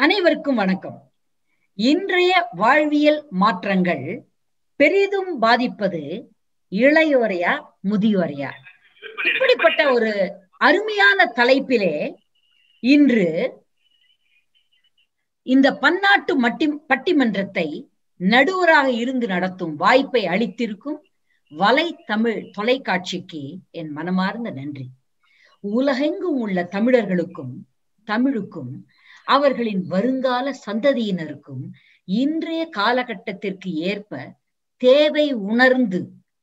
அனைவருக்கும் வணக்கம் இன்றைய வாழ்வியல் மாற்றங்கள் பெரிதும் பாதிப்பது இளையோரையா முதியோரையா இப்படிப்பட்ட ஒரு அருமையான தலைப்பிலே இன்று இந்த பன்னாட்டு மட்டி பட்டிமன்றத்தை நடுவராக இருந்து நடத்தும் வாய்ப்பை அளித்திருக்கும் வலை தமிழ் தொலைக்காட்சிக்கு என் மனமார்ந்த நன்றி உலகெங்கும் உள்ள தமிழர்களுக்கும் தமிழுக்கும் அவர்களின் வருங்கால சந்ததியினருக்கும் இன்றைய காலகட்டத்திற்கு ஏற்ப தேவை உணர்ந்து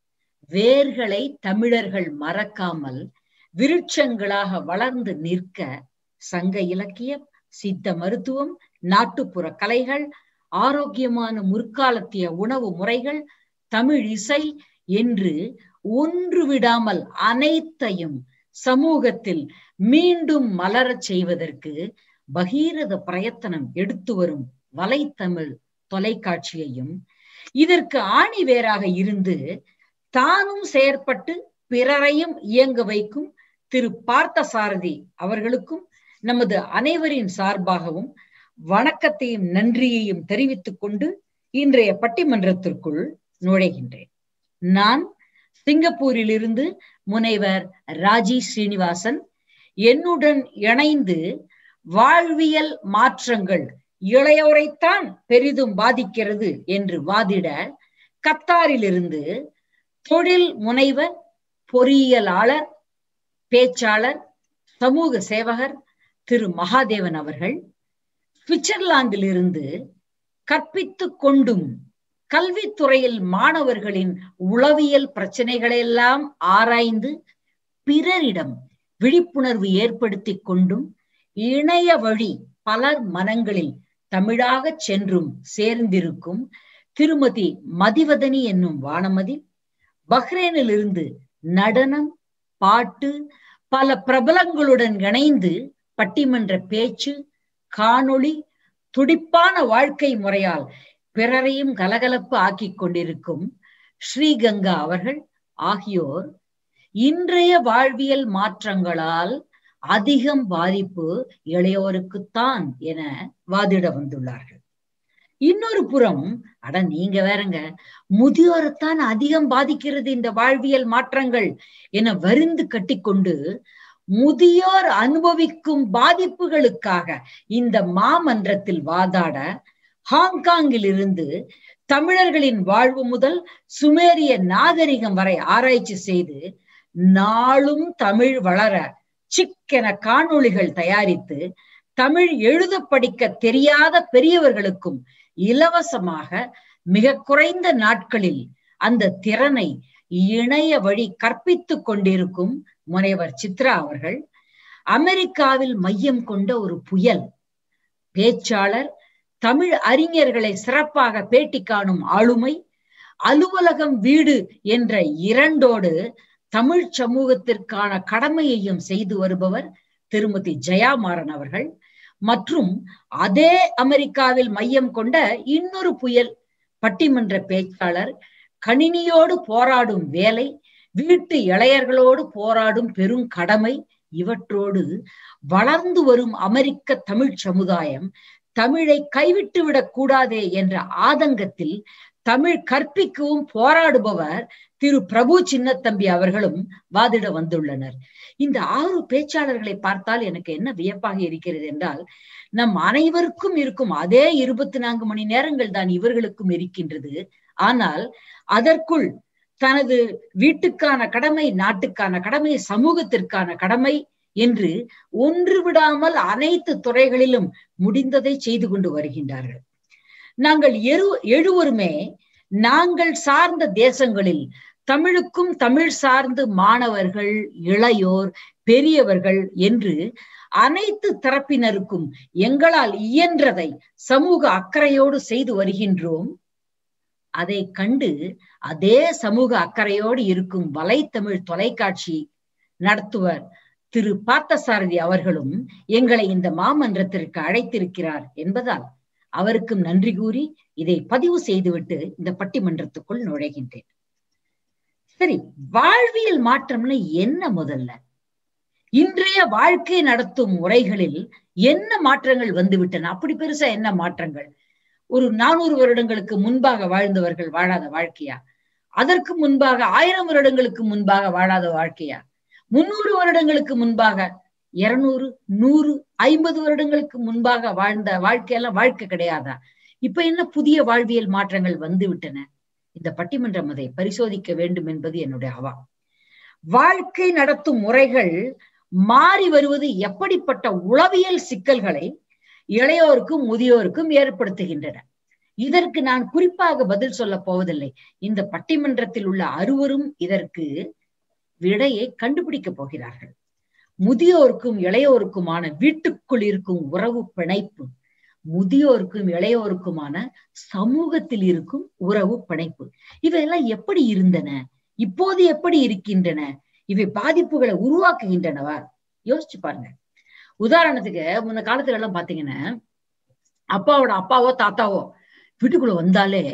வேர்களை தமிழர்கள் மறக்காமல் விருட்சங்களாக வளர்ந்து நிற்க சங்க இலக்கியம் சித்த மருத்துவம் நாட்டுப்புற கலைகள் ஆரோக்கியமான முற்காலத்திய உணவு முறைகள் தமிழ் இசை என்று ஒன்று விடாமல் அனைத்தையும் சமூகத்தில் மீண்டும் மலரச் செய்வதற்கு பகீரத பிரயத்தனம் எடுத்து வரும் வலைத்தமிழ் தொலைக்காட்சியையும் இதற்கு ஆணி வேறாக இருந்து தானும் செயற்பட்டு பிறரையும் இயங்க வைக்கும் திரு பார்த்தசாரதி அவர்களுக்கும் நமது அனைவரின் சார்பாகவும் வணக்கத்தையும் நன்றியையும் தெரிவித்துக் கொண்டு இன்றைய பட்டிமன்றத்திற்குள் நுழைகின்றேன் நான் சிங்கப்பூரில் இருந்து முனைவர் ராஜி ஸ்ரீனிவாசன் என்னுடன் இணைந்து வாழ்வியல் மாற்றங்கள் இளையோரைத்தான் பெரிதும் பாதிக்கிறது என்று வாதிட கத்தாரிலிருந்து தொழில் முனைவர் பொறியியலாளர் பேச்சாளர் சமூக சேவகர் திரு மகாதேவன் அவர்கள் சுவிட்சர்லாந்திலிருந்து கற்பித்து கொண்டும் கல்வித்துறையில் மாணவர்களின் உளவியல் பிரச்சனைகளெல்லாம் ஆராய்ந்து பிறரிடம் விழிப்புணர்வு ஏற்படுத்தி கொண்டும் இணைய வழி பலர் மனங்களில் தமிழாக சென்றும் சேர்ந்திருக்கும் திருமதி மதிவதனி என்னும் வானமதி பஹ்ரைனில் இருந்து நடனம் பாட்டு பல பிரபலங்களுடன் இணைந்து பட்டிமன்ற பேச்சு காணொளி துடிப்பான வாழ்க்கை முறையால் பிறரையும் கலகலப்பு ஆக்கி கொண்டிருக்கும் ஸ்ரீகங்கா அவர்கள் ஆகியோர் இன்றைய வாழ்வியல் மாற்றங்களால் அதிகம் பாதிப்பு இளையோருக்குத்தான் என வாதிட வந்துள்ளார்கள் இன்னொரு புறம் அட நீங்க வேறங்க முதியோரைத்தான் அதிகம் பாதிக்கிறது இந்த வாழ்வியல் மாற்றங்கள் என வருந்து கட்டிக்கொண்டு முதியோர் அனுபவிக்கும் பாதிப்புகளுக்காக இந்த மாமன்றத்தில் வாதாட ஹாங்காங்கில் இருந்து தமிழர்களின் வாழ்வு முதல் சுமேரிய நாகரிகம் வரை ஆராய்ச்சி செய்து நாளும் தமிழ் வளர சிக்கென காணொளிகள் தயாரித்து தமிழ் எழுத படிக்க தெரியாத பெரியவர்களுக்கும் இலவசமாக மிக குறைந்த நாட்களில் அந்த திறனை இணைய வழி கற்பித்துக் கொண்டிருக்கும் முனைவர் சித்ரா அவர்கள் அமெரிக்காவில் மையம் கொண்ட ஒரு புயல் பேச்சாளர் தமிழ் அறிஞர்களை சிறப்பாக பேட்டி காணும் ஆளுமை அலுவலகம் வீடு என்ற இரண்டோடு தமிழ் சமூகத்திற்கான கடமையையும் செய்து வருபவர் திருமதி ஜெயாமாறன் அவர்கள் மற்றும் அதே அமெரிக்காவில் மையம் கொண்ட இன்னொரு புயல் பட்டிமன்ற பேச்சாளர் கணினியோடு போராடும் வேலை வீட்டு இளையர்களோடு போராடும் பெரும் கடமை இவற்றோடு வளர்ந்து வரும் அமெரிக்க தமிழ் சமுதாயம் தமிழை கைவிட்டு விடக் கூடாதே என்ற ஆதங்கத்தில் தமிழ் கற்பிக்கவும் போராடுபவர் திரு பிரபு சின்னத்தம்பி அவர்களும் வாதிட வந்துள்ளனர் இந்த ஆறு பேச்சாளர்களை பார்த்தால் எனக்கு என்ன வியப்பாக இருக்கிறது என்றால் நம் அனைவருக்கும் இருக்கும் அதே இருபத்தி நான்கு மணி நேரங்கள் தான் இவர்களுக்கும் இருக்கின்றது ஆனால் அதற்குள் தனது வீட்டுக்கான கடமை நாட்டுக்கான கடமை சமூகத்திற்கான கடமை என்று ஒன்று விடாமல் அனைத்து துறைகளிலும் முடிந்ததை செய்து கொண்டு வருகின்றார்கள் நாங்கள் எரு எழுவருமே நாங்கள் சார்ந்த தேசங்களில் தமிழுக்கும் தமிழ் சார்ந்து மாணவர்கள் இளையோர் பெரியவர்கள் என்று அனைத்து தரப்பினருக்கும் எங்களால் இயன்றதை சமூக அக்கறையோடு செய்து வருகின்றோம் அதை கண்டு அதே சமூக அக்கறையோடு இருக்கும் வலைத்தமிழ் தொலைக்காட்சி நடத்துவர் திரு பார்த்தசாரதி அவர்களும் எங்களை இந்த மாமன்றத்திற்கு அழைத்திருக்கிறார் என்பதால் அவருக்கும் நன்றி கூறி இதை பதிவு செய்துவிட்டு இந்த பட்டிமன்றத்துக்குள் நுழைகின்றேன் சரி வாழ்வியல் மாற்றம்னு என்ன முதல்ல இன்றைய வாழ்க்கை நடத்தும் முறைகளில் என்ன மாற்றங்கள் வந்து விட்டன அப்படி பெருசா என்ன மாற்றங்கள் ஒரு நானூறு வருடங்களுக்கு முன்பாக வாழ்ந்தவர்கள் வாழாத வாழ்க்கையா அதற்கு முன்பாக ஆயிரம் வருடங்களுக்கு முன்பாக வாழாத வாழ்க்கையா முன்னூறு வருடங்களுக்கு முன்பாக இருநூறு நூறு ஐம்பது வருடங்களுக்கு முன்பாக வாழ்ந்த வாழ்க்கையெல்லாம் வாழ்க்கை கிடையாதா இப்ப என்ன புதிய வாழ்வியல் மாற்றங்கள் வந்து விட்டன இந்த பட்டிமன்றம் அதை பரிசோதிக்க வேண்டும் என்பது என்னுடைய அவா வாழ்க்கை நடத்தும் முறைகள் மாறி வருவது எப்படிப்பட்ட உளவியல் சிக்கல்களை இளையோருக்கும் முதியோருக்கும் ஏற்படுத்துகின்றன இதற்கு நான் குறிப்பாக பதில் சொல்ல போவதில்லை இந்த பட்டிமன்றத்தில் உள்ள அறுவரும் இதற்கு விடையை கண்டுபிடிக்க போகிறார்கள் முதியோருக்கும் இளையோருக்குமான வீட்டுக்குள் இருக்கும் உறவு பிணைப்பு முதியோருக்கும் இளையோருக்குமான சமூகத்தில் இருக்கும் உறவு பிணைப்பு இவையெல்லாம் எப்படி இருந்தன இப்போது எப்படி இருக்கின்றன இவை பாதிப்புகளை உருவாக்குகின்றனவா யோசிச்சு பாருங்க உதாரணத்துக்கு முன்ன காலத்துல எல்லாம் பாத்தீங்கன்னா அப்பாவோட அப்பாவோ தாத்தாவோ வீட்டுக்குள்ள வந்தாலே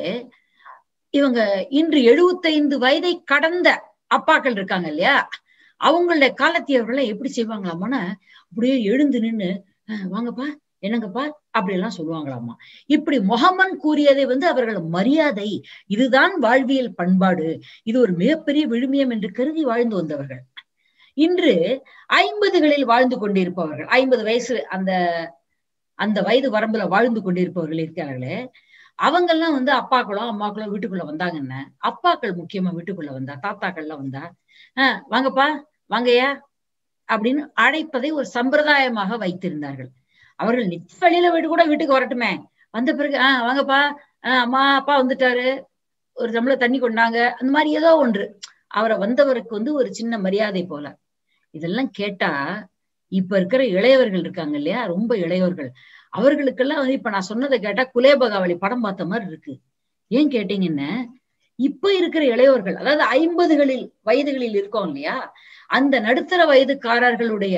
இவங்க இன்று எழுபத்தைந்து வயதை கடந்த அப்பாக்கள் இருக்காங்க இல்லையா அவங்களுடைய காலத்தியவர்களை எப்படி செய்வாங்களாமான்னா அப்படியே எழுந்து நின்னு வாங்கப்பா என்னங்கப்பா அப்படி எல்லாம் சொல்லுவாங்களாமா இப்படி முகமன் கூறியதை வந்து அவர்கள் மரியாதை இதுதான் வாழ்வியல் பண்பாடு இது ஒரு மிகப்பெரிய விழுமியம் என்று கருதி வாழ்ந்து வந்தவர்கள் இன்று ஐம்பதுகளில் வாழ்ந்து கொண்டிருப்பவர்கள் ஐம்பது வயசு அந்த அந்த வயது வரம்புல வாழ்ந்து கொண்டிருப்பவர்கள் இருக்கிறார்களே அவங்கெல்லாம் வந்து அப்பாக்களோ அம்மாக்களோ வீட்டுக்குள்ள வந்தாங்கன்னு அப்பாக்கள் முக்கியமா வீட்டுக்குள்ள வந்தா தாத்தாக்கள்லாம் வந்தா ஆஹ் வாங்கப்பா வாங்கய்யா அப்படின்னு அழைப்பதை ஒரு சம்பிரதாயமாக வைத்திருந்தார்கள் அவர்கள் நிச்சலில வீடு கூட வீட்டுக்கு வரட்டுமே வந்த பிறகு ஆஹ் வாங்கப்பா ஆஹ் அம்மா அப்பா வந்துட்டாரு ஒரு தமிழ தண்ணி கொண்டாங்க அந்த மாதிரி ஏதோ ஒன்று அவரை வந்தவருக்கு வந்து ஒரு சின்ன மரியாதை போல இதெல்லாம் கேட்டா இப்ப இருக்கிற இளையவர்கள் இருக்காங்க இல்லையா ரொம்ப இளையவர்கள் அவர்களுக்கெல்லாம் வந்து இப்ப நான் சொன்னதை கேட்டா குலேபகாவளி படம் பார்த்த மாதிரி இருக்கு ஏன் கேட்டீங்கன்னா இப்ப இருக்கிற இளையோர்கள் அதாவது ஐம்பதுகளில் வயதுகளில் இருக்கோம் இல்லையா அந்த நடுத்தர வயதுக்காரர்களுடைய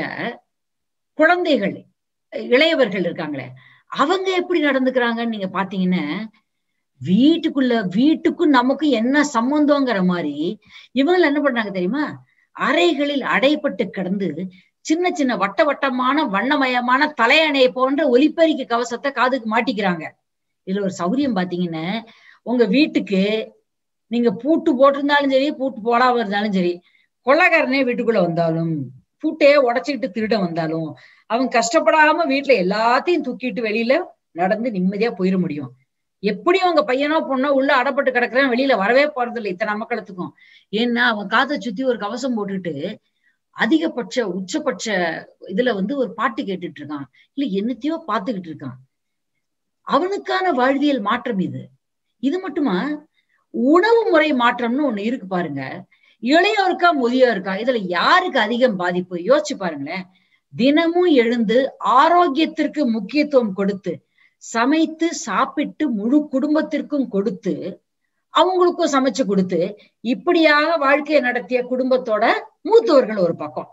குழந்தைகள் இளையவர்கள் இருக்காங்களே அவங்க எப்படி நடந்துக்கிறாங்கன்னு நீங்க பாத்தீங்கன்னா வீட்டுக்குள்ள வீட்டுக்கும் நமக்கு என்ன சம்பந்தங்கிற மாதிரி இவங்க என்ன பண்றாங்க தெரியுமா அறைகளில் அடைப்பட்டு கிடந்து சின்ன சின்ன வட்ட வட்டமான வண்ணமயமான தலையணை போன்ற ஒலிப்பெருக்கி கவசத்தை காதுக்கு மாட்டிக்கிறாங்க இதுல ஒரு சௌரியம் பாத்தீங்கன்னா உங்க வீட்டுக்கு நீங்க பூட்டு போட்டிருந்தாலும் சரி பூட்டு போடாம இருந்தாலும் சரி கொள்ளக்காரனே வீட்டுக்குள்ள வந்தாலும் பூட்டையே உடச்சிக்கிட்டு திருட வந்தாலும் அவன் கஷ்டப்படாம வீட்டுல எல்லாத்தையும் தூக்கிட்டு வெளியில நடந்து நிம்மதியா போயிட முடியும் எப்படி அவங்க பையனோ பொண்ணோ உள்ள அடப்பட்டு கிடக்குறான் வெளியில வரவே போறது இல்லை இத்தனை மக்களுக்கும் ஏன்னா அவன் காதை சுத்தி ஒரு கவசம் போட்டுட்டு அதிகபட்ச உச்சபட்ச இதுல வந்து ஒரு பாட்டு கேட்டுட்டு இருக்கான் இல்ல என்னத்தையோ பாத்துக்கிட்டு இருக்கான் அவனுக்கான வாழ்வியல் மாற்றம் இது இது மட்டுமா உணவு முறை மாற்றம்னு ஒண்ணு இருக்கு பாருங்க இளையோருக்கா முதியோருக்கா இதுல யாருக்கு அதிகம் பாதிப்பு யோசிச்சு பாருங்களேன் தினமும் எழுந்து ஆரோக்கியத்திற்கு முக்கியத்துவம் கொடுத்து சமைத்து சாப்பிட்டு முழு குடும்பத்திற்கும் கொடுத்து அவங்களுக்கும் சமைச்சு கொடுத்து இப்படியாக வாழ்க்கையை நடத்திய குடும்பத்தோட மூத்தவர்கள் ஒரு பக்கம்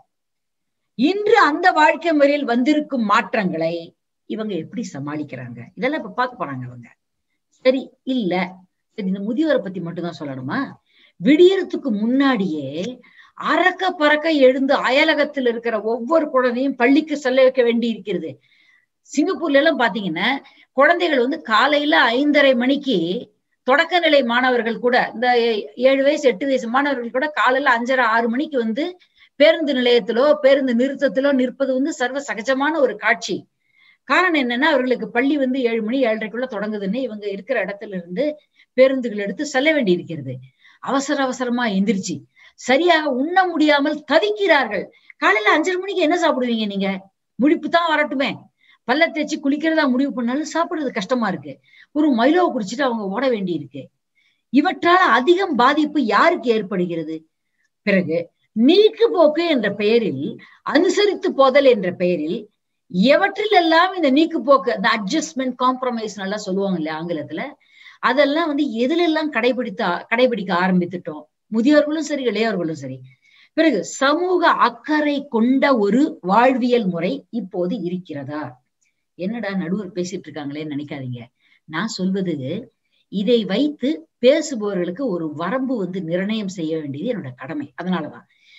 இன்று அந்த வாழ்க்கை முறையில் வந்திருக்கும் மாற்றங்களை இவங்க எப்படி சமாளிக்கிறாங்க இதெல்லாம் இப்ப பார்க்க போறாங்க அவங்க சரி இல்ல சரி இந்த முதியோரை பத்தி மட்டும்தான் சொல்லணுமா விடியறதுக்கு முன்னாடியே அறக்க பறக்க எழுந்து அயலகத்தில் இருக்கிற ஒவ்வொரு குழந்தையும் பள்ளிக்கு செல்ல வைக்க வேண்டி இருக்கிறது சிங்கப்பூர்ல எல்லாம் பாத்தீங்கன்னா குழந்தைகள் வந்து காலையில ஐந்தரை மணிக்கு தொடக்க நிலை மாணவர்கள் கூட இந்த ஏழு வயசு எட்டு வயசு மாணவர்கள் கூட காலையில அஞ்சரை ஆறு மணிக்கு வந்து பேருந்து நிலையத்திலோ பேருந்து நிறுத்தத்திலோ நிற்பது வந்து சர்வ சகஜமான ஒரு காட்சி காரணம் என்னன்னா அவர்களுக்கு பள்ளி வந்து ஏழு மணி ஏழரைக்குள்ள தொடங்குதுன்னு இவங்க இருக்கிற இடத்துல இருந்து பேருந்துகள் எடுத்து செல்ல வேண்டி இருக்கிறது அவசர அவசரமா எந்திரிச்சு சரியாக உண்ண முடியாமல் தவிக்கிறார்கள் காலையில அஞ்சரை மணிக்கு என்ன சாப்பிடுவீங்க நீங்க முழிப்பு தான் வரட்டுமே பல்ல தேய்ச்சி குளிக்கிறதா முடிவு பண்ணாலும் சாப்பிடுறது கஷ்டமா இருக்கு ஒரு மைலோவை குடிச்சிட்டு அவங்க ஓட வேண்டி இருக்கு இவற்றால் அதிகம் பாதிப்பு யாருக்கு ஏற்படுகிறது பிறகு நீக்கு போக்கு என்ற பெயரில் அனுசரித்து போதல் என்ற பெயரில் எவற்றில் எல்லாம் இந்த நீக்கு போக்கு இந்த அட்ஜஸ்ட்மெண்ட் காம்ப்ரமைஸ் நல்லா சொல்லுவாங்க இல்லையா ஆங்கிலத்துல அதெல்லாம் வந்து எதுல எல்லாம் கடைபிடித்த கடைபிடிக்க ஆரம்பித்துட்டோம் முதியோர்களும் சரி இளையோர்களும் சரி பிறகு சமூக அக்கறை கொண்ட ஒரு வாழ்வியல் முறை இப்போது இருக்கிறதா என்னடா நடுவர் பேசிட்டு இருக்காங்களேன்னு நினைக்காதீங்க நான் சொல்வது இதை வைத்து பேசுபவர்களுக்கு ஒரு வரம்பு வந்து நிர்ணயம் செய்ய வேண்டியது என்னோட கடமை அதனாலதான்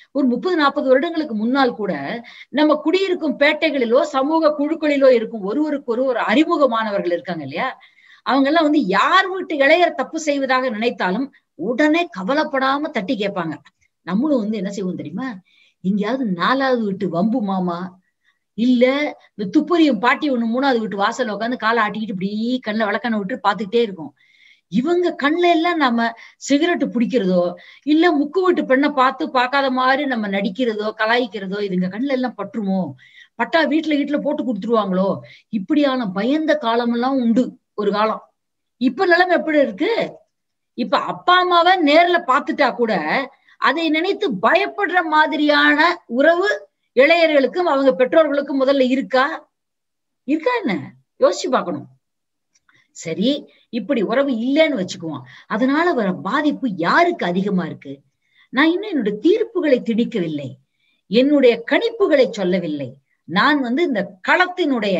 ஒரு முப்பது நாற்பது வருடங்களுக்கு முன்னால் கூட நம்ம குடியிருக்கும் பேட்டைகளிலோ சமூக குழுக்களிலோ இருக்கும் ஒருவருக்கு ஒரு ஒரு அறிமுகமானவர்கள் இருக்காங்க இல்லையா அவங்க எல்லாம் வந்து யார் வீட்டு இளையர் தப்பு செய்வதாக நினைத்தாலும் உடனே கவலைப்படாம தட்டி கேட்பாங்க நம்மளும் வந்து என்ன செய்வோம் தெரியுமா எங்கேயாவது நாலாவது வீட்டு வம்பு மாமா இல்ல இந்த துப்பறியும் பாட்டி ஒண்ணு மூணாவது வீட்டு வாசல்ல உட்காந்து காலை ஆட்டிக்கிட்டு இப்படி கண்ணில் விளக்கண்ண விட்டு பாத்துக்கிட்டே இருக்கும் இவங்க கண்ணுல எல்லாம் நம்ம சிகரெட் பிடிக்கிறதோ இல்ல முக்கு வீட்டு பெண்ணை பார்த்து பார்க்காத மாதிரி நம்ம நடிக்கிறதோ கலாய்க்கிறதோ இதுங்க கண்ணுல எல்லாம் பற்றுமோ பட்டா வீட்டுல வீட்டுல போட்டு கொடுத்துருவாங்களோ இப்படியான பயந்த காலமெல்லாம் உண்டு ஒரு காலம் இப்ப நிலைமை எப்படி இருக்கு இப்ப அப்பா அம்மாவை நேர்ல பாத்துட்டா கூட அதை நினைத்து பயப்படுற மாதிரியான உறவு இளையர்களுக்கும் அவங்க பெற்றோர்களுக்கும் முதல்ல இருக்கா இருக்கா என்ன யோசிச்சு பார்க்கணும் சரி இப்படி உறவு இல்லைன்னு வச்சுக்குவோம் அதனால வர பாதிப்பு யாருக்கு அதிகமா இருக்கு நான் இன்னும் என்னுடைய தீர்ப்புகளை திணிக்கவில்லை என்னுடைய கணிப்புகளை சொல்லவில்லை நான் வந்து இந்த களத்தினுடைய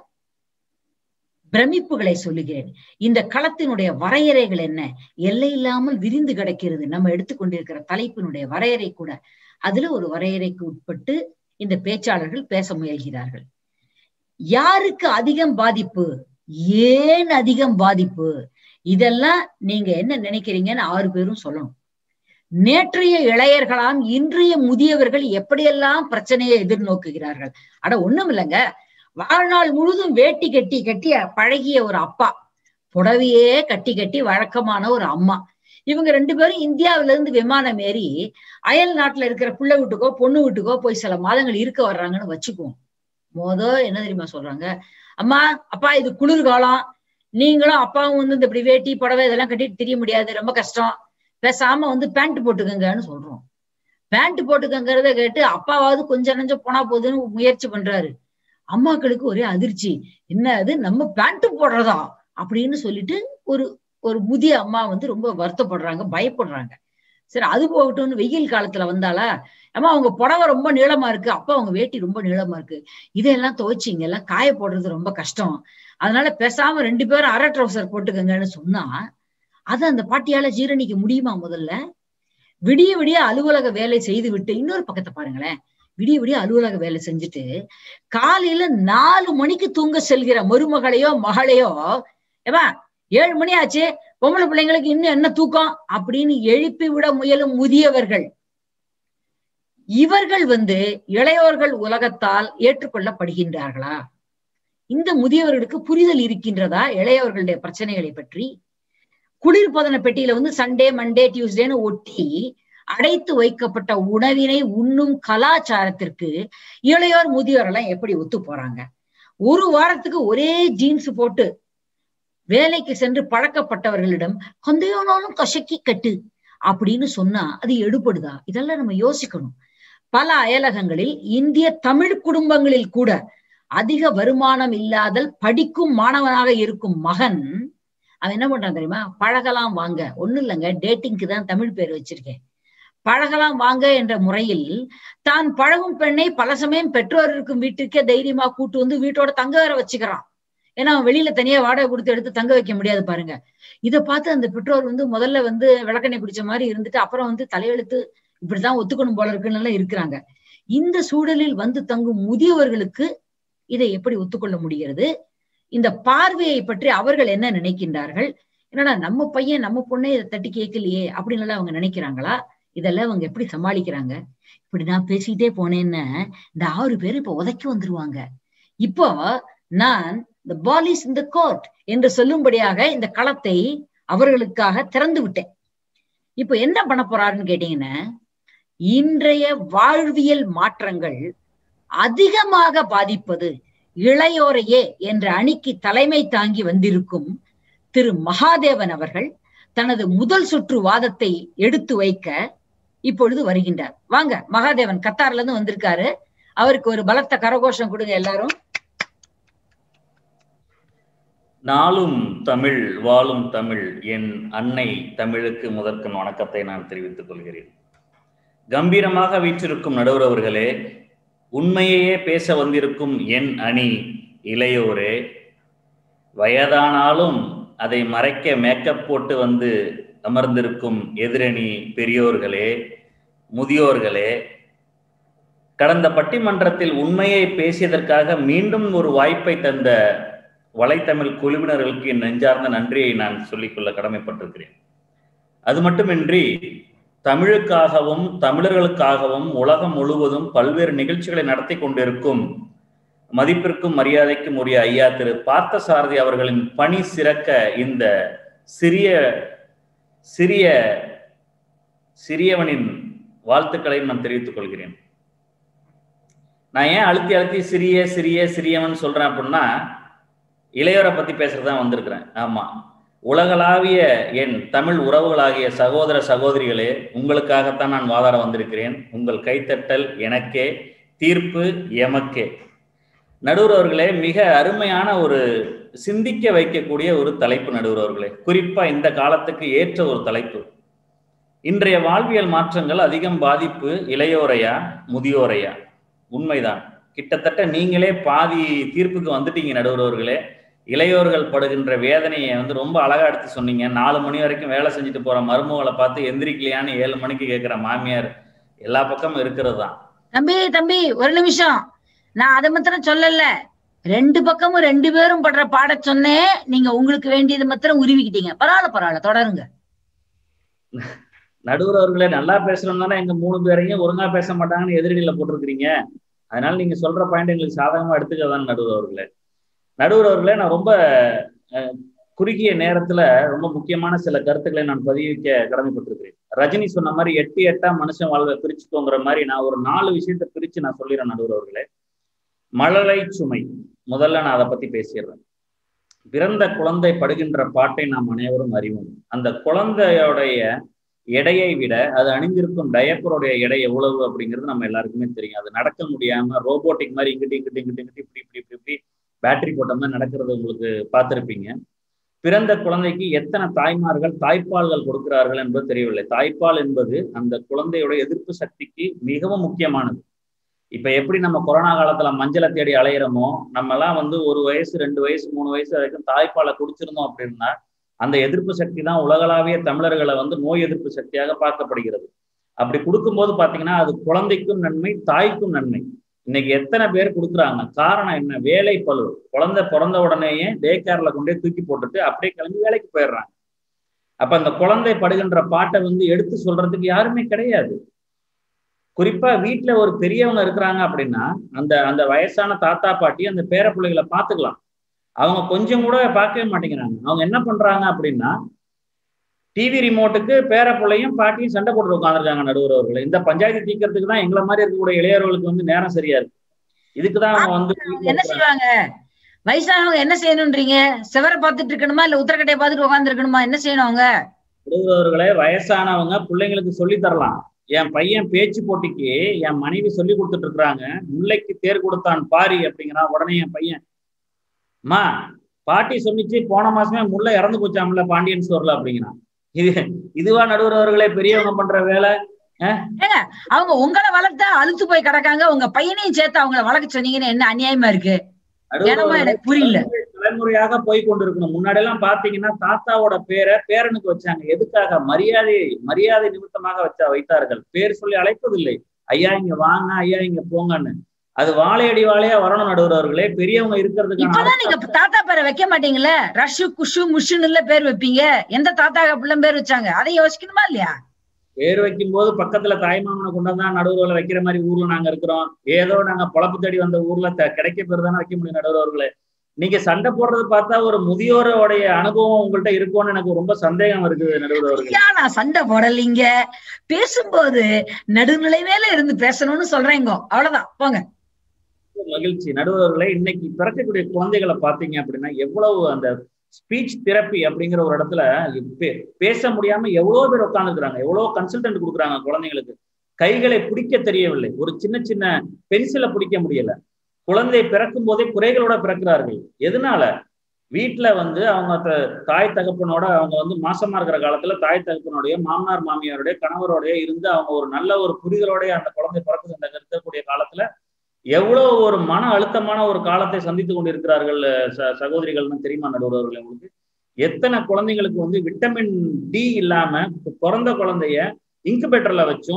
பிரமிப்புகளை சொல்லுகிறேன் இந்த களத்தினுடைய வரையறைகள் என்ன எல்லை இல்லாமல் விரிந்து கிடக்கிறது நம்ம எடுத்துக்கொண்டிருக்கிற தலைப்பினுடைய வரையறை கூட அதுல ஒரு வரையறைக்கு உட்பட்டு இந்த பேச்சாளர்கள் பேச முயல்கிறார்கள் யாருக்கு அதிகம் பாதிப்பு ஏன் அதிகம் பாதிப்பு இதெல்லாம் நீங்க என்ன நினைக்கிறீங்கன்னு ஆறு பேரும் சொல்லணும் நேற்றைய இளையர்களாம் இன்றைய முதியவர்கள் எப்படியெல்லாம் பிரச்சனையை எதிர்நோக்குகிறார்கள் அட ஒண்ணும் இல்லைங்க வாழ்நாள் முழுதும் வேட்டி கட்டி கட்டி பழகிய ஒரு அப்பா புடவையே கட்டி கட்டி வழக்கமான ஒரு அம்மா இவங்க ரெண்டு பேரும் இந்தியாவில இருந்து விமானம் ஏறி அயல் நாட்டுல இருக்கிற பிள்ளை வீட்டுக்கோ பொண்ணு வீட்டுக்கோ போய் சில மாதங்கள் இருக்க வர்றாங்கன்னு வச்சுக்குவோம் மொத என்ன தெரியுமா சொல்றாங்க அம்மா அப்பா இது குளிர்காலம் நீங்களும் அப்பாவும் வந்து இந்த இப்படி வேட்டி புடவை இதெல்லாம் கட்டிட்டு தெரிய முடியாது ரொம்ப கஷ்டம் பேசாம வந்து பேண்ட் போட்டுக்கங்கன்னு சொல்றோம் பேண்ட் போட்டுக்கங்கிறத கேட்டு அப்பாவாவது கொஞ்சம் நஞ்சம் போனா போதுன்னு முயற்சி பண்றாரு அம்மாக்களுக்கு ஒரே அதிர்ச்சி என்ன அது நம்ம பேண்ட் போடுறதா அப்படின்னு சொல்லிட்டு ஒரு ஒரு முதிய அம்மா வந்து ரொம்ப வருத்தப்படுறாங்க பயப்படுறாங்க சரி அது போகட்டும்னு வெயில் காலத்துல வந்தாலா அம்மா அவங்க புடவை ரொம்ப நீளமா இருக்கு அப்பா அவங்க வேட்டி ரொம்ப நீளமா இருக்கு இதையெல்லாம் துவைச்சிங்க எல்லாம் காய போடுறது ரொம்ப கஷ்டம் அதனால பேசாம ரெண்டு பேரும் அரை ட்ரௌசர் போட்டுக்கங்கன்னு சொன்னா அதை அந்த பாட்டியால ஜீரணிக்க முடியுமா முதல்ல விடிய விடிய அலுவலக வேலை செய்து விட்டு இன்னொரு பக்கத்தை பாருங்களேன் விடிய விடிய அலுவலக வேலை செஞ்சுட்டு காலையில நாலு மணிக்கு தூங்க செல்கிற மருமகளையோ மகளையோ ஏமா ஏழு மணி ஆச்சு பொம்பளை பிள்ளைங்களுக்கு இன்னும் என்ன தூக்கம் அப்படின்னு எழுப்பி விட முயலும் முதியவர்கள் இவர்கள் வந்து இளையோர்கள் உலகத்தால் ஏற்றுக்கொள்ளப்படுகின்றார்களா இந்த முதியவர்களுக்கு புரிதல் இருக்கின்றதா இளையவர்களுடைய பிரச்சனைகளை பற்றி குளிர்பதன பெட்டியில வந்து சண்டே மண்டே டியூஸ்டேன்னு ஒட்டி அடைத்து வைக்கப்பட்ட உணவினை உண்ணும் கலாச்சாரத்திற்கு இளையோர் முதியோர் எல்லாம் எப்படி ஒத்து போறாங்க ஒரு வாரத்துக்கு ஒரே ஜீன்ஸ் போட்டு வேலைக்கு சென்று பழக்கப்பட்டவர்களிடம் கொந்தையோனாலும் கசக்கி கட்டு அப்படின்னு சொன்னா அது எடுபடுதா இதெல்லாம் நம்ம யோசிக்கணும் பல அயலகங்களில் இந்திய தமிழ் குடும்பங்களில் கூட அதிக வருமானம் இல்லாதல் படிக்கும் மாணவனாக இருக்கும் மகன் அவன் என்ன பண்றான் தெரியுமா பழகலாம் வாங்க ஒண்ணும் இல்லைங்க டேட்டிங்க்கு தான் தமிழ் பேர் வச்சிருக்கேன் பழகலாம் வாங்க என்ற முறையில் தான் பழகும் பெண்ணை பல சமயம் பெற்றோர் இருக்கும் வீட்டுக்கே தைரியமா கூட்டு வந்து வீட்டோட தங்க வேற வச்சுக்கிறான் ஏன்னா அவன் வெளியில தனியா வாடகை கொடுத்து எடுத்து தங்க வைக்க முடியாது பாருங்க இதை பார்த்து அந்த பெற்றோர் வந்து முதல்ல வந்து விளக்கெண்ணெய் குடிச்ச மாதிரி இருந்துட்டு அப்புறம் வந்து தலையெழுத்து இப்படிதான் ஒத்துக்கணும் போல இருக்குன்னு இருக்கிறாங்க இந்த சூழலில் வந்து தங்கும் முதியவர்களுக்கு இதை எப்படி ஒத்துக்கொள்ள முடிகிறது இந்த பார்வையை பற்றி அவர்கள் என்ன நினைக்கின்றார்கள் என்னடா நம்ம பையன் நம்ம பொண்ணை இதை தட்டி கேட்கலையே அப்படின்னு எல்லாம் அவங்க நினைக்கிறாங்களா இதெல்லாம் அவங்க எப்படி சமாளிக்கிறாங்க இப்படி நான் பேசிக்கிட்டே போனேன்னு இந்த ஆறு பேர் இப்ப உதைக்கி வந்துருவாங்க இப்போ நான் இந்த பாலிஸ் இந்த கோர்ட் என்று சொல்லும்படியாக இந்த களத்தை அவர்களுக்காக திறந்து விட்டேன் இப்ப என்ன பண்ண போறாருன்னு கேட்டீங்கன்னா இன்றைய வாழ்வியல் மாற்றங்கள் அதிகமாக பாதிப்பது இளையோரையே என்ற அணிக்கு தலைமை தாங்கி வந்திருக்கும் திரு மகாதேவன் அவர்கள் தனது முதல் சுற்று வாதத்தை எடுத்து வைக்க இப்பொழுது வருகின்றார் வாங்க மகாதேவன் கத்தார்ல இருந்து வந்திருக்காரு அவருக்கு ஒரு பலத்த கரகோஷம் கொடுங்க எல்லாரும் நாளும் தமிழ் வாழும் தமிழ் என் அன்னை தமிழுக்கு முதற்கண் வணக்கத்தை நான் தெரிவித்துக் கொள்கிறேன் கம்பீரமாக வீற்றிருக்கும் நடுவர் அவர்களே உண்மையையே பேச வந்திருக்கும் என் அணி இளையோரே வயதானாலும் அதை மறைக்க மேக்கப் போட்டு வந்து அமர்ந்திருக்கும் எதிரணி பெரியோர்களே முதியோர்களே கடந்த பட்டிமன்றத்தில் உண்மையை பேசியதற்காக மீண்டும் ஒரு வாய்ப்பை தந்த வலைத்தமிழ் குழுவினர்களுக்கு என் நெஞ்சார்ந்த நன்றியை நான் சொல்லிக்கொள்ள கடமைப்பட்டிருக்கிறேன் அது மட்டுமின்றி தமிழுக்காகவும் தமிழர்களுக்காகவும் உலகம் முழுவதும் பல்வேறு நிகழ்ச்சிகளை நடத்தி கொண்டிருக்கும் மதிப்பிற்கும் மரியாதைக்கும் உரிய ஐயா திரு பார்த்தசாரதி அவர்களின் பணி சிறக்க இந்த சிறிய சிறிய சிறியவனின் வாழ்த்துக்களையும் நான் தெரிவித்துக் கொள்கிறேன் நான் ஏன் அழுத்தி அழுத்தி சிறிய சிறிய சிறியவன் சொல்றேன் அப்படின்னா இளையோரை பத்தி பேசுறதா வந்திருக்கிறேன் ஆமா உலகளாவிய என் தமிழ் உறவுகளாகிய சகோதர சகோதரிகளே உங்களுக்காகத்தான் நான் வாதாட வந்திருக்கிறேன் உங்கள் கைத்தட்டல் எனக்கே தீர்ப்பு எமக்கே நடுவர் அவர்களே மிக அருமையான ஒரு சிந்திக்க வைக்கக்கூடிய ஒரு தலைப்பு நடுவர் அவர்களே குறிப்பா இந்த காலத்துக்கு ஏற்ற ஒரு தலைப்பு இன்றைய வாழ்வியல் மாற்றங்கள் அதிகம் பாதிப்பு இளையோரையா முதியோரையா உண்மைதான் கிட்டத்தட்ட நீங்களே பாதி தீர்ப்புக்கு வந்துட்டீங்க நடுவர்களே இளையோர்கள் படுகின்ற வேதனையை வந்து ரொம்ப அழகா எடுத்து சொன்னீங்க நாலு மணி வரைக்கும் வேலை செஞ்சுட்டு போற மருமகளை பார்த்து எந்திரிக்கலையான்னு ஏழு மணிக்கு கேட்கிற மாமியார் எல்லா பக்கமும் இருக்கிறது தான் தம்பி தம்பி ஒரு நிமிஷம் நான் அதை மாத்திரம் சொல்லல ரெண்டு பக்கமும் ரெண்டு பேரும் படுற பாட சொன்னேன் நீங்க உங்களுக்கு வேண்டியது மாத்திரம் உருவிக்கிட்டீங்க பரவாயில்ல பரவாயில்ல தொடருங்க நடுவர் அவர்களே நல்லா பேசுறோம் தானே எங்க மூணு பேரையும் ஒழுங்கா பேச மாட்டாங்கன்னு எதிரடியில போட்டிருக்கிறீங்க அதனால நீங்க சொல்ற பாயிண்ட் எங்களுக்கு சாதகமா எடுத்துக்கதான் நடுவர் அவர்களே நடுவர் அவர்களே நான் ரொம்ப குறுகிய நேரத்துல ரொம்ப முக்கியமான சில கருத்துக்களை நான் பதிவிக்க கடமைப்பட்டிருக்கிறேன் ரஜினி சொன்ன மாதிரி எட்டு எட்டா மனுஷன் வாழ்வை பிரிச்சுக்கோங்கிற மாதிரி நான் ஒரு நாலு விஷயத்த பிரிச்சு நான் சொல்லிடுறேன் நடுவர் அவர்களே மழலை சுமை முதல்ல நான் அதை பத்தி பேசிடுறேன் பிறந்த குழந்தை படுகின்ற பாட்டை நாம் அனைவரும் அறிவோம் அந்த குழந்தையோடைய எடையை விட அது அணிந்திருக்கும் டயப்பருடைய எடை எவ்வளவு அப்படிங்கிறது நம்ம எல்லாருக்குமே தெரியும் அது நடக்க முடியாம ரோபோட்டிக் மாதிரி இங்கிட்டு இங்கிட்டு இங்கிட்டு இங்கிட்டு இப்படி இப்படி இப்படி இப்படி பேட்டரி போட்ட மாதிரி நடக்கிறது உங்களுக்கு பார்த்துருப்பீங்க பிறந்த குழந்தைக்கு எத்தனை தாய்மார்கள் தாய்ப்பால்கள் கொடுக்கிறார்கள் என்பது தெரியவில்லை தாய்ப்பால் என்பது அந்த குழந்தையோட எதிர்ப்பு சக்திக்கு மிகவும் முக்கியமானது இப்ப எப்படி நம்ம கொரோனா காலத்துல மஞ்சளை தேடி அலையிறோமோ நம்ம எல்லாம் வந்து ஒரு வயசு ரெண்டு வயசு மூணு வயசு வரைக்கும் தாய்ப்பாலை குடிச்சிருந்தோம் அப்படின்னா அந்த எதிர்ப்பு சக்தி தான் உலகளாவிய தமிழர்களை வந்து நோய் எதிர்ப்பு சக்தியாக பார்க்கப்படுகிறது அப்படி கொடுக்கும்போது பாத்தீங்கன்னா அது குழந்தைக்கும் நன்மை தாய்க்கும் நன்மை இன்னைக்கு எத்தனை பேர் கொடுக்குறாங்க காரணம் என்ன வேலை பழு குழந்தை பிறந்த உடனேயே டே கேர்ல கொண்டே தூக்கி போட்டுட்டு அப்படியே கிளம்பி வேலைக்கு போயிடுறாங்க அப்ப அந்த குழந்தை படுகின்ற பாட்டை வந்து எடுத்து சொல்றதுக்கு யாருமே கிடையாது குறிப்பா வீட்டுல ஒரு பெரியவங்க இருக்கிறாங்க அப்படின்னா அந்த அந்த வயசான தாத்தா பாட்டி அந்த பேர பிள்ளைகளை பாத்துக்கலாம் அவங்க கொஞ்சம் கூட பார்க்கவே மாட்டேங்கிறாங்க அவங்க என்ன பண்றாங்க அப்படின்னா டிவி ரிமோட்டுக்கு பேர பிள்ளையும் பாட்டியும் சண்டை போட்டு உட்காந்துருக்காங்க நடுவர் அவர்கள் இந்த பஞ்சாயத்து தீக்கிறதுக்கு தான் எங்களை மாதிரி இருக்கக்கூடிய இளையர்களுக்கு வந்து நேரம் சரியா இருக்கு இதுக்குதான் அவங்க வந்து என்ன செய்வாங்க வயசானவங்க என்ன செய்யணும்ன்றீங்க செவரை பார்த்துட்டு இருக்கணுமா இல்ல உத்தரக்கட்டையை பார்த்துட்டு உட்கார்ந்து இருக்கணுமா என்ன செய்யணும் அவங்க நடுவர்களே வயசானவங்க பிள்ளைங்களுக்கு சொல்லி தரலாம் என் பையன் பேச்சு போட்டிக்கு என் மனைவி சொல்லி கொடுத்துட்டு இருக்கிறாங்க முல்லைக்கு தேர் கொடுத்தான் பாரி அப்படிங்கிறான் உடனே என் பையன் அம்மா பாட்டி சொன்னிச்சு போன மாசமே முல்லை இறந்து போச்சாம்ல பாண்டியன் ஸ்டோர்ல அப்படிங்கிறான் இது இதுவா நடுவர் அவர்களே பெரியவங்க பண்ற வேலை அவங்க உங்களை வளர்த்தா அழுத்து போய் கிடக்காங்க உங்க பையனையும் சேர்த்து அவங்கள வளர்க்க சொன்னீங்கன்னு என்ன அநியாயமா இருக்கு எனக்கு புரியல தலைமுறையாக போய் கொண்டிருக்கணும் முன்னாடி எல்லாம் பாத்தீங்கன்னா தாத்தாவோட பேரை பேரனுக்கு வச்சாங்க எதுக்காக மரியாதை மரியாதை நிமித்தமாக வச்சா வைத்தார்கள் பேர் சொல்லி அழைப்பதில்லை ஐயா இங்க வாங்க ஐயா இங்க போங்கன்னு அது வாழையடி வாழையா வரணும் நடுவர்களே பெரியவங்க இருக்கிறதுக்கு இப்பதான் நீங்க தாத்தா பேரை வைக்க மாட்டீங்களே ரஷு குஷு முஷுன்னு பேர் வைப்பீங்க எந்த தாத்தா பிள்ளை பேர் வச்சாங்க அதை யோசிக்கணுமா இல்லையா பேர் வைக்கும் போது பக்கத்துல தாய்மாமனை கொண்டாதான் நடுவர்களை வைக்கிற மாதிரி ஊர்ல நாங்க இருக்கிறோம் ஏதோ நாங்க பொழப்பு தேடி வந்த ஊர்ல கிடைக்க பேர் தானே வைக்க முடியும் நடுவர்களே நீங்க சண்டை போடுறது பார்த்தா ஒரு முதியோரோடைய அனுபவம் உங்கள்கிட்ட இருக்கும்னு எனக்கு ரொம்ப சந்தேகம் இருக்குது நடுவர் நான் சண்டை போடலைங்க பேசும்போது நடுநிலை மேல இருந்து பேசணும்னு சொல்றேங்க அவ்வளவுதான் போங்க மகிழ்ச்சி நடுவர்களே இன்னைக்கு பிறக்கக்கூடிய குழந்தைகளை பாத்தீங்க அப்படின்னா எவ்வளவு அந்த ஸ்பீச் தெரப்பி அப்படிங்கிற ஒரு இடத்துல பேச முடியாம எவ்வளவு பேர் உட்காந்துருக்காங்க எவ்வளவு கன்சல்டன்ட் கொடுக்குறாங்க குழந்தைங்களுக்கு கைகளை பிடிக்க தெரியவில்லை ஒரு சின்ன சின்ன பென்சிலை பிடிக்க முடியல குழந்தை பிறக்கும் போதே குறைகளோட பிறக்கிறார்கள் எதனால வீட்டுல வந்து அவங்க தாய் தகப்பனோட அவங்க வந்து மாசமா இருக்கிற காலத்துல தாய் தகப்பனுடைய மாமனார் மாமியாருடைய கணவரோடைய இருந்து அவங்க ஒரு நல்ல ஒரு புரிதலோடைய அந்த குழந்தை பிறக்குது அந்த இருக்கக்கூடிய காலத்துல எவ்வளவு ஒரு மன அழுத்தமான ஒரு காலத்தை சந்தித்து கொண்டிருக்கிறார்கள் சகோதரிகள்னு தெரியுமா நடுவர்கள் உங்களுக்கு எத்தனை குழந்தைங்களுக்கு வந்து விட்டமின் டி இல்லாம பிறந்த குழந்தைய இன்குபேட்டர்ல வச்சும்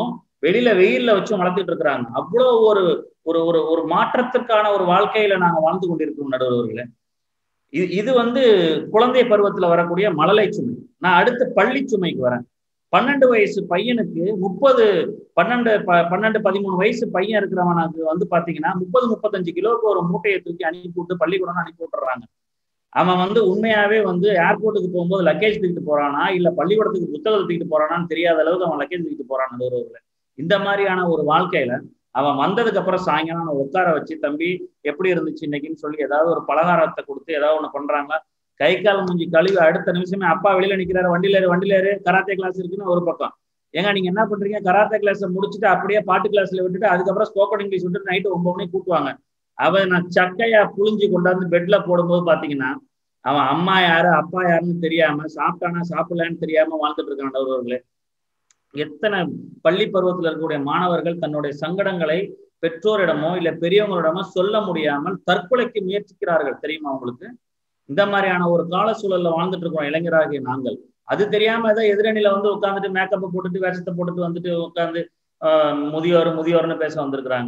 வெளியில வெயில்ல வச்சு வளர்த்துட்டு இருக்கிறாங்க அவ்வளவு ஒரு ஒரு ஒரு ஒரு மாற்றத்திற்கான ஒரு வாழ்க்கையில நாங்க வாழ்ந்து கொண்டிருக்கிறோம் நடுவர்களே இது இது வந்து குழந்தை பருவத்துல வரக்கூடிய மழலை சுமை நான் அடுத்த பள்ளி சுமைக்கு வரேன் பன்னெண்டு வயசு பையனுக்கு முப்பது பன்னெண்டு பன்னெண்டு பதிமூணு வயசு பையன் இருக்கிறவனுக்கு வந்து பாத்தீங்கன்னா முப்பது முப்பத்தஞ்சு கிலோவுக்கு ஒரு மூட்டையை தூக்கி அனுப்பி விட்டு பள்ளிக்கூடம் அனுப்பி விட்டுறாங்க அவன் வந்து உண்மையாவே வந்து ஏர்போர்ட்டுக்கு போகும்போது லக்கேஜ் தூக்கிட்டு போறானா இல்ல பள்ளிக்கூடத்துக்கு புத்தகத்தை தூக்கிட்டு போறானான்னு தெரியாத அளவுக்கு அவன் லக்கேஜ் தூக்கிட்டு போறான் நடுவர்கள இந்த மாதிரியான ஒரு வாழ்க்கையில அவன் வந்ததுக்கு அப்புறம் சாயங்காலம் அவனை உட்கார வச்சு தம்பி எப்படி இருந்துச்சு இன்னைக்குன்னு சொல்லி ஏதாவது ஒரு பலகாரத்தை கொடுத்து ஏதாவது ஒண்ணு பண்றாங்களா கை கால் மூஞ்சி கழுவி அடுத்த நிமிஷமே அப்பா வெளியில நிக்கிறாரு வண்டியில ஏறு வண்டியில ஏறு கராத்தே கிளாஸ் இருக்குன்னு ஒரு பக்கம் ஏங்க நீங்க என்ன பண்றீங்க கராத்தே கிளாஸ் முடிச்சுட்டு அப்படியே பாட்டு கிளாஸ்ல விட்டுட்டு அதுக்கப்புறம் ஸ்போக்கன் இங்கிலீஷ் விட்டுட்டு நைட்டு ஒன்பது மணிக்கு கூட்டுவாங்க அவன் நான் சக்கையா புழிஞ்சு கொண்டாந்து பெட்ல போடும்போது பாத்தீங்கன்னா அவன் அம்மா யாரு அப்பா யாருன்னு தெரியாம சாப்பிட்டானா சாப்பிடலான்னு தெரியாம வாழ்ந்துட்டு இருக்கான் அவர்களே எத்தனை பள்ளி பருவத்தில் இருக்கக்கூடிய மாணவர்கள் தன்னுடைய சங்கடங்களை பெற்றோரிடமோ இல்ல பெரியவங்களிடமோ சொல்ல முடியாமல் தற்கொலைக்கு முயற்சிக்கிறார்கள் தெரியுமா உங்களுக்கு இந்த மாதிரியான ஒரு கால சூழல்ல வாழ்ந்துட்டு இருக்கோம் இளைஞராகிய நாங்கள் அது தெரியாம ஏதோ எதிரணியில வந்து உட்காந்துட்டு மேக்கப்பை போட்டுட்டு வேஷத்தை போட்டுட்டு வந்துட்டு உட்காந்து முதியோர் முதியோர்னு பேச வந்திருக்கிறாங்க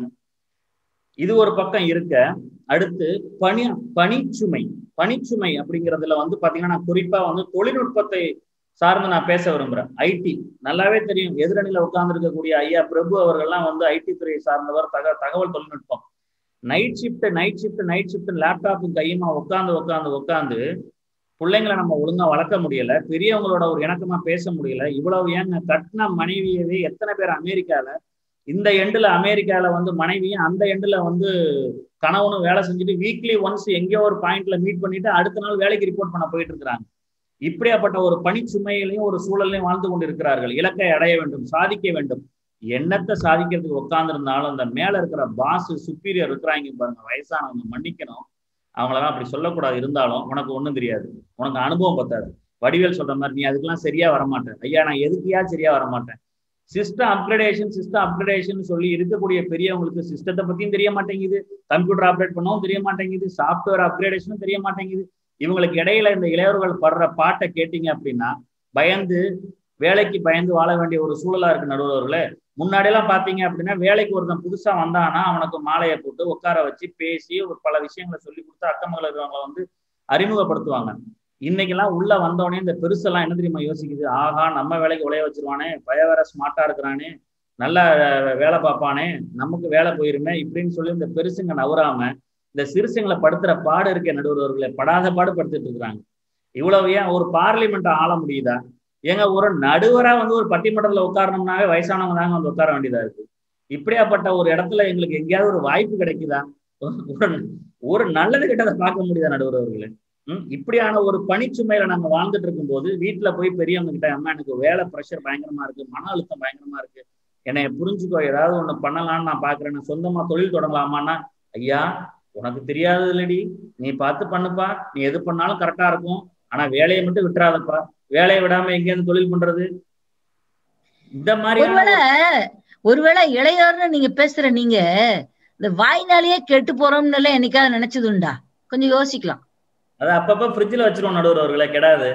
இது ஒரு பக்கம் இருக்க அடுத்து பனி பனிச்சுமை பனிச்சுமை அப்படிங்கிறதுல வந்து பாத்தீங்கன்னா நான் குறிப்பா வந்து தொழில்நுட்பத்தை சார்ந்து நான் பேச விரும்புறேன் ஐடி நல்லாவே தெரியும் எதிரணியில உட்கார்ந்து இருக்கக்கூடிய ஐயா பிரபு அவர்கள்லாம் வந்து ஐடி துறையை சார்ந்தவர் தக தகவல் தொழில்நுட்பம் night shift night shift night shift லேப்டாப்பும் கையுமா உட்காந்து உட்காந்து உட்காந்து பிள்ளைங்களை நம்ம ஒழுங்கா வளர்க்க முடியல பெரியவங்களோட ஒரு இணக்கமா பேச முடியல இவ்வளவு ஏங்க கட்டின மனைவியவே எத்தனை பேர் அமெரிக்கால இந்த எண்டுல அமெரிக்கால வந்து மனைவியும் அந்த எண்டுல வந்து கணவனும் வேலை செஞ்சுட்டு வீக்லி ஒன்ஸ் எங்கேயோ ஒரு பாயிண்ட்ல மீட் பண்ணிட்டு அடுத்த நாள் வேலைக்கு ரிப்போர்ட் பண்ண போயிட்டு இருக்கிறாங்க இப்படியாப்பட்ட ஒரு பணிச்சுமையிலையும் ஒரு சூழலையும் வாழ்ந்து கொண்டு இருக்கிறார்கள் இலக்கை அடைய வேண்டும் சாதிக்க வேண்டும் என்னத்தை சாதிக்கிறதுக்கு உட்கார்ந்துருந்தாலும் அந்த மேல இருக்கிற பாஸ் சுப்பீரியர் இருக்கிறாங்க பாருங்க வயசானவங்க மன்னிக்கணும் அவங்களெல்லாம் அப்படி சொல்லக்கூடாது இருந்தாலும் உனக்கு ஒண்ணும் தெரியாது உனக்கு அனுபவம் பத்தாது வடிவேல் சொல்ற மாதிரி நீ அதுக்கெல்லாம் சரியா வரமாட்டேன் ஐயா நான் எதுக்கியா சரியா வரமாட்டேன் சிஸ்டம் அப்கிரேடேஷன் சிஸ்டம் அப்கிரேடேஷன் சொல்லி இருக்கக்கூடிய பெரியவங்களுக்கு சிஸ்டத்தை பத்தியும் தெரிய மாட்டேங்குது கம்ப்யூட்டர் அப்டேட் பண்ணவும் தெரிய மாட்டேங்குது சாஃப்ட்வேர் அப்கிரேடேஷனும் தெரிய மாட்டேங்குது இவங்களுக்கு இடையில இந்த இளையவர்கள் படுற பாட்டை கேட்டீங்க அப்படின்னா பயந்து வேலைக்கு பயந்து வாழ வேண்டிய ஒரு சூழலா இருக்கு நடுவர்களே முன்னாடி எல்லாம் பாத்தீங்க அப்படின்னா வேலைக்கு ஒருத்தன் புதுசா வந்தானா அவனுக்கு மாலையை போட்டு உட்கார வச்சு பேசி ஒரு பல விஷயங்களை சொல்லி கொடுத்து அக்கமகள் இருக்கிறவங்களை வந்து அறிமுகப்படுத்துவாங்க இன்னைக்கெல்லாம் உள்ள வந்தோடனே இந்த பெருசெல்லாம் என்ன தெரியுமா யோசிக்குது ஆஹா நம்ம வேலைக்கு உழைய வச்சிருவானே பய வேற ஸ்மார்ட்டா இருக்கிறானே நல்லா வேலை பார்ப்பானே நமக்கு வேலை போயிருமே இப்படின்னு சொல்லி இந்த பெருசுங்க நவராம இந்த சிறுசுங்களை படுத்துற பாடு இருக்க நடுவர்களை படாத பாடு படுத்துட்டு இருக்கிறாங்க இவ்வளவு ஏன் ஒரு பார்லிமெண்ட் ஆள முடியுதா ஏங்க ஒரு நடுவரா வந்து ஒரு பட்டிமன்றத்துல உட்காரணும்னாவே வயசானவங்க தாங்க வந்து உட்கார வேண்டியதா இருக்கு இப்படியாப்பட்ட ஒரு இடத்துல எங்களுக்கு எங்கேயாவது ஒரு வாய்ப்பு கிடைக்குதா ஒரு ஒரு நல்லது கிட்டதை பார்க்க முடியுதா நடுவர் அவர்களே ம் இப்படியான ஒரு பணிச்சுமையில நம்ம வாழ்ந்துட்டு இருக்கும்போது வீட்டுல போய் பெரியவங்க கிட்ட அம்மா எனக்கு வேலை ப்ரெஷர் பயங்கரமா இருக்கு மன அழுத்தம் பயங்கரமா இருக்கு என்னை புரிஞ்சுக்கோ ஏதாவது ஒண்ணு பண்ணலாம்னு நான் பாக்குறேன் நான் சொந்தமா தொழில் தொடங்கலாமான்னா ஐயா உனக்கு தெரியாதது இல்லடி நீ பார்த்து பண்ணுப்பா நீ எது பண்ணாலும் கரெக்டா இருக்கும் ஆனா வேலையை மட்டும் விட்டுறாதப்பா வேலையை விடாம எங்க இருந்து தொழில் பண்றது இந்த மாதிரி ஒருவேளை ஒருவேளை இளையோர்னு நீங்க பேசுற நீங்க இந்த வாய்னாலேயே கெட்டு போறோம்னு என்னைக்காவது நினைச்சது உண்டா கொஞ்சம் யோசிக்கலாம் அது அப்பப்ப ஃப்ரிட்ஜில் வச்சிருவோம் நடுவர் அவர்களே கெடாது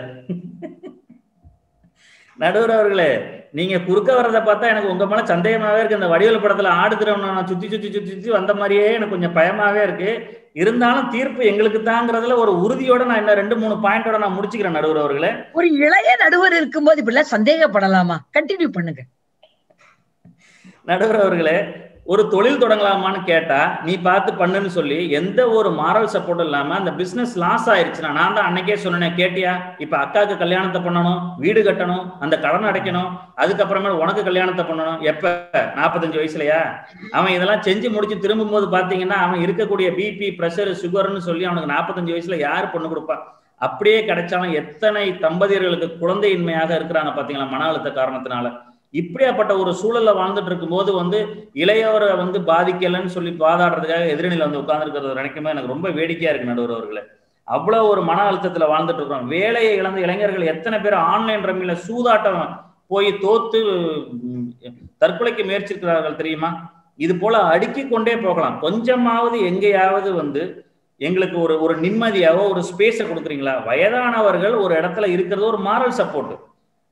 நடுவர் அவர்களே நீங்க குறுக்க வர்றதை பார்த்தா எனக்கு உங்க மேல சந்தேகமாவே இருக்கு இந்த வடிவல் படத்துல ஆடுகிறவன நான் சுத்தி சுத்தி சுத்தி சுத்தி வந்த மாதிரியே எனக்கு கொஞ்சம் பயமாவே இருக்கு இருந்தாலும் தீர்ப்பு எங்களுக்கு தாங்கிறதுல ஒரு உறுதியோட நான் இன்னும் ரெண்டு மூணு பாயிண்டோட நான் முடிச்சுக்கிறேன் நடுவர் அவர்களே ஒரு இளைய நடுவர் இருக்கும்போது இப்படிலாம் சந்தேகப்படலாமா கண்டினியூ பண்ணுங்க நடுவர் அவர்களே ஒரு தொழில் தொடங்கலாமான்னு கேட்டா நீ பார்த்து பண்ணுன்னு சொல்லி எந்த ஒரு மாரல் சப்போர்ட்டும் இல்லாம அந்த பிசினஸ் லாஸ் ஆயிருச்சுன்னா நான் தான் அன்னைக்கே சொன்னேன் கேட்டியா இப்ப அக்காவுக்கு கல்யாணத்தை பண்ணணும் வீடு கட்டணும் அந்த கடன் அடைக்கணும் அதுக்கப்புறமே உனக்கு கல்யாணத்தை பண்ணணும் எப்ப நாற்பத்தஞ்சு வயசுலயா அவன் இதெல்லாம் செஞ்சு முடிச்சு திரும்பும் போது பாத்தீங்கன்னா அவன் இருக்கக்கூடிய பிபி பிரஷர் சுகர்னு சொல்லி அவனுக்கு நாற்பத்தஞ்சு வயசுல யாரு பொண்ணு கொடுப்பா அப்படியே கிடைச்சாலும் எத்தனை தம்பதியர்களுக்கு குழந்தையின்மையாக இருக்கிறாங்க பாத்தீங்களா மன அழுத்த காரணத்தினால இப்படியாப்பட்ட ஒரு சூழல்ல வாழ்ந்துட்டு இருக்கும்போது வந்து இளையவரை வந்து பாதிக்கலன்னு சொல்லி வாதாடுறதுக்காக எதிரணியில வந்து உட்கார்ந்துருக்கிறது நினைக்கும்போது எனக்கு ரொம்ப வேடிக்கையா இருக்கு நடுவர் அவர்களே அவ்வளவு ஒரு மன அழுத்தத்துல வாழ்ந்துட்டு இருக்கிறோம் வேலையை இழந்த இளைஞர்கள் எத்தனை பேர் ஆன்லைன் ரம்மியில சூதாட்டம் போய் தோத்து தற்கொலைக்கு முயற்சிக்கிறார்கள் தெரியுமா இது போல அடுக்கி கொண்டே போகலாம் கொஞ்சமாவது எங்கேயாவது வந்து எங்களுக்கு ஒரு ஒரு நிம்மதியாவோ ஒரு ஸ்பேஸை கொடுக்குறீங்களா வயதானவர்கள் ஒரு இடத்துல இருக்கிறது ஒரு மாரல் சப்போர்ட்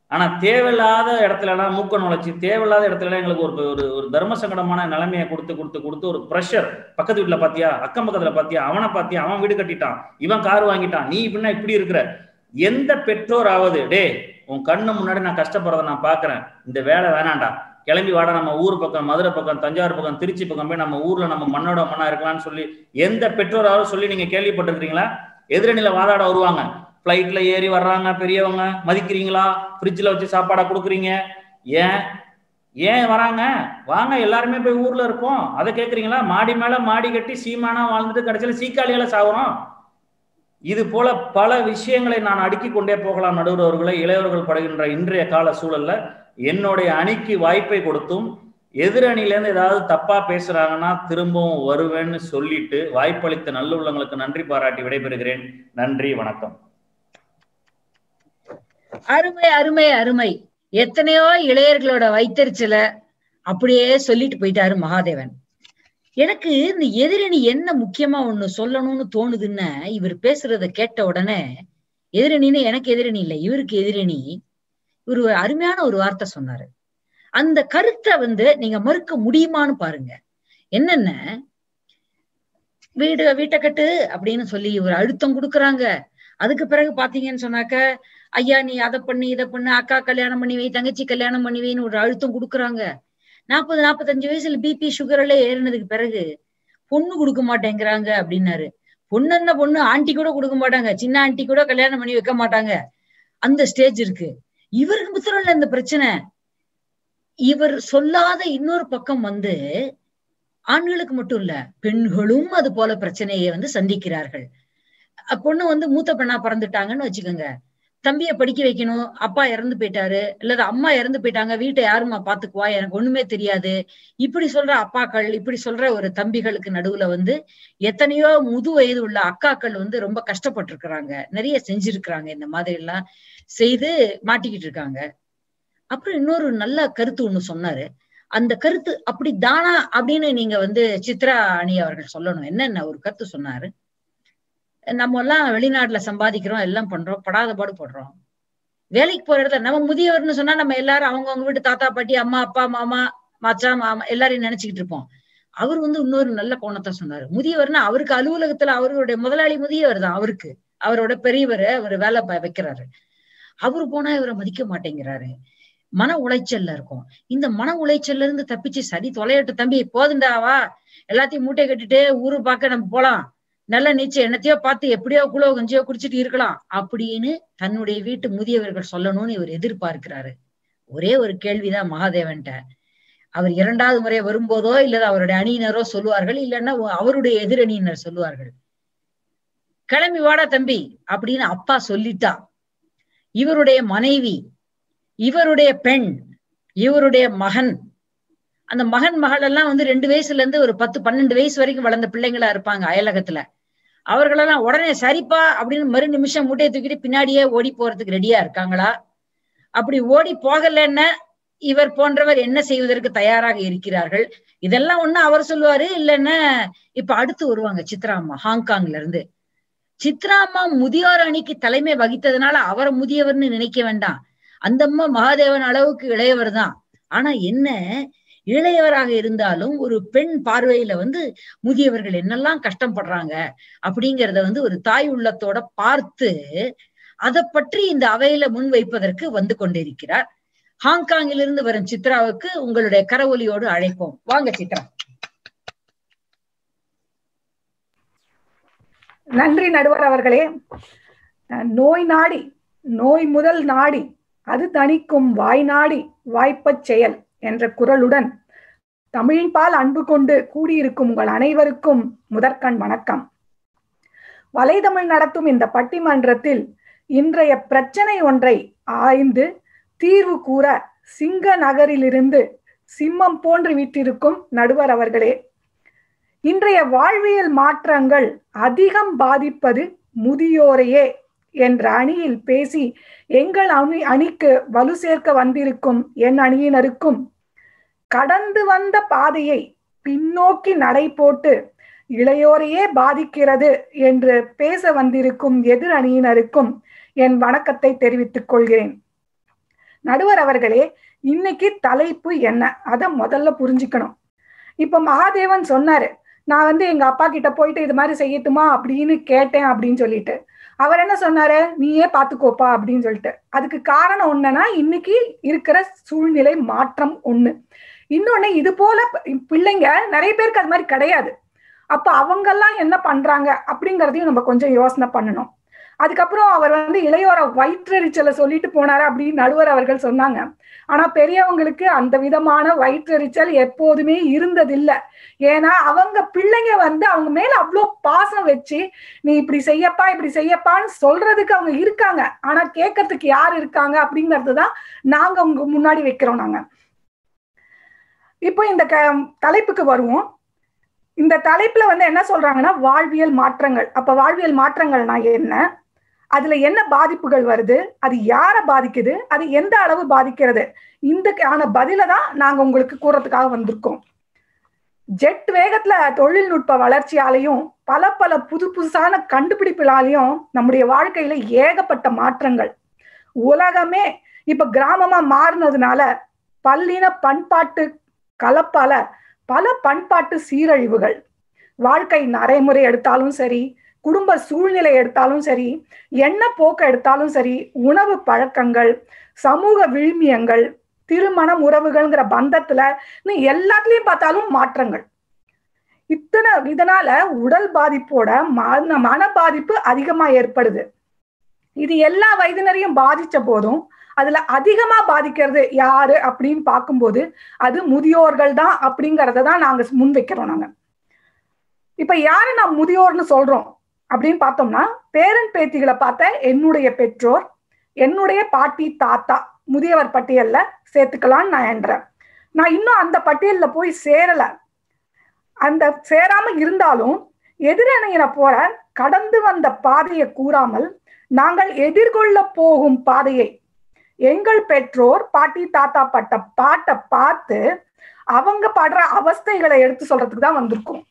ஆனா தேவையில்லாத இடத்துலலாம் மூக்க நுழைச்சி தேவையில்லாத இடத்துல எங்களுக்கு ஒரு ஒரு ஒரு தர்ம சங்கடமான நிலைமையை கொடுத்து கொடுத்து கொடுத்து ஒரு ப்ரெஷர் பக்கத்து வீட்டுல பாத்தியா அக்கம் பக்கத்துல பாத்தியா அவனை பாத்தியா அவன் வீடு கட்டிட்டான் இவன் கார் வாங்கிட்டான் நீ இப்படின்னா இப்படி இருக்கிற எந்த பெற்றோராவது டே உன் கண்ணு முன்னாடி நான் கஷ்டப்படுறத நான் பாக்குறேன் இந்த வேலை வேணாண்டா கிளம்பி வாடா நம்ம ஊர் பக்கம் மதுரை பக்கம் தஞ்சாவூர் பக்கம் திருச்சி பக்கம் போய் நம்ம ஊர்ல நம்ம மண்ணோட மண்ணா இருக்கலாம்னு சொல்லி எந்த பெற்றோராவது சொல்லி நீங்க கேள்விப்பட்டிருக்கீங்களா எதிரணியில வாதாட வருவாங்க ஃப்ளைட்ல ஏறி வர்றாங்க பெரியவங்க மதிக்கிறீங்களா ஃப்ரிட்ஜில் வச்சு சாப்பாடா கொடுக்குறீங்க ஏன் ஏன் வராங்க வாங்க எல்லாருமே போய் ஊர்ல இருப்போம் அதை கேட்குறீங்களா மாடி மேல மாடி கட்டி சீமானா வாழ்ந்துட்டு கடைசியில் சீக்காளியால சாகுறோம் இது போல பல விஷயங்களை நான் அடுக்கி கொண்டே போகலாம் நடுவர் அவர்களை இளையவர்கள் படுகின்ற இன்றைய கால சூழல்ல என்னுடைய அணிக்கு வாய்ப்பை கொடுத்தும் எதிரணியிலேருந்து ஏதாவது தப்பா பேசுறாங்கன்னா திரும்பவும் வருவேன்னு சொல்லிட்டு வாய்ப்பளித்த நல்லுள்ளங்களுக்கு நன்றி பாராட்டி விடைபெறுகிறேன் நன்றி வணக்கம் அருமை அருமை அருமை எத்தனையோ இளையர்களோட வைத்தறிச்சல அப்படியே சொல்லிட்டு போயிட்டாரு மகாதேவன் எனக்கு இந்த எதிரணி என்ன முக்கியமா ஒண்ணு சொல்லணும்னு தோணுதுன்னா இவர் பேசுறத கேட்ட உடனே எதிரணின்னு எனக்கு எதிரணி இல்லை இவருக்கு எதிரணி இவர் ஒரு அருமையான ஒரு வார்த்தை சொன்னாரு அந்த கருத்தை வந்து நீங்க மறுக்க முடியுமான்னு பாருங்க என்னென்ன வீடு வீட்டை கட்டு அப்படின்னு சொல்லி ஒரு அழுத்தம் கொடுக்குறாங்க அதுக்கு பிறகு பாத்தீங்கன்னு சொன்னாக்க ஐயா நீ அதை பண்ணி இதை பண்ணு அக்கா கல்யாணம் பண்ணி வை தங்கச்சி கல்யாணம் பண்ணி வைன்னு ஒரு அழுத்தம் கொடுக்குறாங்க நாற்பது நாற்பத்தஞ்சு வயசுல பிபி சுகர் எல்லாம் ஏறினதுக்கு பிறகு பொண்ணு கொடுக்க மாட்டேங்கிறாங்க அப்படின்னாரு பொண்ணு என்ன பொண்ணு ஆண்டி கூட கொடுக்க மாட்டாங்க சின்ன ஆண்டி கூட கல்யாணம் பண்ணி வைக்க மாட்டாங்க அந்த ஸ்டேஜ் இருக்கு இவருக்கு மாத்திரம் இல்ல இந்த பிரச்சனை இவர் சொல்லாத இன்னொரு பக்கம் வந்து ஆண்களுக்கு மட்டும் இல்ல பெண்களும் அது போல பிரச்சனையை வந்து சந்திக்கிறார்கள் பொண்ணு வந்து மூத்த பெண்ணா பிறந்துட்டாங்கன்னு வச்சுக்கோங்க தம்பிய படிக்க வைக்கணும் அப்பா இறந்து போயிட்டாரு இல்லது அம்மா இறந்து போயிட்டாங்க வீட்டை யாருமா பாத்துக்குவா எனக்கு ஒண்ணுமே தெரியாது இப்படி சொல்ற அப்பாக்கள் இப்படி சொல்ற ஒரு தம்பிகளுக்கு நடுவுல வந்து எத்தனையோ முது வயது உள்ள அக்காக்கள் வந்து ரொம்ப கஷ்டப்பட்டு இருக்கிறாங்க நிறைய செஞ்சிருக்கிறாங்க இந்த மாதிரி எல்லாம் செய்து மாட்டிக்கிட்டு இருக்காங்க அப்புறம் இன்னொரு நல்ல கருத்து ஒண்ணு சொன்னாரு அந்த கருத்து அப்படி தானா அப்படின்னு நீங்க வந்து சித்ரா அணி அவர்கள் சொல்லணும் என்னென்ன ஒரு கருத்து சொன்னாரு நம்ம எல்லாம் வெளிநாட்டுல சம்பாதிக்கிறோம் எல்லாம் பண்றோம் படாத பாடு போடுறோம் வேலைக்கு போற இடத்துல நம்ம முதியவர்னு சொன்னா நம்ம எல்லாரும் அவங்கவுங்க வீட்டு தாத்தா பாட்டி அம்மா அப்பா மாமா மச்சான் மாமா எல்லாரையும் நினைச்சுக்கிட்டு இருப்போம் அவர் வந்து இன்னொரு நல்ல கோணத்தை சொன்னாரு முதியவர்னா அவருக்கு அலுவலகத்துல அவருடைய முதலாளி முதியவர் தான் அவருக்கு அவரோட பெரியவர் அவர் வேலை வைக்கிறாரு அவரு போனா இவரை மதிக்க மாட்டேங்கிறாரு மன உளைச்சல்ல இருக்கும் இந்த மன உளைச்சல்ல இருந்து தப்பிச்சு சரி தொலையட்டு தம்பி போதுண்டாவா எல்லாத்தையும் மூட்டை கட்டிட்டு ஊரு பார்க்க நம்ம போலாம் நல்ல நீச்சல் என்னத்தையோ பார்த்து எப்படியோ குளோ கஞ்சியோ குடிச்சிட்டு இருக்கலாம் அப்படின்னு தன்னுடைய வீட்டு முதியவர்கள் சொல்லணும்னு இவர் எதிர்பார்க்கிறாரு ஒரே ஒரு கேள்விதான் மகாதேவன்ட்ட அவர் இரண்டாவது முறை வரும்போதோ இல்லது அவருடைய அணியினரோ சொல்லுவார்கள் இல்லைன்னா அவருடைய எதிரணியினர் சொல்லுவார்கள் கிளம்பி வாடா தம்பி அப்படின்னு அப்பா சொல்லிட்டா இவருடைய மனைவி இவருடைய பெண் இவருடைய மகன் அந்த மகன் மகள் எல்லாம் வந்து ரெண்டு வயசுல இருந்து ஒரு பத்து பன்னெண்டு வயசு வரைக்கும் வளர்ந்த பிள்ளைங்களா இருப்பாங்க அயலகத்துல அவர்களெல்லாம் உடனே சரிப்பா அப்படின்னு மறு நிமிஷம் மூட்டையை தூக்கிட்டு பின்னாடியே ஓடி போறதுக்கு ரெடியா இருக்காங்களா அப்படி ஓடி போகலன்னா இவர் போன்றவர் என்ன செய்வதற்கு தயாராக இருக்கிறார்கள் இதெல்லாம் ஒண்ணு அவர் சொல்லுவாரு இல்லைன்னா இப்ப அடுத்து வருவாங்க சித்ரா அம்மா ஹாங்காங்ல இருந்து சித்ரா அம்மா முதியோர் அணிக்கு தலைமை வகித்ததுனால அவரை முதியவர்னு நினைக்க வேண்டாம் அந்த அம்மா மகாதேவன் அளவுக்கு இளையவர் தான் ஆனா என்ன இளையவராக இருந்தாலும் ஒரு பெண் பார்வையில வந்து முதியவர்கள் என்னெல்லாம் கஷ்டப்படுறாங்க அப்படிங்கிறத வந்து ஒரு தாய் உள்ளத்தோட பார்த்து அதை பற்றி இந்த அவையில முன் வைப்பதற்கு வந்து கொண்டிருக்கிறார் ஹாங்காங்கிலிருந்து வரும் சித்ராவுக்கு உங்களுடைய கரவொலியோடு அழைப்போம் வாங்க சித்ரா நன்றி நடுவர் அவர்களே நோய் நாடி நோய் முதல் நாடி அது தணிக்கும் வாய் நாடி வாய்ப்பச் செயல் என்ற குரலுடன் தமிழின் பால் அன்பு கொண்டு கூடியிருக்கும் உங்கள் அனைவருக்கும் முதற்கண் வணக்கம் வலைதமிழ் நடத்தும் இந்த பட்டிமன்றத்தில் இன்றைய பிரச்சனை ஒன்றை ஆய்ந்து தீர்வு கூற சிங்க நகரிலிருந்து சிம்மம் போன்று விட்டிருக்கும் நடுவர் அவர்களே இன்றைய வாழ்வியல் மாற்றங்கள் அதிகம் பாதிப்பது முதியோரையே என்ற அணியில் பேசி எங்கள் அணி அணிக்கு வலு சேர்க்க வந்திருக்கும் என் அணியினருக்கும் கடந்து வந்த பாதையை பின்னோக்கி நடை போட்டு இளையோரையே பாதிக்கிறது என்று பேச வந்திருக்கும் எதிர் அணியினருக்கும் என் வணக்கத்தை தெரிவித்துக் கொள்கிறேன் நடுவர் அவர்களே இன்னைக்கு தலைப்பு என்ன அத முதல்ல புரிஞ்சுக்கணும் இப்ப மகாதேவன் சொன்னாரு நான் வந்து எங்க அப்பா கிட்ட போயிட்டு இது மாதிரி செய்யட்டுமா அப்படின்னு கேட்டேன் அப்படின்னு சொல்லிட்டு அவர் என்ன சொன்னாரு நீயே பாத்துக்கோப்பா அப்படின்னு சொல்லிட்டு அதுக்கு காரணம் ஒண்ணுன்னா இன்னைக்கு இருக்கிற சூழ்நிலை மாற்றம் ஒண்ணு இன்னொன்னு இது போல பிள்ளைங்க நிறைய பேருக்கு அது மாதிரி கிடையாது அப்ப அவங்கெல்லாம் என்ன பண்றாங்க அப்படிங்கறதையும் நம்ம கொஞ்சம் யோசனை பண்ணணும் அதுக்கப்புறம் அவர் வந்து இளையோர வயிற்றெரிச்சலை சொல்லிட்டு போனாரு அப்படின்னு நடுவர் அவர்கள் சொன்னாங்க ஆனா பெரியவங்களுக்கு அந்த விதமான வயிற்றெரிச்சல் எப்போதுமே இருந்ததில்லை ஏன்னா அவங்க பிள்ளைங்க வந்து அவங்க மேல அவ்வளோ பாசம் வச்சு நீ இப்படி செய்யப்பா இப்படி செய்யப்பான்னு சொல்றதுக்கு அவங்க இருக்காங்க ஆனா கேட்கறதுக்கு யார் இருக்காங்க அப்படிங்கிறது தான் நாங்க உங்க முன்னாடி வைக்கிறோம் நாங்க இப்போ இந்த க தலைப்புக்கு வருவோம் இந்த தலைப்புல வந்து என்ன சொல்றாங்கன்னா வாழ்வியல் மாற்றங்கள் அப்ப வாழ்வியல் மாற்றங்கள்னா என்ன அதுல என்ன பாதிப்புகள் வருது அது யார பாதிக்குது அது எந்த அளவு பாதிக்கிறது இந்த பதில தான் நாங்க உங்களுக்கு கூறதுக்காக வந்திருக்கோம் ஜெட் வேகத்துல தொழில்நுட்ப வளர்ச்சியாலையும் பல பல புது புதுசான கண்டுபிடிப்புகளாலையும் நம்முடைய வாழ்க்கையில ஏகப்பட்ட மாற்றங்கள் உலகமே இப்ப கிராமமா மாறினதுனால பல்லின பண்பாட்டு கலப்பால பல பண்பாட்டு சீரழிவுகள் வாழ்க்கை நடைமுறை எடுத்தாலும் சரி குடும்ப சூழ்நிலை எடுத்தாலும் சரி எண்ண போக்க எடுத்தாலும் சரி உணவு பழக்கங்கள் சமூக விழுமியங்கள் திருமணம் உறவுகள்ங்கிற பந்தத்துல எல்லாத்துலயும் பார்த்தாலும் மாற்றங்கள் இத்தனை இதனால உடல் பாதிப்போட மன மன பாதிப்பு அதிகமா ஏற்படுது இது எல்லா வயதினரையும் பாதிச்ச போதும் அதுல அதிகமா பாதிக்கிறது யாரு அப்படின்னு பார்க்கும்போது அது முதியோர்கள் தான் அப்படிங்கறத தான் நாங்க முன் வைக்கிறோம் நாங்க இப்ப யாரு நான் முதியோர்னு சொல்றோம் அப்படின்னு பார்த்தோம்னா பேரன் பேத்திகளை பார்த்த என்னுடைய பெற்றோர் என்னுடைய பாட்டி தாத்தா முதியவர் பட்டியல்ல சேர்த்துக்கலாம்னு நான் என்றேன் நான் இன்னும் அந்த பட்டியல்ல போய் சேரல அந்த சேராம இருந்தாலும் எதிரணியின போற கடந்து வந்த பாதையை கூறாமல் நாங்கள் எதிர்கொள்ள போகும் பாதையை எங்கள் பெற்றோர் பாட்டி தாத்தா பட்ட பாட்டை பார்த்து அவங்க படுற அவஸ்தைகளை எடுத்து சொல்றதுக்கு தான் வந்திருக்கோம்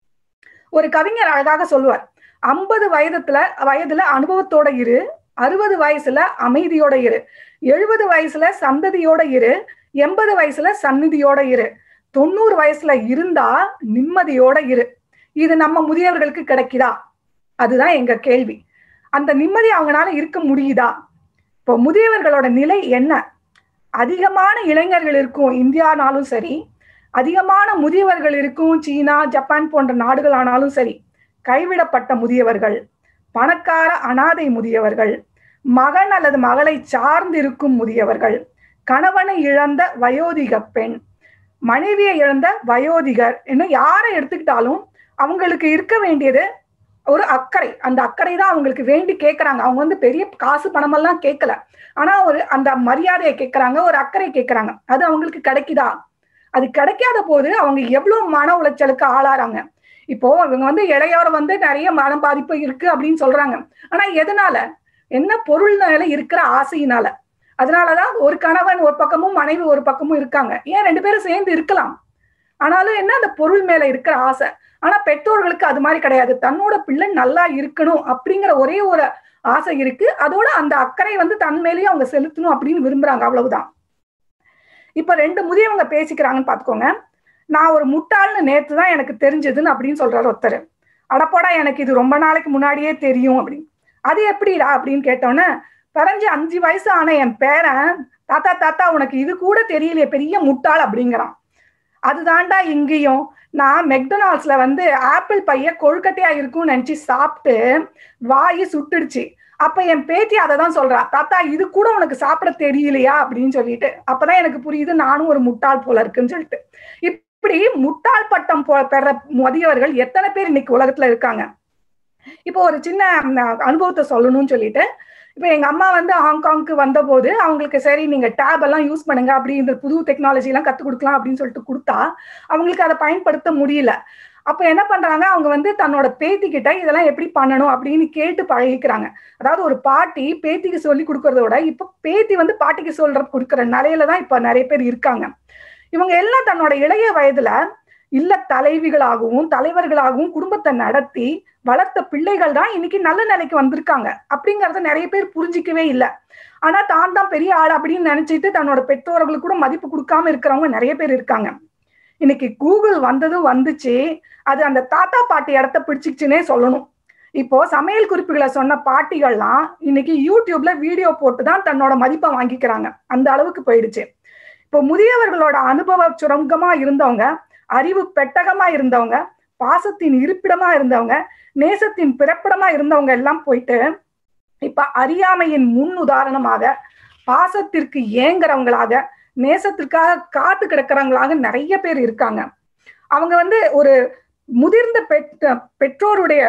ஒரு கவிஞர் அழகாக சொல்லுவார் ஐம்பது வயதுல வயதுல அனுபவத்தோட இரு அறுபது வயசுல அமைதியோட இரு எழுபது வயசுல சந்ததியோட இரு எண்பது வயசுல சந்நிதியோட இரு தொண்ணூறு வயசுல இருந்தா நிம்மதியோட இரு இது நம்ம முதியவர்களுக்கு கிடைக்குதா அதுதான் எங்க கேள்வி அந்த நிம்மதி அவங்களால இருக்க முடியுதா இப்போ முதியவர்களோட நிலை என்ன அதிகமான இளைஞர்கள் இருக்கும் இந்தியானாலும் சரி அதிகமான முதியவர்கள் இருக்கும் சீனா ஜப்பான் போன்ற நாடுகள் ஆனாலும் சரி கைவிடப்பட்ட முதியவர்கள் பணக்கார அனாதை முதியவர்கள் மகன் அல்லது மகளை சார்ந்து இருக்கும் முதியவர்கள் கணவனை இழந்த வயோதிக பெண் மனைவியை இழந்த வயோதிகர் இன்னும் யாரை எடுத்துக்கிட்டாலும் அவங்களுக்கு இருக்க வேண்டியது ஒரு அக்கறை அந்த அக்கறை தான் அவங்களுக்கு வேண்டி கேட்கறாங்க அவங்க வந்து பெரிய காசு பணமெல்லாம் கேட்கல ஆனா ஒரு அந்த மரியாதையை கேட்கறாங்க ஒரு அக்கறை கேட்கறாங்க அது அவங்களுக்கு கிடைக்குதா அது கிடைக்காத போது அவங்க எவ்வளவு மன உளைச்சலுக்கு ஆளாறாங்க இப்போ இவங்க வந்து இளையோர் வந்து நிறைய மன பாதிப்பு இருக்கு அப்படின்னு சொல்றாங்க ஆனா எதனால என்ன பொருள்னால இருக்கிற ஆசையினால அதனாலதான் ஒரு கணவன் ஒரு பக்கமும் மனைவி ஒரு பக்கமும் இருக்காங்க ஏன் ரெண்டு பேரும் சேர்ந்து இருக்கலாம் ஆனாலும் என்ன அந்த பொருள் மேல இருக்கிற ஆசை ஆனா பெற்றோர்களுக்கு அது மாதிரி கிடையாது தன்னோட பிள்ளை நல்லா இருக்கணும் அப்படிங்கிற ஒரே ஒரு ஆசை இருக்கு அதோட அந்த அக்கறை வந்து தன் மேலேயே அவங்க செலுத்தணும் அப்படின்னு விரும்புறாங்க அவ்வளவுதான் இப்ப ரெண்டு முதியவங்க பேசிக்கிறாங்கன்னு பாத்துக்கோங்க நான் ஒரு முட்டாள்னு நேத்து தான் எனக்கு தெரிஞ்சதுன்னு அப்படின்னு சொல்றாரு ஒருத்தர் அடப்போடா எனக்கு இது ரொம்ப நாளைக்கு முன்னாடியே தெரியும் அப்படின்னு அது எப்படிடா அப்படின்னு கேட்டோன்னே பிறஞ்சு அஞ்சு வயசு ஆன என் பேரன் தாத்தா தாத்தா உனக்கு இது கூட தெரியலையே பெரிய முட்டாள் அப்படிங்கிறான் அதுதான்டா இங்கேயும் நான் மெக்டொனால்ட்ஸ்ல வந்து ஆப்பிள் பைய கொழுக்கட்டையா இருக்கும்னு நினைச்சு சாப்பிட்டு வாயி சுட்டுடுச்சு அப்ப என் பேத்தி அதை தான் சொல்றா தாத்தா இது கூட உனக்கு சாப்பிட தெரியலையா அப்படின்னு சொல்லிட்டு அப்பதான் எனக்கு புரியுது நானும் ஒரு முட்டாள் போல இருக்குன்னு சொல்லிட்டு இப்படி முட்டாள் பட்டம் போ பெற முதியவர்கள் எத்தனை பேர் இன்னைக்கு உலகத்துல இருக்காங்க இப்போ ஒரு சின்ன அனுபவத்தை சொல்லணும்னு சொல்லிட்டு இப்போ எங்க அம்மா வந்து ஹாங்காங்க்கு வந்த போது அவங்களுக்கு சரி நீங்க டேப் எல்லாம் யூஸ் பண்ணுங்க அப்படி இந்த புது டெக்னாலஜி எல்லாம் கத்து கொடுக்கலாம் அப்படின்னு சொல்லிட்டு கொடுத்தா அவங்களுக்கு அதை பயன்படுத்த முடியல அப்ப என்ன பண்றாங்க அவங்க வந்து தன்னோட பேத்தி கிட்ட இதெல்லாம் எப்படி பண்ணணும் அப்படின்னு கேட்டு பழகிக்கிறாங்க அதாவது ஒரு பாட்டி பேத்திக்கு சொல்லி கொடுக்கறத விட இப்ப பேத்தி வந்து பாட்டிக்கு சொல்ற கொடுக்குற நிலையில தான் இப்ப நிறைய பேர் இருக்காங்க இவங்க எல்லாம் தன்னோட இளைய வயதுல இல்ல தலைவிகளாகவும் தலைவர்களாகவும் குடும்பத்தை நடத்தி வளர்த்த பிள்ளைகள் தான் இன்னைக்கு நல்ல நிலைக்கு வந்திருக்காங்க அப்படிங்கறத நிறைய பேர் புரிஞ்சிக்கவே இல்லை ஆனா தான் தான் பெரிய ஆள் அப்படின்னு நினைச்சிட்டு தன்னோட பெற்றோர்களுக்கு கூட மதிப்பு கொடுக்காம இருக்கிறவங்க நிறைய பேர் இருக்காங்க இன்னைக்கு கூகுள் வந்ததும் வந்துச்சு அது அந்த தாத்தா பாட்டி இடத்த பிடிச்சிச்சுன்னே சொல்லணும் இப்போ சமையல் குறிப்புகளை சொன்ன பாட்டிகள்லாம் இன்னைக்கு யூடியூப்ல வீடியோ போட்டு தான் தன்னோட மதிப்பை வாங்கிக்கிறாங்க அந்த அளவுக்கு போயிடுச்சு இப்போ முதியவர்களோட அனுபவ சுரங்கமா இருந்தவங்க அறிவு பெட்டகமா இருந்தவங்க பாசத்தின் இருப்பிடமா இருந்தவங்க நேசத்தின் பிறப்பிடமா இருந்தவங்க எல்லாம் போயிட்டு இப்ப அறியாமையின் முன் உதாரணமாக பாசத்திற்கு ஏங்குறவங்களாக நேசத்திற்காக காத்து கிடக்கிறவங்களாக நிறைய பேர் இருக்காங்க அவங்க வந்து ஒரு முதிர்ந்த பெற்ற பெற்றோருடைய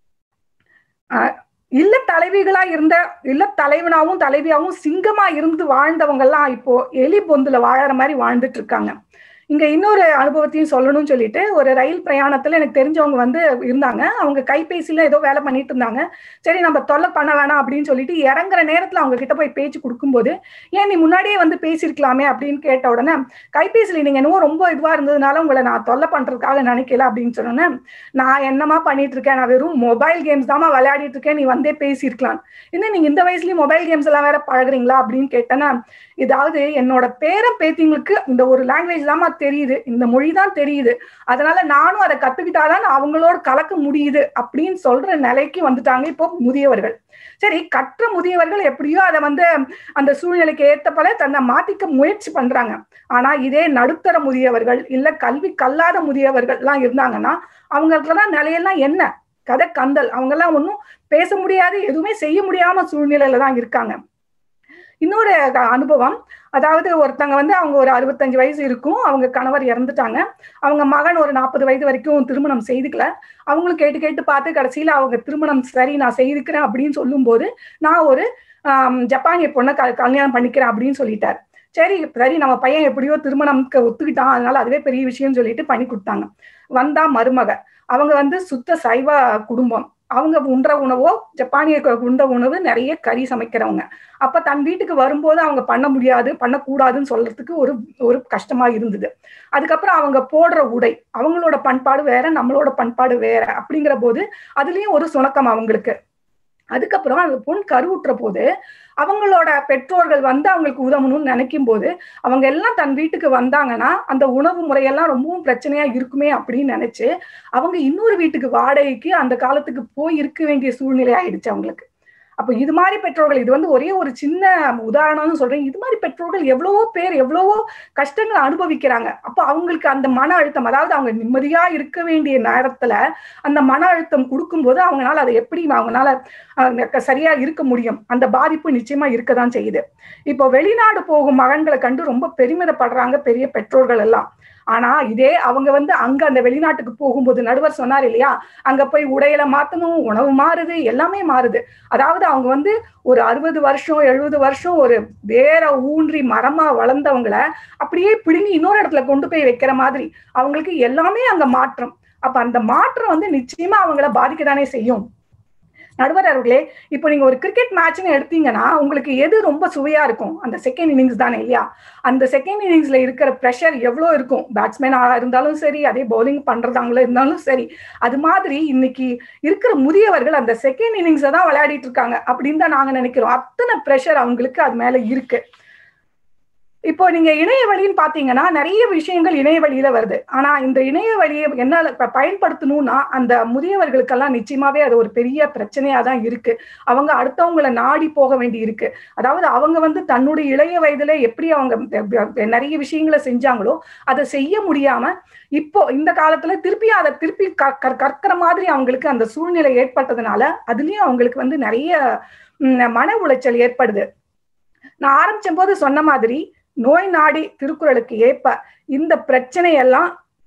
இல்ல தலைவிகளா இருந்த இல்ல தலைவனாவும் தலைவியாவும் சிங்கமா இருந்து வாழ்ந்தவங்க எல்லாம் இப்போ எலி பொந்துல வாழற மாதிரி வாழ்ந்துட்டு இருக்காங்க இங்க இன்னொரு அனுபவத்தையும் சொல்லணும்னு சொல்லிட்டு ஒரு ரயில் பிரயாணத்துல எனக்கு தெரிஞ்சவங்க வந்து இருந்தாங்க அவங்க கைபேசியில ஏதோ வேலை பண்ணிட்டு இருந்தாங்க சரி நம்ம தொல்லை பண்ண வேணாம் அப்படின்னு சொல்லிட்டு இறங்குற நேரத்துல அவங்க கிட்ட போய் பேச்சு கொடுக்கும்போது ஏன் நீ முன்னாடியே வந்து பேசியிருக்கலாமே அப்படின்னு கேட்ட உடனே கைபேசியில நீங்க என்னவோ ரொம்ப இதுவா இருந்ததுனால உங்களை நான் தொல்லை பண்றதுக்காக நினைக்கல அப்படின்னு சொன்னேன் நான் என்னமா பண்ணிட்டு இருக்கேன் நான் வெறும் மொபைல் கேம்ஸ் தாமா விளையாடிட்டு இருக்கேன் நீ வந்தே பேசியிருக்கலாம் இன்னும் நீங்க இந்த வயசுலயும் மொபைல் கேம்ஸ் எல்லாம் வேற பழகுறீங்களா அப்படின்னு கேட்டேன்னா இதாவது என்னோட பேரன் பேத்திங்களுக்கு இந்த ஒரு லாங்குவேஜ் தாமா தெரியுது இந்த மொழி தான் தெரியுது அதனால நானும் அதை கத்துக்கிட்டாதான் அவங்களோட கலக்க முடியுது அப்படின்னு சொல்ற நிலைக்கு வந்துட்டாங்க இப்போ முதியவர்கள் சரி கற்ற முதியவர்கள் எப்படியோ அதை வந்து அந்த சூழ்நிலைக்கு ஏத்தப்பல தன்னை மாத்திக்க முயற்சி பண்றாங்க ஆனா இதே நடுத்தர முதியவர்கள் இல்ல கல்வி கல்லாத முதியவர்கள் எல்லாம் இருந்தாங்கன்னா அவங்களுக்கெல்லாம் நிலையெல்லாம் என்ன கதை கந்தல் அவங்க எல்லாம் ஒன்றும் பேச முடியாது எதுவுமே செய்ய முடியாம சூழ்நிலையில தான் இருக்காங்க இன்னொரு அனுபவம் அதாவது ஒருத்தங்க வந்து அவங்க ஒரு அறுபத்தஞ்சு வயசு இருக்கும் அவங்க கணவர் இறந்துட்டாங்க அவங்க மகன் ஒரு நாற்பது வயது வரைக்கும் திருமணம் செய்துக்கல அவங்களும் கேட்டு கேட்டு பார்த்து கடைசியில அவங்க திருமணம் சரி நான் செய்துக்கிறேன் அப்படின்னு சொல்லும்போது நான் ஒரு ஜப்பானிய பொண்ணை கல்யாணம் பண்ணிக்கிறேன் அப்படின்னு சொல்லிட்டார் சரி சரி நம்ம பையன் எப்படியோ திருமணம்க்கு ஒத்துக்கிட்டான் அதனால அதுவே பெரிய விஷயம்னு சொல்லிட்டு பண்ணி கொடுத்தாங்க வந்தா மருமக அவங்க வந்து சுத்த சைவ குடும்பம் அவங்க உண்ற உணவோ ஜப்பானிய உண்ட உணவு நிறைய கறி சமைக்கிறவங்க அப்ப தன் வீட்டுக்கு வரும்போது அவங்க பண்ண முடியாது பண்ணக்கூடாதுன்னு சொல்றதுக்கு ஒரு ஒரு கஷ்டமா இருந்தது அதுக்கப்புறம் அவங்க போடுற உடை அவங்களோட பண்பாடு வேற நம்மளோட பண்பாடு வேற அப்படிங்கிற போது அதுலயும் ஒரு சுணக்கம் அவங்களுக்கு அதுக்கப்புறம் அந்த பொண் கருவுற்ற போது அவங்களோட பெற்றோர்கள் வந்து அவங்களுக்கு உதவணும்னு நினைக்கும் போது அவங்க எல்லாம் தன் வீட்டுக்கு வந்தாங்கன்னா அந்த உணவு முறையெல்லாம் ரொம்பவும் பிரச்சனையா இருக்குமே அப்படின்னு நினைச்சு அவங்க இன்னொரு வீட்டுக்கு வாடகைக்கு அந்த காலத்துக்கு போய் இருக்க வேண்டிய சூழ்நிலை ஆயிடுச்சு அவங்களுக்கு அப்ப இது மாதிரி பெற்றோர்கள் இது வந்து ஒரே ஒரு சின்ன உதாரணம்னு சொல்றேன் இது மாதிரி பெற்றோர்கள் எவ்வளவோ பேர் எவ்வளவோ கஷ்டங்களை அனுபவிக்கிறாங்க அப்ப அவங்களுக்கு அந்த மன அழுத்தம் அதாவது அவங்க நிம்மதியா இருக்க வேண்டிய நேரத்துல அந்த மன அழுத்தம் கொடுக்கும்போது அவங்களால அதை எப்படி அவங்களால சரியா இருக்க முடியும் அந்த பாதிப்பு நிச்சயமா இருக்கதான் செய்யுது இப்போ வெளிநாடு போகும் மகன்களை கண்டு ரொம்ப பெருமிதப்படுறாங்க பெரிய பெற்றோர்கள் எல்லாம் ஆனா இதே அவங்க வந்து அங்க அந்த வெளிநாட்டுக்கு போகும்போது நடுவர் சொன்னார் இல்லையா அங்க போய் உடையில மாத்தணும் உணவு மாறுது எல்லாமே மாறுது அதாவது அவங்க வந்து ஒரு அறுபது வருஷம் எழுபது வருஷம் ஒரு வேற ஊன்றி மரமா வளர்ந்தவங்கள அப்படியே பிடுங்கி இன்னொரு இடத்துல கொண்டு போய் வைக்கிற மாதிரி அவங்களுக்கு எல்லாமே அங்க மாற்றம் அப்ப அந்த மாற்றம் வந்து நிச்சயமா அவங்கள பாதிக்கதானே செய்யும் நடுவர் அவர்களே இப்போ நீங்க ஒரு கிரிக்கெட் மேட்ச்னு எடுத்தீங்கன்னா உங்களுக்கு எது ரொம்ப சுவையா இருக்கும் அந்த செகண்ட் இன்னிங்ஸ் தானே இல்லையா அந்த செகண்ட் இன்னிங்ஸ்ல இருக்கிற ப்ரெஷர் எவ்வளோ இருக்கும் பேட்ஸ்மேன் இருந்தாலும் சரி அதே பவுலிங் பண்றதாங்களோ இருந்தாலும் சரி அது மாதிரி இன்னைக்கு இருக்கிற முதியவர்கள் அந்த செகண்ட் இன்னிங்ஸை தான் விளையாடிட்டு இருக்காங்க அப்படின்னு தான் நாங்க நினைக்கிறோம் அத்தனை ப்ரெஷர் அவங்களுக்கு அது மேல இருக்கு இப்போ நீங்க இணைய வழின்னு பாத்தீங்கன்னா நிறைய விஷயங்கள் இணைய வழியில வருது ஆனா இந்த இணைய வழியை என்ன பயன்படுத்தணும்னா அந்த முதியவர்களுக்கெல்லாம் நிச்சயமாவே அது ஒரு பெரிய பிரச்சனையா தான் இருக்கு அவங்க அடுத்தவங்களை நாடி போக வேண்டி இருக்கு அதாவது அவங்க வந்து தன்னுடைய இளைய வயதுல எப்படி அவங்க நிறைய விஷயங்களை செஞ்சாங்களோ அதை செய்ய முடியாம இப்போ இந்த காலத்துல திருப்பி அதை திருப்பி கற்கிற மாதிரி அவங்களுக்கு அந்த சூழ்நிலை ஏற்பட்டதுனால அதுலயும் அவங்களுக்கு வந்து நிறைய மன உளைச்சல் ஏற்படுது நான் ஆரம்பிச்ச போது சொன்ன மாதிரி நோய் நாடி திருக்குறளுக்கு ஏற்ப இந்த பிரச்சனையெல்லாம்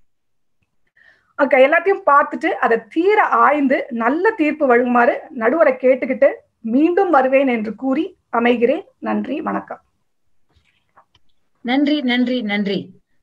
எல்லாத்தையும் பார்த்துட்டு அதை தீர ஆய்ந்து நல்ல தீர்ப்பு வழங்குமாறு நடுவரை கேட்டுக்கிட்டு மீண்டும் வருவேன் என்று கூறி அமைகிறேன் நன்றி வணக்கம் நன்றி நன்றி நன்றி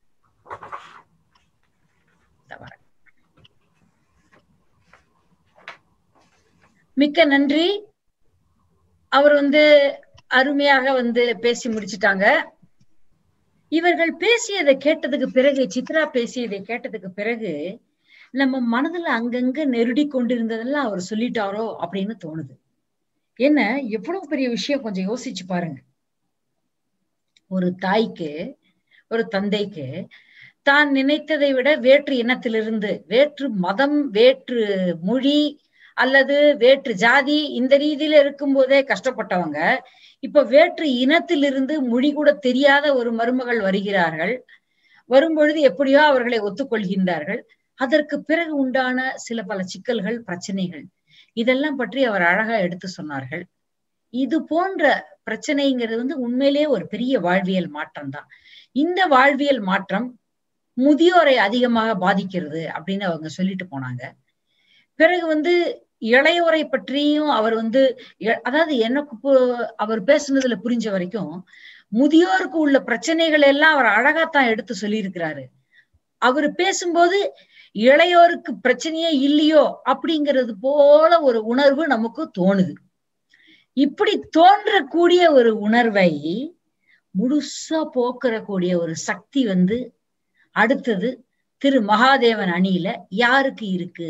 மிக்க நன்றி அவர் வந்து அருமையாக வந்து பேசி முடிச்சிட்டாங்க இவர்கள் பேசியதை கேட்டதுக்கு பிறகு சித்ரா பேசியதை கேட்டதுக்கு பிறகு நம்ம மனதுல அங்கங்க நெருடி கொண்டிருந்ததெல்லாம் அவர் சொல்லிட்டாரோ அப்படின்னு தோணுது என்ன எவ்வளவு பெரிய விஷயம் கொஞ்சம் யோசிச்சு பாருங்க ஒரு தாய்க்கு ஒரு தந்தைக்கு தான் நினைத்ததை விட வேற்று இனத்திலிருந்து வேற்று மதம் வேற்று மொழி அல்லது வேற்று ஜாதி இந்த ரீதியில இருக்கும் போதே கஷ்டப்பட்டவங்க இப்ப வேற்று இனத்திலிருந்து மொழி கூட தெரியாத ஒரு மருமகள் வருகிறார்கள் வரும்பொழுது எப்படியோ அவர்களை ஒத்துக்கொள்கின்றார்கள் அதற்கு பிறகு உண்டான சில பல சிக்கல்கள் பிரச்சனைகள் இதெல்லாம் பற்றி அவர் அழகா எடுத்து சொன்னார்கள் இது போன்ற பிரச்சனைங்கிறது வந்து உண்மையிலேயே ஒரு பெரிய வாழ்வியல் மாற்றம் தான் இந்த வாழ்வியல் மாற்றம் முதியோரை அதிகமாக பாதிக்கிறது அப்படின்னு அவங்க சொல்லிட்டு போனாங்க பிறகு வந்து இளையோரை பற்றியும் அவர் வந்து அதாவது எனக்கு அவர் பேசுனதுல புரிஞ்ச வரைக்கும் முதியோருக்கு உள்ள பிரச்சனைகள் எல்லாம் அவர் அழகாத்தான் எடுத்து சொல்லியிருக்கிறாரு அவர் பேசும்போது இளையோருக்கு பிரச்சனையே இல்லையோ அப்படிங்கிறது போல ஒரு உணர்வு நமக்கு தோணுது இப்படி தோன்றக்கூடிய ஒரு உணர்வை முழுசா போக்குற கூடிய ஒரு சக்தி வந்து அடுத்தது திரு மகாதேவன் அணியில யாருக்கு இருக்கு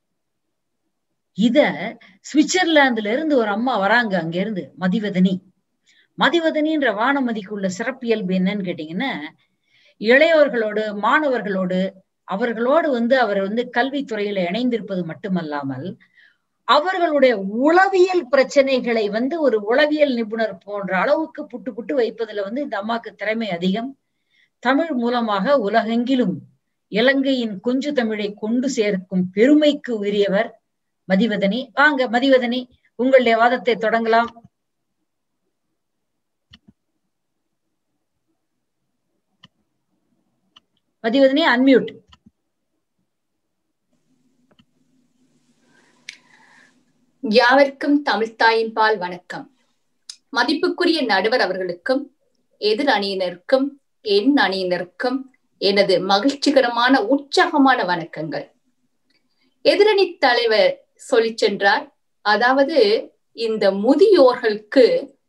இத சுவிட்சர்லாந்துல இருந்து ஒரு அம்மா வராங்க அங்க இருந்து மதிவதனி மதிவதனின்ற வானமதிக்கு உள்ள சிறப்பியல்பு என்னன்னு கேட்டீங்கன்னா இளையோர்களோடு மாணவர்களோடு அவர்களோடு வந்து அவர் வந்து கல்வித்துறையில இணைந்திருப்பது மட்டுமல்லாமல் அவர்களுடைய உளவியல் பிரச்சனைகளை வந்து ஒரு உளவியல் நிபுணர் போன்ற அளவுக்கு புட்டு புட்டு வைப்பதுல வந்து இந்த அம்மாக்கு திறமை அதிகம் தமிழ் மூலமாக உலகெங்கிலும் இலங்கையின் கொஞ்சு தமிழை கொண்டு சேர்க்கும் பெருமைக்கு உரியவர் மதிவதனி வாங்க மதிவதனி உங்களுடைய வாதத்தை தொடங்கலாம் மதிவதனி அன்மியூட் யாவருக்கும் தமிழ்த்தாயின் பால் வணக்கம் மதிப்புக்குரிய நடுவர் அவர்களுக்கும் எதிர் அணியினருக்கும் என் அணியினருக்கும் எனது மகிழ்ச்சிகரமான உற்சாகமான வணக்கங்கள் எதிரணி தலைவர் சொல்லி சென்றார் அதாவது இந்த முதியோர்களுக்கு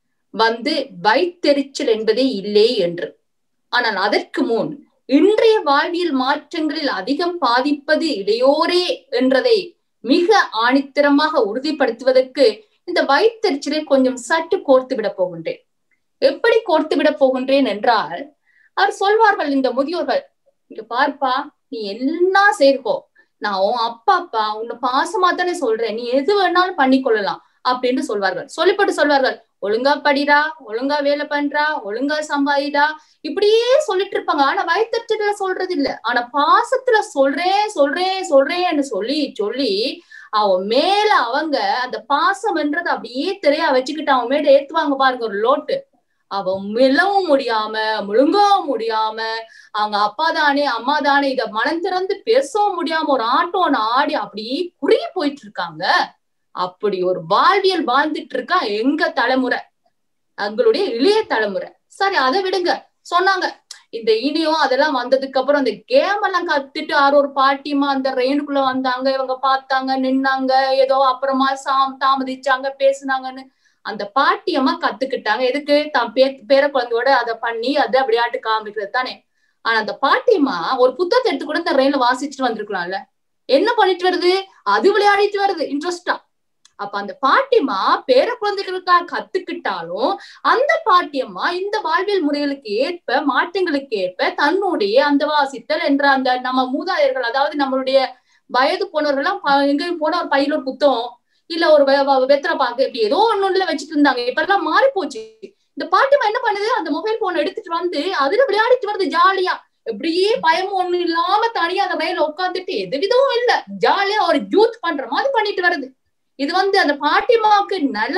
வந்து வைத்தெரிச்சல் என்பதே இல்லை என்று ஆனால் அதற்கு முன் இன்றைய வாழ்வியல் மாற்றங்களில் அதிகம் பாதிப்பது இளையோரே என்றதை மிக ஆணித்தரமாக உறுதிப்படுத்துவதற்கு இந்த வயிற்றெரிச்சலை கொஞ்சம் சற்று கோர்த்து விட போகின்றேன் எப்படி கோர்த்து விட போகின்றேன் என்றால் அவர் சொல்வார்கள் இந்த முதியோர்கள் இங்க பார்ப்பா நீ எல்லாம் சேர்க்கோ நான் உன் அப்பா அப்பா உன்னை பாசமா தானே சொல்றேன் நீ எது வேணாலும் பண்ணி கொள்ளலாம் அப்படின்னு சொல்வார்கள் சொல்லிப்பட்டு சொல்வார்கள் ஒழுங்கா படிடா ஒழுங்கா வேலை பண்றா ஒழுங்கா சம்பாதிடா இப்படியே சொல்லிட்டு இருப்பாங்க ஆனா வயிற்றுல சொல்றது இல்ல ஆனா பாசத்துல சொல்றேன் சொல்றேன் சொல்றேன்னு சொல்லி சொல்லி அவன் மேல அவங்க அந்த பாசம்ன்றது அப்படியே திரையா வச்சுக்கிட்டு அவன் மேல ஏத்துவாங்க பாருங்க ஒரு லோட்டு அவன் மிளவும் முடியாம முழுங்கவும் முடியாம அவங்க அப்பா தானே அம்மா தானே இத மனம் திறந்து பேசவும் முடியாம ஒரு ஆட்டோன்னு ஆடி அப்படியே குறுகி போயிட்டு இருக்காங்க அப்படி ஒரு வாழ்வியல் வாழ்ந்துட்டு இருக்கா எங்க தலைமுறை எங்களுடைய இளைய தலைமுறை சரி அதை விடுங்க சொன்னாங்க இந்த இனியும் அதெல்லாம் வந்ததுக்கு அப்புறம் அந்த கேம் எல்லாம் கத்துட்டு ஆறு ஒரு பாட்டியமா அந்த ரெயினுக்குள்ள வந்தாங்க இவங்க பார்த்தாங்க நின்னாங்க ஏதோ அப்புறமா சாம் தாமதிச்சாங்க பேசுனாங்கன்னு அந்த பாட்டியம்மா கத்துக்கிட்டாங்க எதுக்கு தான் பே பேர குழந்தையோட அதை பண்ணி அதை விளையாட்டு காமிக்கிறது தானே ஆனா அந்த பாட்டியம்மா ஒரு புத்தகத்தை எடுத்து கூட இந்த ரெயின்ல வாசிச்சுட்டு வந்திருக்கலாம்ல என்ன பண்ணிட்டு வருது அது விளையாடிட்டு வருது இன்ட்ரெஸ்டா அப்ப அந்த பாட்டியம்மா பேர குழந்தைகளுக்காக கத்துக்கிட்டாலும் அந்த பாட்டியம்மா இந்த வாழ்வியல் முறைகளுக்கு ஏற்ப மாற்றங்களுக்கு ஏற்ப தன்னுடைய அந்த வாசித்தல் என்ற அந்த நம்ம மூதாதையர்கள் அதாவது நம்மளுடைய வயது போனவர்கள்லாம் எங்கேயும் போன ஒரு பையில ஒரு புத்தகம் இல்ல ஒரு வெத்தலை பாக்கு இப்படி ஏதோ ஒண்ணுல வச்சுட்டு இருந்தாங்க இப்ப எல்லாம் மாறி போச்சு இந்த பாட்டியம்மா என்ன பண்ணுது அந்த மொபைல் போன் எடுத்துட்டு வந்து அதுல விளையாடிட்டு வருது ஜாலியா எப்படியே பயமும் ஒண்ணு இல்லாம தனியா அந்த ரயில உட்காந்துட்டு எது விதமும் இல்ல ஜாலியா ஒரு யூத் பண்ற மாதிரி பண்ணிட்டு வருது இது வந்து அந்த பாட்டிமாவுக்கு நல்ல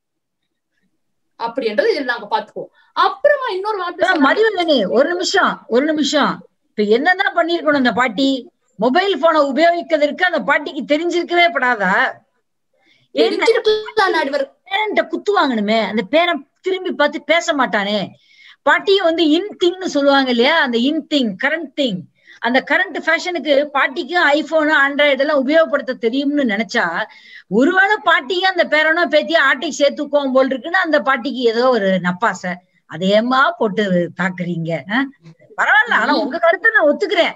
அப்படின்றது இதுல நாங்க பாத்துக்குவோம் அப்புறமா இன்னொரு வார்த்தை மதிவதனி ஒரு நிமிஷம் ஒரு நிமிஷம் இப்ப என்னதான் பண்ணிருக்கணும் அந்த பாட்டி மொபைல் போனை உபயோகிக்கிறதுக்கு அந்த பாட்டிக்கு தெரிஞ்சிருக்கவே படாதா நடுவர் பேரண்ட குத்து வாங்கணுமே அந்த பேரன் திரும்பி பார்த்து பேச மாட்டானே பாட்டியும் வந்து இன் திங்னு சொல்லுவாங்க இல்லையா அந்த இன் திங் கரண்ட் திங் அந்த கரண்ட் ஃபேஷனுக்கு பாட்டிக்கும் ஐபோனு ஆண்ட்ராய்டு எல்லாம் உபயோகப்படுத்த தெரியும்னு நினைச்சா ஒருவேளை பாட்டியும் அந்த பேரனோ பேத்தியோ ஆட்டைக்கு சேர்த்துக்கோம் போல் இருக்குன்னு அந்த பாட்டிக்கு ஏதோ ஒரு நப்பாசை அதையம்மா போட்டு தாக்குறீங்க ஆ? பரவாயில்ல ஆனா உங்க கருத்தை நான் ஒத்துக்கிறேன்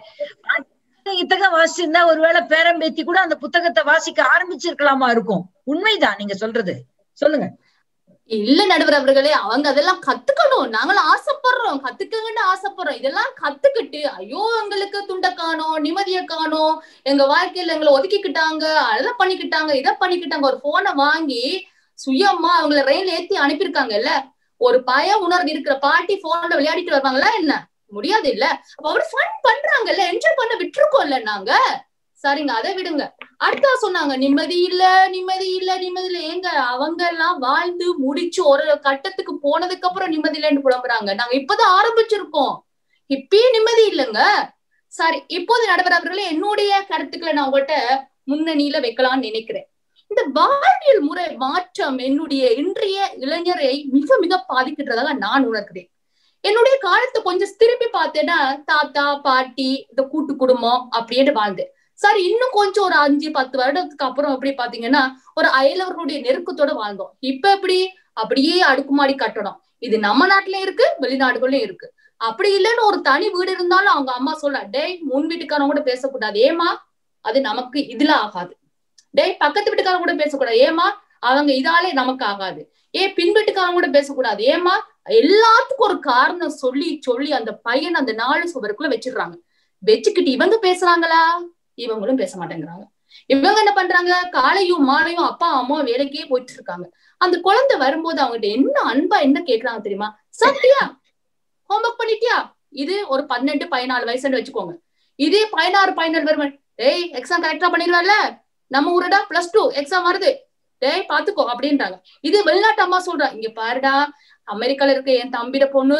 புத்தகம் வாசிச்சிருந்தா ஒருவேளை பேரம் பேத்தி கூட அந்த புத்தகத்தை வாசிக்க ஆரம்பிச்சிருக்கலாமா இருக்கும் உண்மைதான் நீங்க சொல்றது சொல்லுங்க இல்ல நடுவர் அவர்களே அவங்க அதெல்லாம் கத்துக்கணும் நாங்களும் ஆசைப்படுறோம் கத்துக்கங்கன்னு ஆசைப்படுறோம் இதெல்லாம் கத்துக்கிட்டு ஐயோ எங்களுக்கு துண்ட காணோம் நிம்மதிய காணோம் எங்க வாழ்க்கையில எங்களை ஒதுக்கிக்கிட்டாங்க அதை பண்ணிக்கிட்டாங்க இதை பண்ணிக்கிட்டாங்க ஒரு போனை வாங்கி சுயமா அவங்கள ரயில் ஏத்தி அனுப்பியிருக்காங்கல்ல ஒரு பய உணர்வு இருக்கிற பாட்டி போன்ல விளையாடிட்டு வருவாங்களா என்ன முடியாது இல்ல அப்ப அவர் ஃபன் பண்றாங்கல்ல என்ஜாய் பண்ண விட்டுருக்கோம்ல நாங்க சரிங்க அதை விடுங்க அடுத்தா சொன்னாங்க நிம்மதி இல்ல நிம்மதி இல்ல நிம்மதி இல்ல ஏங்க அவங்க எல்லாம் வாழ்ந்து முடிச்சு ஒரு கட்டத்துக்கு போனதுக்கு அப்புறம் நிம்மதி இல்லைன்னு புலம்புறாங்க நாங்க இப்பதான் ஆரம்பிச்சிருக்கோம் இப்பயே நிம்மதி இல்லைங்க சரி இப்போது நடுவர் அவர்களே என்னுடைய கருத்துக்களை நான் உங்கள்கிட்ட முன்னணியில வைக்கலாம்னு நினைக்கிறேன் இந்த வாழ்வியல் முறை மாற்றம் என்னுடைய இன்றைய இளைஞரை மிக மிக பாதிக்கின்றதாக நான் உணர்கிறேன் என்னுடைய காலத்தை கொஞ்சம் திருப்பி பார்த்தேன்னா தாத்தா பாட்டி இந்த கூட்டு குடும்பம் அப்படின்னு வாழ்ந்தேன் சரி இன்னும் கொஞ்சம் ஒரு அஞ்சு பத்து வருடத்துக்கு அப்புறம் எப்படி பாத்தீங்கன்னா ஒரு அயலவர்களுடைய நெருக்கத்தோட வாழ்ந்தோம் இப்ப எப்படி அப்படியே அடுக்குமாடி கட்டணும் இது நம்ம நாட்டுலயும் இருக்கு வெளிநாடுகள்லயும் இருக்கு அப்படி இல்லைன்னு ஒரு தனி வீடு இருந்தாலும் அவங்க அம்மா சொல்ல டேய் முன் வீட்டுக்காரங்க கூட பேசக்கூடாது ஏமா அது நமக்கு இதுல ஆகாது டேய் பக்கத்து வீட்டுக்காரங்க கூட பேசக்கூடாது ஏமா அவங்க இதாலே நமக்கு ஆகாது ஏ பின் வீட்டுக்காரங்க கூட பேசக்கூடாது ஏமா எல்லாத்துக்கும் ஒரு காரணம் சொல்லி சொல்லி அந்த பையன் அந்த நாலு சுவருக்குள்ள வச்சிடுறாங்க வச்சுக்கிட்டு இவங்க பேசுறாங்களா இவங்களும் பேச மாட்டேங்கிறாங்க இவங்க என்ன பண்றாங்க காலையும் மாலையும் அப்பா அம்மா வேலைக்கே போயிட்டு இருக்காங்க அந்த குழந்தை வரும்போது அவங்ககிட்ட என்ன அன்பா என்ன கேக்குறாங்க தெரியுமா சாப்பிட்டியா ஹோம்ஒர்க் பண்ணிட்டியா இது ஒரு பன்னெண்டு பதினாலு வயசுன்னு வச்சுக்கோங்க இதே பதினாறு பதினேழு வருவன் டேய் எக்ஸாம் கரெக்டா பண்ணிடுவார்ல நம்ம ஊருடா பிளஸ் டூ எக்ஸாம் வருது டேய் பாத்துக்கோ அப்படின்றாங்க இது வெளிநாட்டு அம்மா சொல்றா இங்க பாருடா அமெரிக்கால இருக்க என் தம்பிட பொண்ணு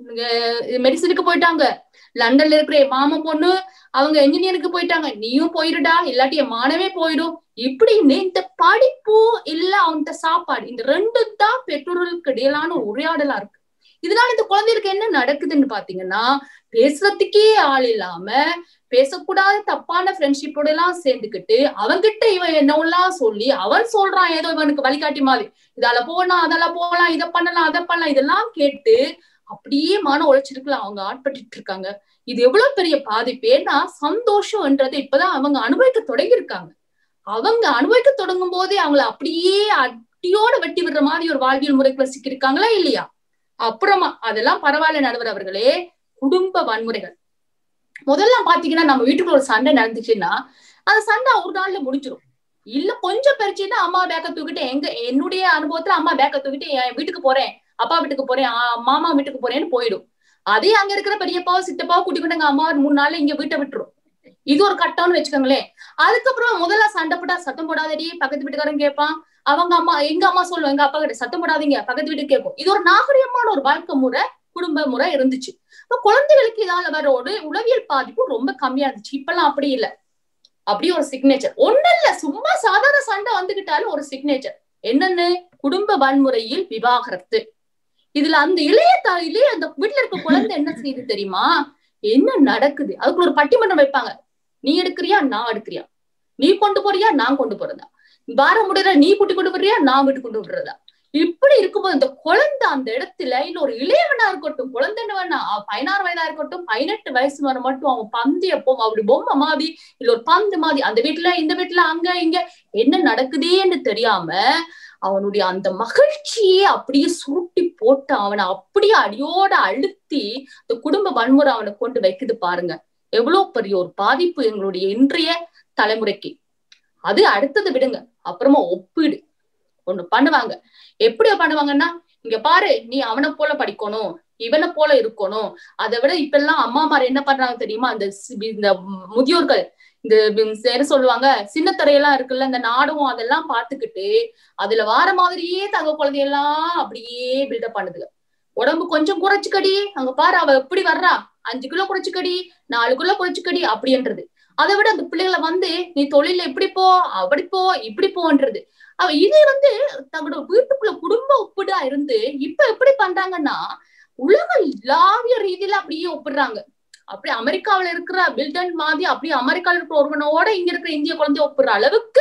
மெடிசனுக்கு போயிட்டாங்க லண்டன்ல இருக்கிற என் மாமன் பொண்ணு அவங்க என்ஜினியருக்கு போயிட்டாங்க நீயும் போயிருடா இல்லாட்டி என் மானவே போயிடும் இப்படின்னு இந்த படிப்பு இல்ல அவன்கிட்ட சாப்பாடு இந்த ரெண்டு தான் பெற்றோர்களுக்கு இடையிலான உரையாடலா இருக்கு இதனால இந்த குழந்தைகளுக்கு என்ன நடக்குதுன்னு பாத்தீங்கன்னா பேசுறதுக்கே ஆள் இல்லாம பேசக்கூடாத தப்பான ஃப்ரெண்ட்ஷிப்போட எல்லாம் சேர்ந்துக்கிட்டு அவன்கிட்ட இவன் என்னவெல்லாம் சொல்லி அவன் சொல்றான் ஏதோ இவனுக்கு வழிகாட்டி மாதிரி இதால போலாம் அதெல்லாம் போலாம் இதை பண்ணலாம் அதை பண்ணலாம் இதெல்லாம் கேட்டு அப்படியே மன உழைச்சிருக்கலாம் அவங்க ஆட்பட்டு இருக்காங்க இது எவ்வளவு பெரிய பாதிப்பு ஏன்னா சந்தோஷம்ன்றது இப்பதான் அவங்க அனுபவிக்க தொடங்கியிருக்காங்க அவங்க அனுபவிக்க தொடங்கும் போதே அவங்கள அப்படியே அட்டியோட வெட்டி விடுற மாதிரி ஒரு வாழ்வியல் முறைக்குள்ள சிக்கியிருக்காங்களா இல்லையா அப்புறமா அதெல்லாம் பரவாயில்ல நடுவர் அவர்களே குடும்ப வன்முறைகள் முதல்ல பாத்தீங்கன்னா நம்ம வீட்டுக்குள்ள ஒரு சண்டை நடந்துச்சுன்னா அந்த சண்டை ஒரு நாள்ல முடிஞ்சிடும் இல்ல கொஞ்சம் பெருச்சுன்னா அம்மா பேக்க தூக்கிட்டு எங்க என்னுடைய அனுபவத்துல அம்மா பேக்க தூக்கிட்டு என் வீட்டுக்கு போறேன் அப்பா வீட்டுக்கு போறேன் மாமா வீட்டுக்கு போறேன்னு போயிடும் அதே அங்க இருக்கிற பெரியப்பாவோ சித்தப்பாவோ கூட்டிக்கிட்டு எங்க அம்மா மூணு நாள்ல இங்க வீட்டை விட்டுரும் இது ஒரு கட்டம்னு வச்சுக்கோங்களேன் அதுக்கப்புறம் முதல்ல சண்டை போட்டா சத்தம் போடாதடி பக்கத்து வீட்டுக்காரன் கேட்பான் அவங்க அம்மா எங்க அம்மா சொல்லுவோம் எங்க அப்பா கிட்ட சத்தம் போடாதீங்க பக்கத்து வீட்டுக்கு கேட்கும் இது ஒரு நாகரிகமான ஒரு வாழ்க்கை முறை குடும்ப முறை இருந்துச்சு இப்ப குழந்தைகளுக்கு இதால வர ஒரு உளவியல் பாதிப்பு ரொம்ப கம்மியா இருந்துச்சு இப்பெல்லாம் அப்படி இல்ல அப்படி ஒரு சிக்னேச்சர் ஒண்ணு இல்ல சும்மா சாதாரண சண்டை வந்துகிட்டாலும் ஒரு சிக்னேச்சர் என்னன்னு குடும்ப வன்முறையில் விவாகரத்து இதுல அந்த இளைய தாயிலே அந்த வீட்டுல இருக்க குழந்தை என்ன செய்யுது தெரியுமா என்ன நடக்குது அதுக்கு ஒரு பட்டிமன்றம் வைப்பாங்க நீ எடுக்கிறியா நான் எடுக்கிறியா நீ கொண்டு போறியா நான் கொண்டு போறதா வாரம் முடியற நீ கூட்டி கொண்டு போறியா நான் வீட்டு கொண்டு விடுறதா இப்படி இருக்கும்போது இந்த குழந்தை அந்த இடத்துல இல்ல ஒரு இளையவனா இருக்கட்டும் குழந்தைன்னு வேணா பதினாறு வயதா இருக்கட்டும் பதினெட்டு வயசு வரை மட்டும் அவன் பந்து எப்போ அப்படி பொம்மை மாதிரி இல்ல ஒரு பந்து மாதிரி அந்த வீட்டுல இந்த வீட்டுல அங்க இங்க என்ன நடக்குதேன்னு தெரியாம அவனுடைய அந்த மகிழ்ச்சியே அப்படியே சுருட்டி போட்டு அவனை அப்படியே அடியோட அழுத்தி இந்த குடும்ப வன்முறை அவனை கொண்டு வைக்குது பாருங்க எவ்வளவு பெரிய ஒரு பாதிப்பு எங்களுடைய இன்றைய தலைமுறைக்கு அது அடுத்தது விடுங்க அப்புறமா ஒப்பீடு ஒண்ணு பண்ணுவாங்க எப்படி பண்ணுவாங்கன்னா இங்க பாரு நீ அவனை போல படிக்கணும் இவனை போல இருக்கணும் அதை விட இப்ப எல்லாம் அம்மாமார் என்ன பண்றாங்க தெரியுமா அந்த இந்த முதியோர்கள் இந்த என்ன சொல்லுவாங்க சின்ன திரையெல்லாம் இருக்குல்ல இந்த நாடகம் அதெல்லாம் பாத்துக்கிட்டு அதுல வார மாதிரியே தங்க குழந்தையெல்லாம் அப்படியே பில்டப் பண்ணுதுங்க உடம்பு கொஞ்சம் குறைச்சுக்கடி அங்க பாரு அவ எப்படி வர்றா அஞ்சு கிலோ குறைச்சுக்கடி நாலு கிலோ குறைச்சுக்கடி அப்படின்றது அதை விட அந்த பிள்ளைகளை வந்து நீ தொழில எப்படி போ அப்படி போ இப்படி போன்றது அவ இதே வந்து தங்களோட வீட்டுக்குள்ள குடும்ப ஒப்பிடா இருந்து இப்ப எப்படி பண்றாங்கன்னா உலக லாவிய ரீதியில அப்படியே ஒப்பிடுறாங்க அப்படி அமெரிக்காவில இருக்கிற பில்டன் மாதிரி அப்படியே அமெரிக்கால இருக்கிற ஒருவனோட இங்க இருக்கிற இந்திய குழந்தைய ஒப்பிடுற அளவுக்கு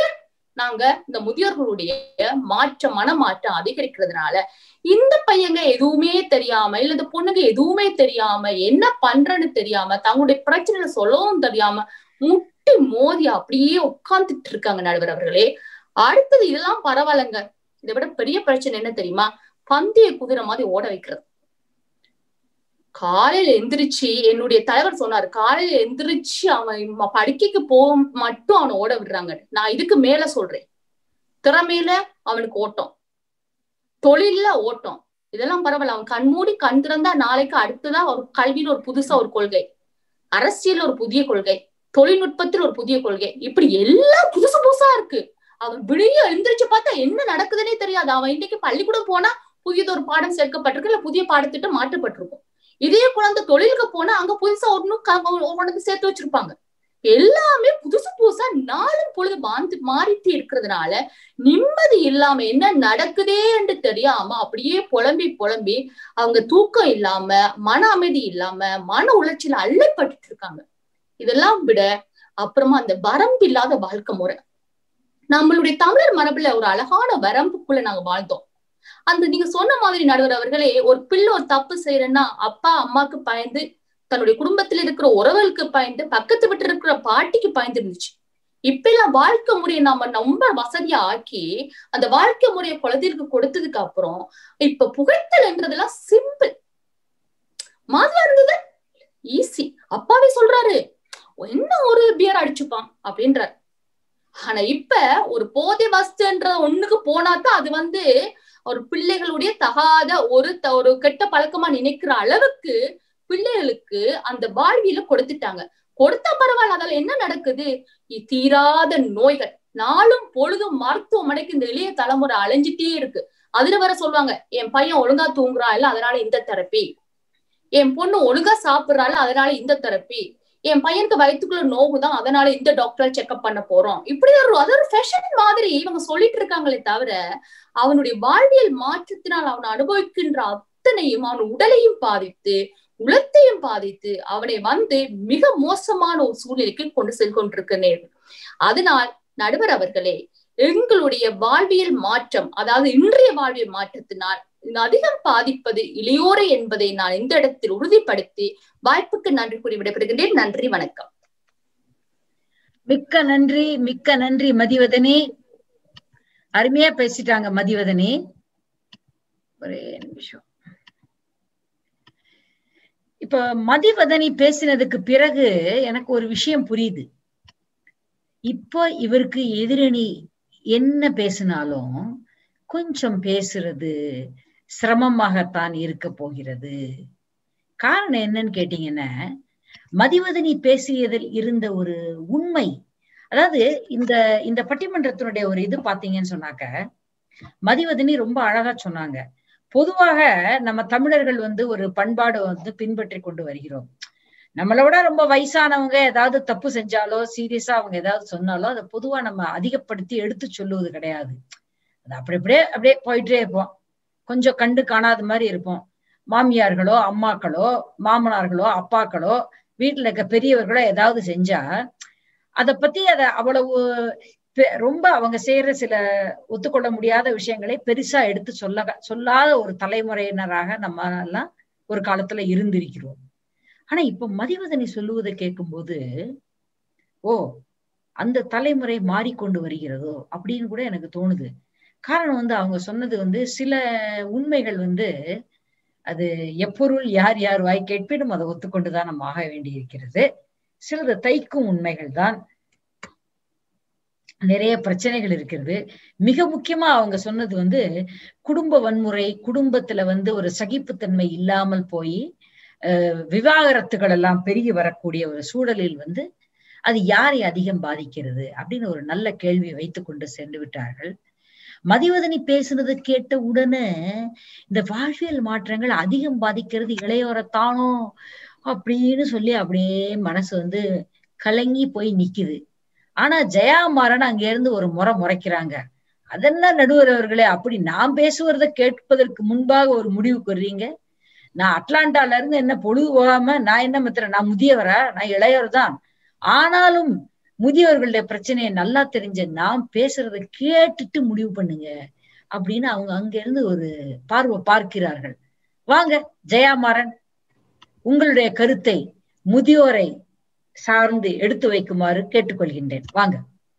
நாங்க இந்த முதியோர்களுடைய மாற்றம் மனமாற்றம் அதிகரிக்கிறதுனால இந்த பையங்க எதுவுமே தெரியாம இல்ல இந்த பொண்ணுங்க எதுவுமே தெரியாம என்ன பண்றன்னு தெரியாம தங்களுடைய பிரச்சனைகளை சொல்லவும் தெரியாம முட்டி மோதி அப்படியே உட்கார்ந்துட்டு இருக்காங்க நடுவர் அவர்களே அடுத்தது இதெல்லாம் பரவாயில்லைங்க இதை விட பெரிய பிரச்சனை என்ன தெரியுமா பந்தய குதிரை மாதிரி ஓட வைக்கிறது காலையில எந்திரிச்சு என்னுடைய தலைவர் சொன்னாரு காலையில எந்திரிச்சு அவன் படுக்கைக்கு போக மட்டும் அவனை ஓட விடுறாங்க நான் இதுக்கு மேல சொல்றேன் திறமையில அவனுக்கு ஓட்டம் தொழில்ல ஓட்டம் இதெல்லாம் பரவாயில்ல அவன் கண்மூடி கண் திறந்தா நாளைக்கு அடுத்ததான் ஒரு கல்வியில ஒரு புதுசா ஒரு கொள்கை அரசியல் ஒரு புதிய கொள்கை தொழில்நுட்பத்தில் ஒரு புதிய கொள்கை இப்படி எல்லாம் புதுசு புதுசா இருக்கு அவன் விடிய எழுந்திரிச்சு பார்த்தா என்ன நடக்குதுன்னே தெரியாது அவன் இன்னைக்கு பள்ளிக்கூடம் போனா புதியதொரு பாடம் சேர்க்கப்பட்டிருக்கு இல்ல புதிய பாடத்திட்டம் மாற்றப்பட்டிருக்கும் இதே குழந்தை தொழிலுக்கு போனா அங்க புதுசா ஒன்னும் உனக்கு சேர்த்து வச்சிருப்பாங்க எல்லாமே புதுசு புதுசா நாளும் பொழுது மாந்து மாறிட்டு இருக்கிறதுனால நிம்மதி இல்லாம என்ன நடக்குதே என்று தெரியாம அப்படியே புலம்பி புலம்பி அவங்க தூக்கம் இல்லாம மன அமைதி இல்லாம மன உளைச்சல அள்ளைப்பட்டு இருக்காங்க இதெல்லாம் விட அப்புறமா அந்த வரம்பு இல்லாத வாழ்க்கை முறை நம்மளுடைய தமிழர் மரபுல ஒரு அழகான வரம்புக்குள்ள நாங்க வாழ்ந்தோம் அந்த நீங்க சொன்ன மாதிரி நடுவர் அவர்களே ஒரு பிள்ளை ஒரு தப்பு செய்யறேன்னா அப்பா அம்மாக்கு பயந்து தன்னுடைய குடும்பத்துல இருக்கிற உறவுகளுக்கு பயந்து பக்கத்து விட்டு இருக்கிற பாட்டிக்கு பயந்து இருந்துச்சு இப்ப எல்லாம் வாழ்க்கை முறையை நாம ரொம்ப வசதியா ஆக்கி அந்த வாழ்க்கை முறையை குழந்தைகளுக்கு கொடுத்ததுக்கு அப்புறம் இப்ப புகைத்தல்ன்றதெல்லாம் சிம்பிள் மாதிரியா இருந்தது ஈஸி அப்பாவே சொல்றாரு என்ன ஒரு பியர் அடிச்சுப்பான் அப்படின்றார் ஆனா இப்ப ஒரு போதை வஸ்துன்ற ஒண்ணுக்கு போனாதான் அது வந்து ஒரு பிள்ளைகளுடைய தகாத ஒரு ஒரு கெட்ட பழக்கமா நினைக்கிற அளவுக்கு பிள்ளைகளுக்கு அந்த வாழ்வியல கொடுத்துட்டாங்க கொடுத்தா பரவாயில்ல அதால என்ன நடக்குது தீராத நோய்கள் நாளும் பொழுதும் மருத்துவமனைக்கு இந்த இளைய தலைமுறை அலைஞ்சிட்டே இருக்கு அதுல வர சொல்லுவாங்க என் பையன் ஒழுங்கா தூங்குறான் இல்ல அதனால இந்த தெரப்பி என் பொண்ணு ஒழுங்கா சாப்பிடுறாள் அதனால இந்த தெரப்பி என் பையனுக்கு வயிற்றுக்குள்ள நோவுதான் அதனால இந்த டாக்டர் செக்அப் பண்ண போறோம் இப்படி ஒரு அது ஒரு ஃபேஷன் மாதிரி இவங்க சொல்லிட்டு இருக்காங்களே தவிர அவனுடைய வாழ்வியல் மாற்றத்தினால் அவன் அனுபவிக்கின்ற அத்தனையும் அவன் உடலையும் பாதித்து உலத்தையும் பாதித்து அவனை வந்து மிக மோசமான ஒரு சூழ்நிலைக்கு கொண்டு செல் கொண்டிருக்க நேரம் அதனால் நடுவர் அவர்களே எங்களுடைய வாழ்வியல் மாற்றம் அதாவது இன்றைய வாழ்வியல் மாற்றத்தினால் அதிகம் பாதிப்பது இளையோரை என்பதை நான் இந்த இடத்தில் உறுதிப்படுத்தி வாய்ப்புக்கு நன்றி கூறி விடைபெறுகின்றேன் நன்றி வணக்கம் மிக்க நன்றி மிக்க நன்றி மதிவதனி அருமையா பேசிட்டாங்க மதிவதனி ஒரே நிமிஷம் இப்ப மதிவதனி பேசினதுக்கு பிறகு எனக்கு ஒரு விஷயம் புரியுது இப்போ இவருக்கு எதிரணி என்ன பேசினாலும் கொஞ்சம் பேசுறது சிரமமாகத்தான் இருக்க போகிறது காரணம் என்னன்னு கேட்டீங்கன்னா மதிவதனி பேசியதில் இருந்த ஒரு உண்மை அதாவது இந்த இந்த பட்டிமன்றத்தினுடைய ஒரு இது பாத்தீங்கன்னு சொன்னாக்க மதிவதனி ரொம்ப அழகா சொன்னாங்க பொதுவாக நம்ம தமிழர்கள் வந்து ஒரு பண்பாடு வந்து பின்பற்றி கொண்டு வருகிறோம் நம்மளை விட ரொம்ப வயசானவங்க ஏதாவது தப்பு செஞ்சாலோ சீரியஸா அவங்க ஏதாவது சொன்னாலோ அதை பொதுவா நம்ம அதிகப்படுத்தி எடுத்து சொல்லுவது கிடையாது அது அப்படி அப்படியே அப்படியே போயிட்டே இருப்போம் கொஞ்சம் கண்டு காணாத மாதிரி இருப்போம் மாமியார்களோ அம்மாக்களோ மாமனார்களோ அப்பாக்களோ வீட்டுல இருக்க பெரியவர்களோ ஏதாவது செஞ்சா அதை பத்தி அதை அவ்வளவு ரொம்ப அவங்க செய்யற சில ஒத்துக்கொள்ள முடியாத விஷயங்களை பெருசா எடுத்து சொல்ல சொல்லாத ஒரு தலைமுறையினராக நம்ம எல்லாம் ஒரு காலத்துல இருந்திருக்கிறோம் ஆனா இப்ப மதிவதனி சொல்லுவதை கேட்கும்போது ஓ அந்த தலைமுறை மாறிக்கொண்டு வருகிறதோ அப்படின்னு கூட எனக்கு தோணுது காரணம் வந்து அவங்க சொன்னது வந்து சில உண்மைகள் வந்து அது எப்பொருள் யார் யார் வாய் கேட்பினும் அதை ஒத்துக்கொண்டுதான் நம்ம ஆக வேண்டியிருக்கிறது சிலது தைக்கும் உண்மைகள் தான் நிறைய பிரச்சனைகள் இருக்கிறது மிக முக்கியமா அவங்க சொன்னது வந்து குடும்ப வன்முறை குடும்பத்துல வந்து ஒரு சகிப்புத்தன்மை இல்லாமல் போய் விவாகரத்துகள் எல்லாம் பெருகி வரக்கூடிய ஒரு சூழலில் வந்து அது யாரை அதிகம் பாதிக்கிறது அப்படின்னு ஒரு நல்ல கேள்வி வைத்து கொண்டு சென்று விட்டார்கள் மதிவதனி பேசுனது கேட்ட உடனே இந்த வாழ்வியல் மாற்றங்கள் அதிகம் பாதிக்கிறது இளையோரத்தானோ அப்படின்னு சொல்லி அப்படியே மனசு வந்து கலங்கி போய் நிக்குது ஆனா ஜெயாமாறன் அங்க இருந்து ஒரு முறை முறைக்கிறாங்க அதெல்லாம் நடுவர் அவர்களே அப்படி நான் பேசுவதை கேட்பதற்கு முன்பாக ஒரு முடிவுக்கு வர்றீங்க நான் அட்லாண்டால இருந்து என்ன பொழுது போகாம நான் என்ன மித்திர நான் முதியவரா நான் இளையவர் தான் ஆனாலும் முதியோர்களுடைய பிரச்சனையை நல்லா தெரிஞ்ச நாம் பேசுறத கேட்டுட்டு முடிவு பண்ணுங்க அப்படின்னு அவங்க அங்க இருந்து ஒரு பார்வை பார்க்கிறார்கள் வாங்க ஜெயாமாறன் உங்களுடைய கருத்தை முதியோரை சார்ந்து எடுத்து வைக்குமாறு கேட்டுக்கொள்கின்றேன் வாங்க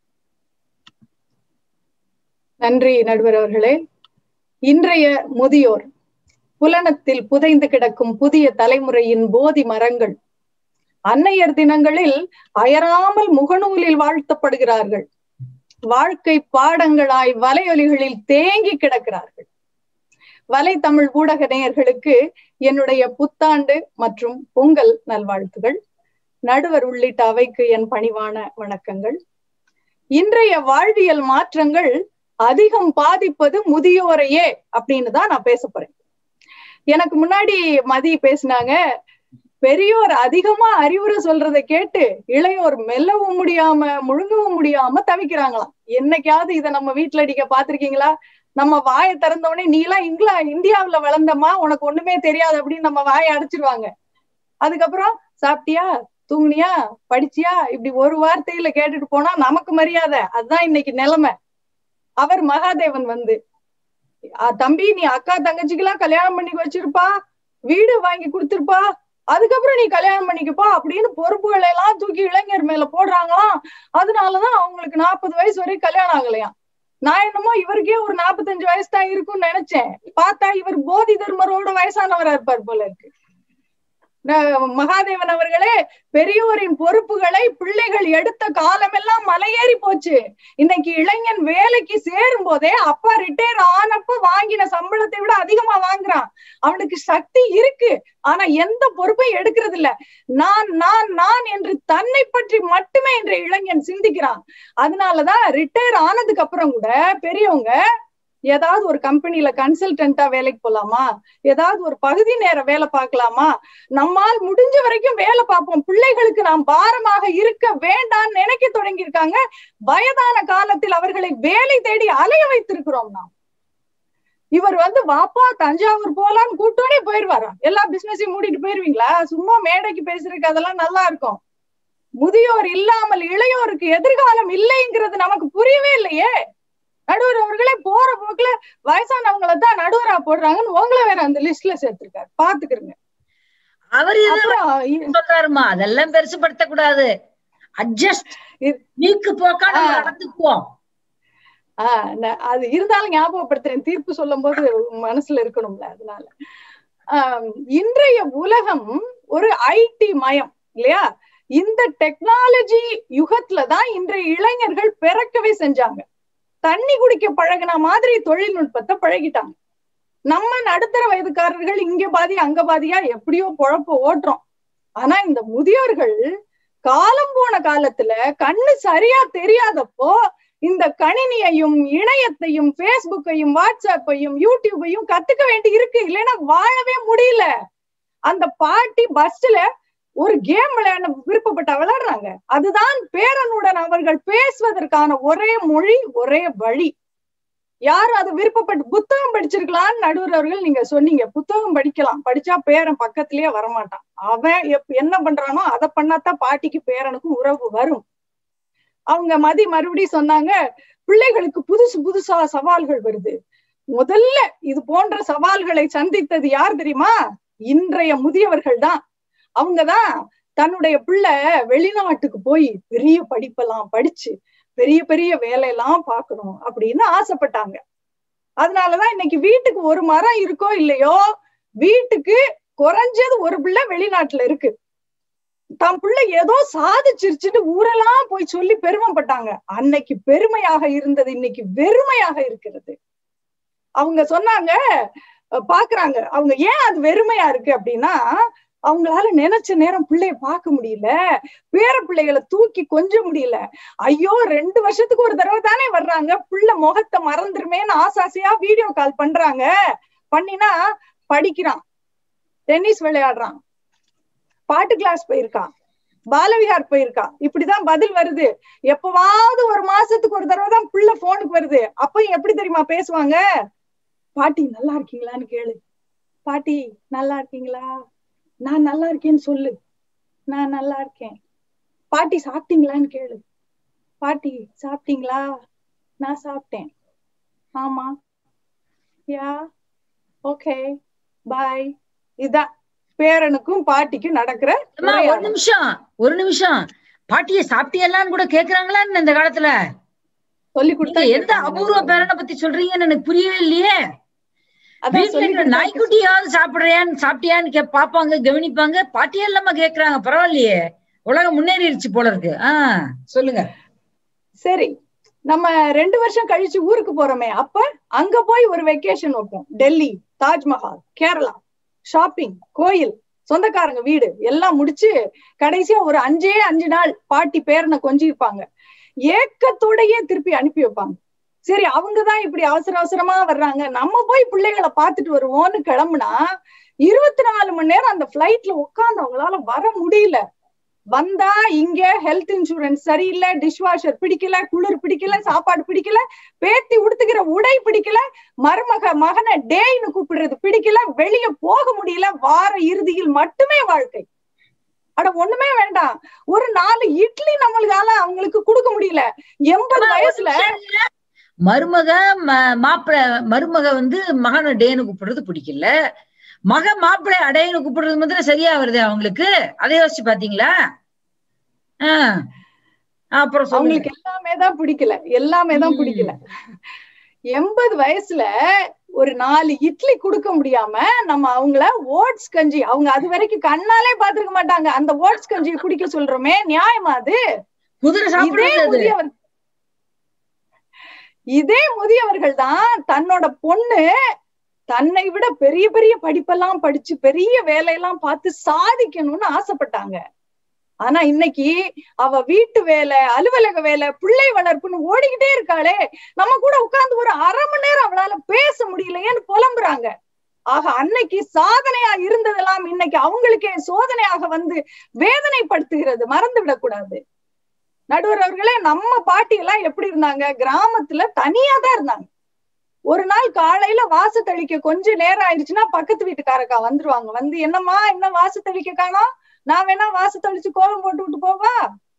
நன்றி நடுவர் அவர்களே இன்றைய முதியோர் புலனத்தில் புதைந்து கிடக்கும் புதிய தலைமுறையின் போதி மரங்கள் அன்னையர் தினங்களில் அயராமல் முகநூலில் வாழ்த்தப்படுகிறார்கள் வாழ்க்கை பாடங்களாய் வலையொலிகளில் தேங்கி கிடக்கிறார்கள் வலை தமிழ் ஊடக நேயர்களுக்கு என்னுடைய புத்தாண்டு மற்றும் பொங்கல் நல்வாழ்த்துகள் நடுவர் உள்ளிட்ட அவைக்கு என் பணிவான வணக்கங்கள் இன்றைய வாழ்வியல் மாற்றங்கள் அதிகம் பாதிப்பது முதியோரையே அப்படின்னு தான் நான் பேச போறேன் எனக்கு முன்னாடி மதி பேசினாங்க பெரியோர் அதிகமா அறிவுரை சொல்றதை கேட்டு இளையோர் மெல்லவும் முடியாம முழுங்கவும் முடியாம தவிக்கிறாங்களாம் என்னைக்காவது இதை நம்ம வீட்டுல அடிக்க பாத்திருக்கீங்களா நம்ம வாயை திறந்தவொடனே நீ எல்லாம் இங்கிலா இந்தியாவுல வளர்ந்தமா உனக்கு ஒண்ணுமே தெரியாது அப்படின்னு நம்ம வாயை அடைச்சிருவாங்க அதுக்கப்புறம் சாப்பிட்டியா தூங்குனியா படிச்சியா இப்படி ஒரு வார்த்தையில கேட்டுட்டு போனா நமக்கு மரியாதை அதுதான் இன்னைக்கு நிலைமை அவர் மகாதேவன் வந்து தம்பி நீ அக்கா தங்கச்சிக்கெல்லாம் கல்யாணம் பண்ணி வச்சிருப்பா வீடு வாங்கி கொடுத்துருப்பா அதுக்கப்புறம் நீ கல்யாணம் பண்ணிக்கப்பா அப்படின்னு பொறுப்புகளை எல்லாம் தூக்கி இளைஞர் மேல போடுறாங்களாம் அதனாலதான் அவங்களுக்கு நாற்பது வயசு வரைக்கும் கல்யாணம் ஆகலையாம் நான் என்னமோ இவருக்கே ஒரு நாற்பத்தஞ்சு வயசு தான் இருக்கும்னு நினைச்சேன் பார்த்தா இவர் போதி தர்மரோட வயசானவரா இருப்பார் போல இருக்கு மகாதேவன் அவர்களே பெரியோரின் பொறுப்புகளை பிள்ளைகள் எடுத்த காலமெல்லாம் மலையேறி போச்சு இன்னைக்கு இளைஞன் வேலைக்கு சேரும் போதே அப்பா ரிட்டையர் ஆனப்ப வாங்கின சம்பளத்தை விட அதிகமா வாங்குறான் அவனுக்கு சக்தி இருக்கு ஆனா எந்த பொறுப்பையும் எடுக்கிறது இல்ல நான் நான் நான் என்று தன்னை பற்றி மட்டுமே இன்ற இளைஞன் சிந்திக்கிறான் அதனாலதான் ரிட்டையர் ஆனதுக்கு அப்புறம் கூட பெரியவங்க ஏதாவது ஒரு கம்பெனில கன்சல்டன்டா வேலைக்கு போலாமா ஏதாவது ஒரு பகுதி நேர வேலை பார்க்கலாமா நம்மால் முடிஞ்ச வரைக்கும் வேலை பார்ப்போம் பிள்ளைகளுக்கு நாம் பாரமாக இருக்க வேண்டாம்னு நினைக்க தொடங்கி இருக்காங்க வயதான காலத்தில் அவர்களை வேலை தேடி அலைய வைத்திருக்கிறோம் நாம் இவர் வந்து வாப்பா தஞ்சாவூர் போலான்னு கூட்டோடே போயிருவாரா எல்லா பிசினஸையும் மூடிட்டு போயிருவீங்களா சும்மா மேடைக்கு பேசுறதுக்கு அதெல்லாம் நல்லா இருக்கும் முதியோர் இல்லாமல் இளையோருக்கு எதிர்காலம் இல்லைங்கிறது நமக்கு புரியவே இல்லையே நடுவர் அவர்களே போற போக்குல வயசானவங்கள தான் நடுவரா போடுறாங்கன்னு உங்களை வேற அந்த லிஸ்ட்ல சேர்த்திருக்காரு பாத்துக்கிறங்க அவர் சொல்றாருமா அதெல்லாம் பெருசுபடுத்த கூடாது அட்ஜஸ்ட் நீக்கு போக்கா நம்ம நடந்துக்குவோம் ஆஹ் அது இருந்தாலும் ஞாபகப்படுத்துறேன் தீர்ப்பு சொல்லும் போது மனசுல இருக்கணும்ல அதனால ஆஹ் இன்றைய உலகம் ஒரு ஐடி மயம் இல்லையா இந்த டெக்னாலஜி யுகத்துல தான் இன்றைய இளைஞர்கள் பிறக்கவே செஞ்சாங்க தண்ணி குடிக்க பழகின மாதிரி தொழில்நுட்பத்தை பழகிட்டாங்க நம்ம நடுத்தர வயதுக்காரர்கள் இங்க பாதி அங்க பாதியா எப்படியோ பொழப்ப ஓட்டுறோம் ஆனா இந்த முதியோர்கள் காலம் போன காலத்துல கண்ணு சரியா தெரியாதப்போ இந்த கணினியையும் இணையத்தையும் பேஸ்புக்கையும் வாட்ஸ்அப்பையும் யூடியூபையும் கத்துக்க வேண்டி இருக்கு இல்லைன்னா வாழவே முடியல அந்த பாட்டி பஸ்ல ஒரு கேம் விளையாட விருப்பப்பட்ட விளையாடுறாங்க அதுதான் பேரனுடன் அவர்கள் பேசுவதற்கான ஒரே மொழி ஒரே வழி யாரும் அது விருப்பப்பட்டு புத்தகம் படிச்சிருக்கலாம்னு நடுவர் அவர்கள் நீங்க சொன்னீங்க புத்தகம் படிக்கலாம் படிச்சா பேரன் பக்கத்திலேயே வரமாட்டான் அவன் என்ன பண்றானோ அதை பண்ணாதான் பாட்டிக்கு பேரனுக்கும் உறவு வரும் அவங்க மதி மறுபடியும் சொன்னாங்க பிள்ளைகளுக்கு புதுசு புதுசா சவால்கள் வருது முதல்ல இது போன்ற சவால்களை சந்தித்தது யார் தெரியுமா இன்றைய முதியவர்கள் தான் அவங்கதான் தன்னுடைய பிள்ளை வெளிநாட்டுக்கு போய் பெரிய படிப்பெல்லாம் படிச்சு பெரிய பெரிய வேலையெல்லாம் பார்க்கணும் அப்படின்னு ஆசைப்பட்டாங்க அதனாலதான் இன்னைக்கு வீட்டுக்கு ஒரு மரம் இருக்கோ இல்லையோ வீட்டுக்கு குறைஞ்சது ஒரு பிள்ளை வெளிநாட்டுல இருக்கு தம் பிள்ளை ஏதோ சாதிச்சிருச்சுட்டு ஊரெல்லாம் போய் சொல்லி பெருமைப்பட்டாங்க அன்னைக்கு பெருமையாக இருந்தது இன்னைக்கு வெறுமையாக இருக்கிறது அவங்க சொன்னாங்க பாக்குறாங்க அவங்க ஏன் அது வெறுமையா இருக்கு அப்படின்னா அவங்களால நினைச்ச நேரம் பிள்ளைய பார்க்க முடியல பேர பிள்ளைகளை தூக்கி கொஞ்ச முடியல ஐயோ ரெண்டு வருஷத்துக்கு ஒரு தடவை தானே வர்றாங்க பிள்ளை முகத்தை மறந்துருமேன்னு ஆசாசையா வீடியோ கால் பண்றாங்க பண்ணினா படிக்கிறான் டென்னிஸ் விளையாடுறான் பாட்டு கிளாஸ் போயிருக்கான் பாலவிகார் போயிருக்கா இப்படிதான் பதில் வருது எப்பவாவது ஒரு மாசத்துக்கு ஒரு தடவை தான் பிள்ளை போனுக்கு வருது அப்பயும் எப்படி தெரியுமா பேசுவாங்க பாட்டி நல்லா இருக்கீங்களான்னு கேளு பாட்டி நல்லா இருக்கீங்களா நான் நல்லா இருக்கேன்னு சொல்லு நான் நல்லா இருக்கேன் பாட்டி சாப்பிட்டீங்களான்னு கேளு பாட்டி சாப்பிட்டீங்களா நான் சாப்பிட்டேன் ஆமா யா ஓகே பாய் இதான் பேரனுக்கும் பாட்டிக்கும் நடக்கிற அம்மா, ஒரு நிமிஷம் ஒரு நிமிஷம் பாட்டிய சாப்பிட்டியெல்லாம் கூட கேக்குறாங்களான்னு இந்த காலத்துல சொல்லி நீங்க கொடுத்தா எந்த அபூர்வ பேரனை பத்தி சொல்றீங்கன்னு எனக்கு புரியவே இல்லையே அதான் வீட்டுல சொல்லி இருக்கிற கொடுத்தா நாய்க்குட்டியாவது சாப்பிடுறியான்னு சாப்பிட்டியான்னு கே பாப்பாங்க கவனிப்பாங்க பாட்டியே இல்லாம கேக்குறாங்க பரவாயில்லையே உலகம் முன்னேறிடுச்சு போல இருக்கு ஆஹ் சொல்லுங்க சரி நம்ம ரெண்டு வருஷம் கழிச்சு ஊருக்கு போறோமே அப்ப அங்க போய் ஒரு வெக்கேஷன் வைப்போம் டெல்லி தாஜ்மஹால் கேரளா ஷாப்பிங் கோயில் சொந்தக்காரங்க வீடு எல்லாம் முடிச்சு கடைசியா ஒரு அஞ்சே அஞ்சு நாள் பாட்டி பேரனை கொஞ்சிருப்பாங்க ஏக்கத்தோடயே திருப்பி அனுப்பி வைப்பாங்க சரி அவங்கதான் இப்படி அவசர அவசரமா வர்றாங்க நம்ம போய் பிள்ளைகளை பார்த்துட்டு வருவோம்னு கிளம்புனா இருபத்தி நாலு மணி நேரம் அந்த பிளைட்ல உட்கார்ந்து அவங்களால வர முடியல வந்தா இங்க ஹெல்த் இன்சூரன்ஸ் சரியில்லை டிஷ்வாஷர் பிடிக்கல குளிர் பிடிக்கல சாப்பாடு பிடிக்கல பேத்தி உடுத்துக்கிற உடை பிடிக்கல மருமக மகனை டேய்னு கூப்பிடுறது பிடிக்கல வெளிய போக முடியல வார இறுதியில் மட்டுமே வாழ்க்கை அட ஒண்ணுமே வேண்டாம் ஒரு நாலு இட்லி நம்மளுக்கால அவங்களுக்கு கொடுக்க முடியல எண்பது வயசுல மருமக ம- மாப்பிள மருமக வந்து மகனை டேன்னு கூப்பிடுறது பிடிக்கல மக மாப்பிள்ளை அடையன்னு கூப்பிடுறது மாத்திரம் சரியா வருது அவங்களுக்கு அதை யோசிச்சு பாத்தீங்களா ஆஹ் அப்புறம் சொல்லுங்க அவங்களுக்கு எல்லாமே தான் பிடிக்கல எல்லாமே தான் ம். பிடிக்கல எண்பது வயசுல ஒரு நாலு இட்லி கொடுக்க முடியாம நம்ம அவங்கள ஓட்ஸ் கஞ்சி அவங்க அது வரைக்கும் கண்ணாலே பாத்துருக்க மாட்டாங்க அந்த ஓட்ஸ் கஞ்சியை குடிக்க சொல்றோமே நியாயமா அது குதிரை இதே சாப்பிடுறது அது. முதியவர் இதே முதியவர்கள் தான் தன்னோட பொண்ணு தன்னை விட பெரிய பெரிய படிப்பெல்லாம் படிச்சு பெரிய வேலையெல்லாம் பார்த்து சாதிக்கணும்னு ஆசைப்பட்டாங்க ஆனா இன்னைக்கு அவ வீட்டு வேலை அலுவலக வேலை பிள்ளை வளர்ப்புன்னு ஓடிக்கிட்டே இருக்காளே நம்ம கூட உட்கார்ந்து ஒரு அரை மணி நேரம் அவளால பேச முடியலையேன்னு புலம்புறாங்க ஆக அன்னைக்கு சாதனையா இருந்ததெல்லாம் இன்னைக்கு அவங்களுக்கே சோதனையாக வந்து வேதனைப்படுத்துகிறது மறந்து விடக்கூடாது நடுவர் அவர்களே நம்ம பாட்டி எல்லாம் எப்படி இருந்தாங்க கிராமத்துல தனியா தான் இருந்தாங்க ஒரு நாள் காலையில வாச தெளிக்க கொஞ்ச நேரம் ஆயிடுச்சுன்னா பக்கத்து வீட்டுக்காரக்கா வந்துருவாங்க வந்து என்னம்மா என்ன வாச தெளிக்க காணோம் நான் வேணா வாச தெளிச்சு கோலம் போட்டு விட்டு போவா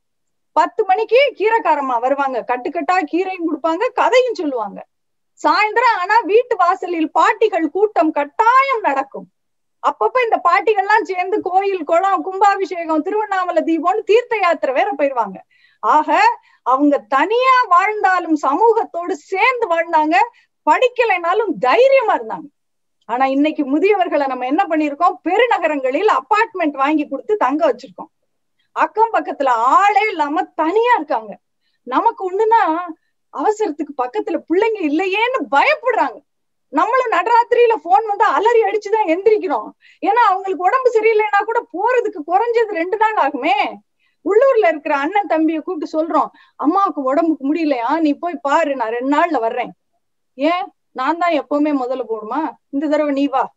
பத்து மணிக்கு கீரைக்காரம்மா வருவாங்க கட்டுக்கட்டா கீரையும் கொடுப்பாங்க கதையும் சொல்லுவாங்க சாயந்தரம் ஆனா வீட்டு வாசலில் பாட்டிகள் கூட்டம் கட்டாயம் நடக்கும் அப்பப்ப இந்த பாட்டிகள்லாம் சேர்ந்து கோயில் குளம் கும்பாபிஷேகம் திருவண்ணாமலை தீபம்னு தீர்த்த யாத்திரை வேற போயிருவாங்க ஆக அவங்க தனியா வாழ்ந்தாலும் சமூகத்தோடு சேர்ந்து வாழ்ந்தாங்க படிக்கலைனாலும் தைரியமா இருந்தாங்க ஆனா இன்னைக்கு முதியவர்களை நம்ம என்ன பண்ணிருக்கோம் பெருநகரங்களில் அபார்ட்மெண்ட் வாங்கி கொடுத்து தங்க வச்சிருக்கோம் அக்கம் பக்கத்துல ஆளே இல்லாம தனியா இருக்காங்க நமக்கு ஒண்ணுன்னா அவசரத்துக்கு பக்கத்துல பிள்ளைங்க இல்லையேன்னு பயப்படுறாங்க நம்மளும் நடராத்திரியில போன் வந்து அலறி அடிச்சுதான் எந்திரிக்கிறோம் ஏன்னா அவங்களுக்கு உடம்பு சரியில்லைன்னா கூட போறதுக்கு குறைஞ்சது ரெண்டு நாள் ஆகுமே உள்ளூர்ல இருக்கிற அண்ணன் தம்பிய கூப்பிட்டு சொல்றோம் அம்மாவுக்கு உடம்புக்கு முடியலையா நீ போய் பாரு நான் ரெண்டு நாள்ல வர்றேன் ஏன் நான் தான் எப்பவுமே முதல்ல போடுமா இந்த தடவை நீ வா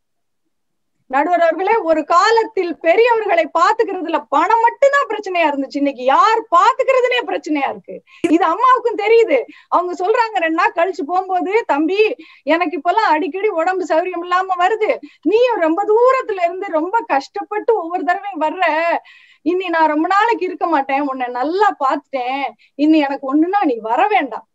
நடுவர் அவர்களே ஒரு காலத்தில் பெரியவர்களை பாத்துக்கிறதுல பணம் மட்டும்தான் பிரச்சனையா இருந்துச்சு இன்னைக்கு யார் பாத்துக்கிறதுனே பிரச்சனையா இருக்கு இது அம்மாவுக்கும் தெரியுது அவங்க சொல்றாங்க ரெண்டு நாள் கழிச்சு போகும்போது தம்பி எனக்கு இப்பெல்லாம் அடிக்கடி உடம்பு சௌரியம் இல்லாம வருது நீயும் ரொம்ப தூரத்துல இருந்து ரொம்ப கஷ்டப்பட்டு ஒவ்வொரு தடவையும் வர்ற இனி நான் ரொம்ப நாளைக்கு இருக்க மாட்டேன் உன்னை நல்லா பார்த்துட்டேன் இனி எனக்கு ஒண்ணுன்னா நீ வர வேண்டாம்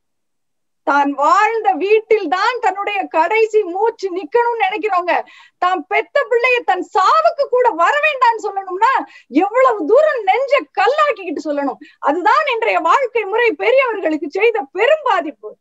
தான் வாழ்ந்த வீட்டில் தான் தன்னுடைய கடைசி மூச்சு நிக்கணும்னு நினைக்கிறவங்க தான் பெத்த பிள்ளைய தன் சாவுக்கு கூட வர வேண்டாம்னு சொல்லணும்னா எவ்வளவு தூரம் நெஞ்ச கல்லாக்கிக்கிட்டு சொல்லணும் அதுதான் இன்றைய வாழ்க்கை முறை பெரியவர்களுக்கு செய்த பெரும் பாதிப்பு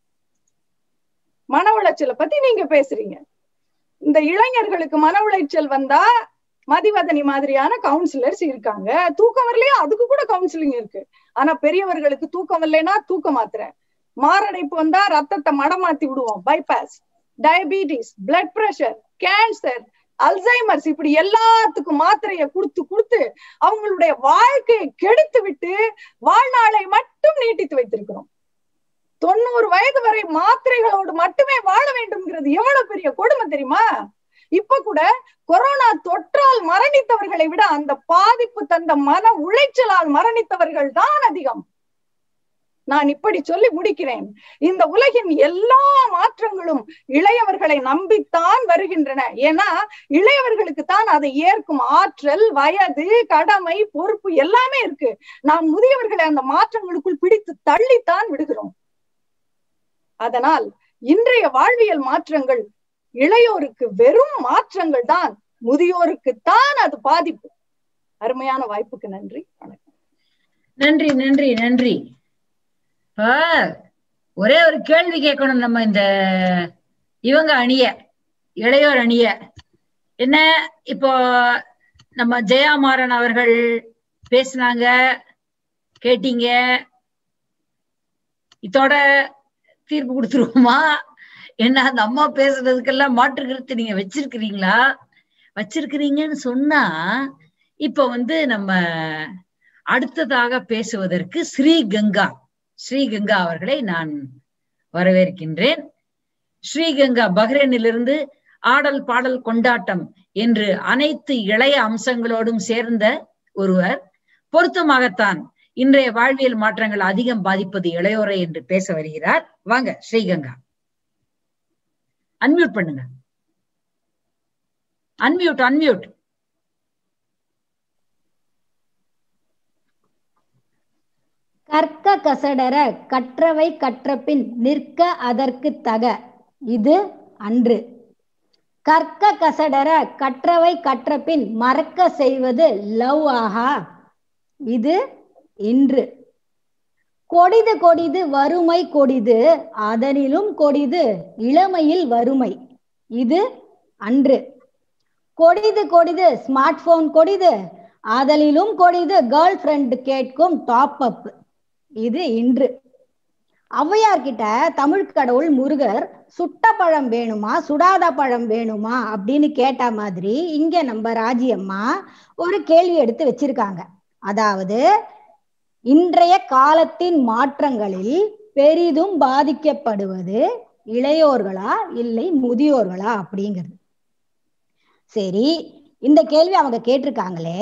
மன உளைச்சலை பத்தி நீங்க பேசுறீங்க இந்த இளைஞர்களுக்கு மன உளைச்சல் வந்தா மதிவதனி மாதிரியான கவுன்சிலர்ஸ் இருக்காங்க தூக்கம் வரலையா அதுக்கு கூட கவுன்சிலிங் இருக்கு ஆனா பெரியவர்களுக்கு தூக்கம் வரலைன்னா தூக்க மாத்திரை மாரடைப்பு வந்தா ரத்தத்தை மடமாத்தி விடுவோம் bypass diabetes blood pressure cancer Alzheimer's இப்படி எல்லாத்துக்கும் மாத்திரையை கொடுத்து கொடுத்து அவங்களுடைய வாழ்க்கையை கெடுத்து விட்டு வாழ்நாளை மட்டும் நீட்டித்து வைத்திருக்கிறோம் தொண்ணூறு வயது வரை மாத்திரைகளோடு மட்டுமே வாழ வேண்டும்ங்கிறது எவ்வளவு பெரிய கொடுமை தெரியுமா இப்ப கூட கொரோனா தொற்றால் மரணித்தவர்களை விட அந்த பாதிப்பு தந்த மன உளைச்சலால் மரணித்தவர்கள் தான் அதிகம் நான் இப்படி சொல்லி முடிக்கிறேன் இந்த உலகின் எல்லா மாற்றங்களும் இளையவர்களை நம்பித்தான் வருகின்றன ஏன்னா இளையவர்களுக்கு தான் அதை ஏற்கும் ஆற்றல் வயது கடமை பொறுப்பு எல்லாமே இருக்கு நாம் முதியவர்களை அந்த மாற்றங்களுக்குள் பிடித்து தள்ளித்தான் விடுகிறோம் அதனால் இன்றைய வாழ்வியல் மாற்றங்கள் இளையோருக்கு வெறும் மாற்றங்கள் தான் முதியோருக்கு தான் அது பாதிப்பு அருமையான வாய்ப்புக்கு நன்றி வணக்கம் நன்றி நன்றி நன்றி இப்ப ஒரே ஒரு கேள்வி கேட்கணும் நம்ம இந்த இவங்க அணிய இளையோர் அணிய என்ன இப்போ நம்ம ஜெயாமாறன் அவர்கள் பேசினாங்க கேட்டீங்க இதோட தீர்ப்பு கொடுத்துருவோமா என்ன அந்த அம்மா பேசுறதுக்கெல்லாம் மாற்று கருத்து நீங்க வச்சிருக்கிறீங்களா வச்சிருக்கிறீங்கன்னு சொன்னா இப்ப வந்து நம்ம அடுத்ததாக பேசுவதற்கு ஸ்ரீ கங்கா ஸ்ரீ கங்கா அவர்களை நான் வரவேற்கின்றேன் ஸ்ரீ கங்கா பஹ்ரைனிலிருந்து ஆடல் பாடல் கொண்டாட்டம் என்று அனைத்து இளைய அம்சங்களோடும் சேர்ந்த ஒருவர் பொருத்தமாகத்தான் இன்றைய வாழ்வியல் மாற்றங்கள் அதிகம் பாதிப்பது இளையோரை என்று பேச வருகிறார் வாங்க ஸ்ரீகங்கா அன்மியூட் பண்ணுங்க அன்மியூட் அன்மியூட் கற்க கசடர கற்றவை கற்றபின் நிற்க அதற்கு தக இது அன்று கற்க கசடர கற்றவை கற்றபின் மறக்க செய்வது லவ் ஆஹா இது இன்று கொடிது கொடிது வறுமை கொடிது அதனிலும் கொடிது இளமையில் வறுமை இது அன்று கொடிது கொடிது ஸ்மார்ட் போன் கொடிது அதனிலும் கொடிது கேர்ள் ஃப்ரெண்ட் கேட்கும் டாப் அப் இது இன்று ஔவையார் கிட்ட தமிழ் கடவுள் முருகர் சுட்ட பழம் வேணுமா சுடாத பழம் வேணுமா அப்படின்னு கேட்ட மாதிரி இங்க நம்ம ராஜியம்மா ஒரு கேள்வி எடுத்து வச்சிருக்காங்க அதாவது இன்றைய காலத்தின் மாற்றங்களில் பெரிதும் பாதிக்கப்படுவது இளையோர்களா இல்லை முதியோர்களா அப்படிங்கிறது சரி இந்த கேள்வி அவங்க கேட்டிருக்காங்களே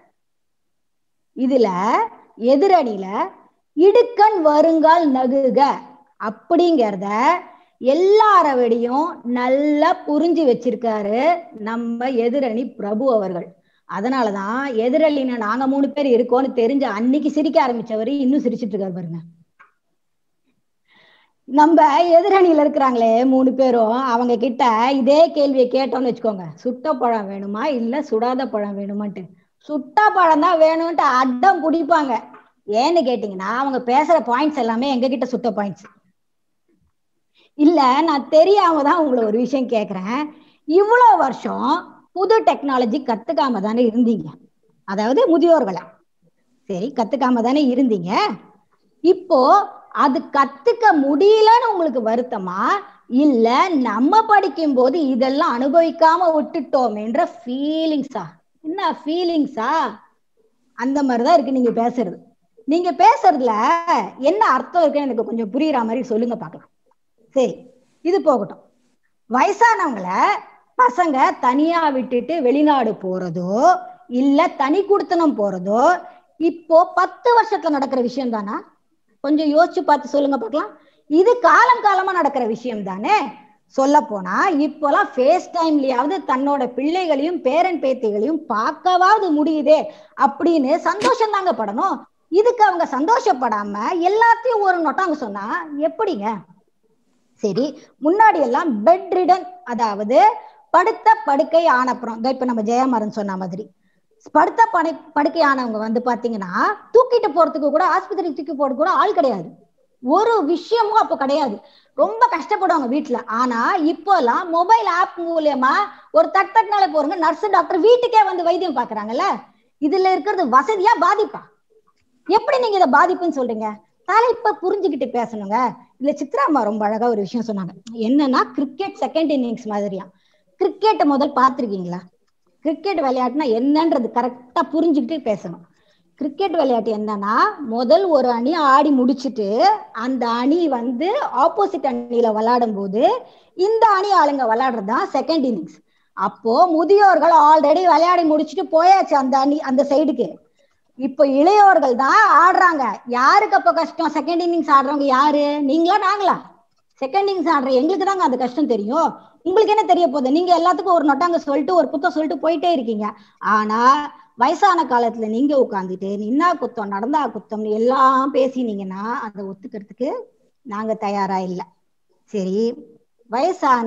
இதுல எதிரணியில இடுக்கண் வருங்கால் நகுக அப்படிங்கிறத எல்லார விடையும் நல்லா புரிஞ்சு வச்சிருக்காரு நம்ம எதிரணி பிரபு அவர்கள் அதனாலதான் எதிரணியில நாங்க மூணு பேர் இருக்கோம்னு தெரிஞ்ச அன்னைக்கு சிரிக்க ஆரம்பிச்சவர் இன்னும் சிரிச்சிட்டு இருக்காரு பாருங்க நம்ம எதிரணியில இருக்கிறாங்களே மூணு பேரும் அவங்க கிட்ட இதே கேள்வியை கேட்டோம்னு வச்சுக்கோங்க சுட்ட பழம் வேணுமா இல்ல சுடாத பழம் வேணுமான்ட்டு சுட்ட பழம் தான் வேணும்ட்டு அடம் பிடிப்பாங்க ஏன்னு கேட்டீங்கன்னா அவங்க பேசுற பாயிண்ட்ஸ் எல்லாமே எங்க கிட்ட சுட்ட பாயிண்ட்ஸ் இல்ல நான் தெரியாம தான் உங்களை ஒரு விஷயம் கேக்குறேன் இவ்வளவு வருஷம் புது டெக்னாலஜி கத்துக்காம தானே இருந்தீங்க அதாவது முதியோர்களை சரி கத்துக்காம தானே இருந்தீங்க இப்போ அது கத்துக்க முடியலன்னு உங்களுக்கு வருத்தமா இல்ல நம்ம படிக்கும் போது இதெல்லாம் அனுபவிக்காம விட்டுட்டோம்ன்ற ஃபீலிங்ஸா என்ன ஃபீலிங்ஸா அந்த மாதிரிதான் இருக்கு நீங்க பேசுறது நீங்க பேசுறதுல என்ன அர்த்தம் இருக்குன்னு எனக்கு கொஞ்சம் புரியுற மாதிரி சொல்லுங்க பார்க்கலாம் சரி இது போகட்டும் வயசானவங்கள பசங்க தனியா விட்டுட்டு வெளிநாடு போறதோ இல்ல தனி குடுத்தனம் போறதோ இப்போ பத்து வருஷத்துல நடக்கிற விஷயம் தானா கொஞ்சம் யோசிச்சு பார்த்து சொல்லுங்க பார்க்கலாம் இது காலம் காலமா நடக்கிற விஷயம் தானே சொல்ல போனா இப்போலாம் ஃபேஸ் டைம்லயாவது தன்னோட பிள்ளைகளையும் பேரன் பேத்திகளையும் பார்க்கவாவது முடியுதே அப்படின்னு சந்தோஷம் தாங்க படணும் இதுக்கு அவங்க சந்தோஷப்படாம எல்லாத்தையும் ஒரு நொட்டாங்க சொன்னா எப்படிங்க சரி முன்னாடி எல்லாம் பெட் ரிடன் அதாவது படுத்த படுக்கை ஆனப்புறம் இப்ப நம்ம ஜெயமாறன் சொன்ன மாதிரி படுத்த படை படுக்கை ஆனவங்க வந்து பாத்தீங்கன்னா தூக்கிட்டு போறதுக்கு கூட ஆஸ்பத்திரி தூக்கி போறது கூட ஆள் கிடையாது ஒரு விஷயமும் அப்போ கிடையாது ரொம்ப கஷ்டப்படுவாங்க வீட்டுல ஆனா இப்போ எல்லாம் மொபைல் ஆப் மூலியமா ஒரு தட் தட்னால போறங்க நர்ஸ் டாக்டர் வீட்டுக்கே வந்து வைத்தியம் பாக்குறாங்கல்ல இதுல இருக்கிறது வசதியா பாதிப்பா எப்படி நீங்க இதை பாதிப்புன்னு சொல்றீங்க தலைப்ப புரிஞ்சுக்கிட்டு பேசணுங்க இதுல சித்ராமா ரொம்ப அழகா ஒரு விஷயம் சொன்னாங்க என்னன்னா கிரிக்கெட் செகண்ட் இன்னிங்ஸ் மாதிரியா கிரிக்கெட்டை முதல் பார்த்துருக்கீங்களா கிரிக்கெட் விளையாட்டுனா என்னன்றது கரெக்டா புரிஞ்சுக்கிட்டு பேசணும் கிரிக்கெட் விளையாட்டு என்னன்னா முதல் ஒரு அணி ஆடி முடிச்சுட்டு அந்த அணி வந்து ஆப்போசிட் அணியில விளையாடும் போது இந்த அணி ஆளுங்க விளையாடுறது தான் செகண்ட் இன்னிங்ஸ் அப்போ முதியோர்கள் ஆல்ரெடி விளையாடி முடிச்சுட்டு போயாச்சு அந்த அணி அந்த சைடுக்கு இப்ப இளையோர்கள் தான் ஆடுறாங்க யாருக்கு அப்ப கஷ்டம் செகண்ட் இன்னிங்ஸ் ஆடுறவங்க யாரு நீங்களா நாங்களா செகண்ட் இன்னிங்ஸ் ஆடுற எங்களுக்கு தாங்க அந்த கஷ்டம் தெரியும் உங்களுக்கு என்ன தெரிய போகுது நீங்க எல்லாத்துக்கும் ஒரு நொட்டாங்க சொல்லிட்டு ஒரு குத்தம் சொல்லிட்டு போயிட்டே இருக்கீங்க ஆனா வயசான காலத்துல நீங்க உட்காந்துட்டு நின்னா குத்தம் நடந்தா குத்தம்னு எல்லாம் பேசினீங்கன்னா அதை ஒத்துக்கிறதுக்கு நாங்க தயாரா இல்ல சரி வயசான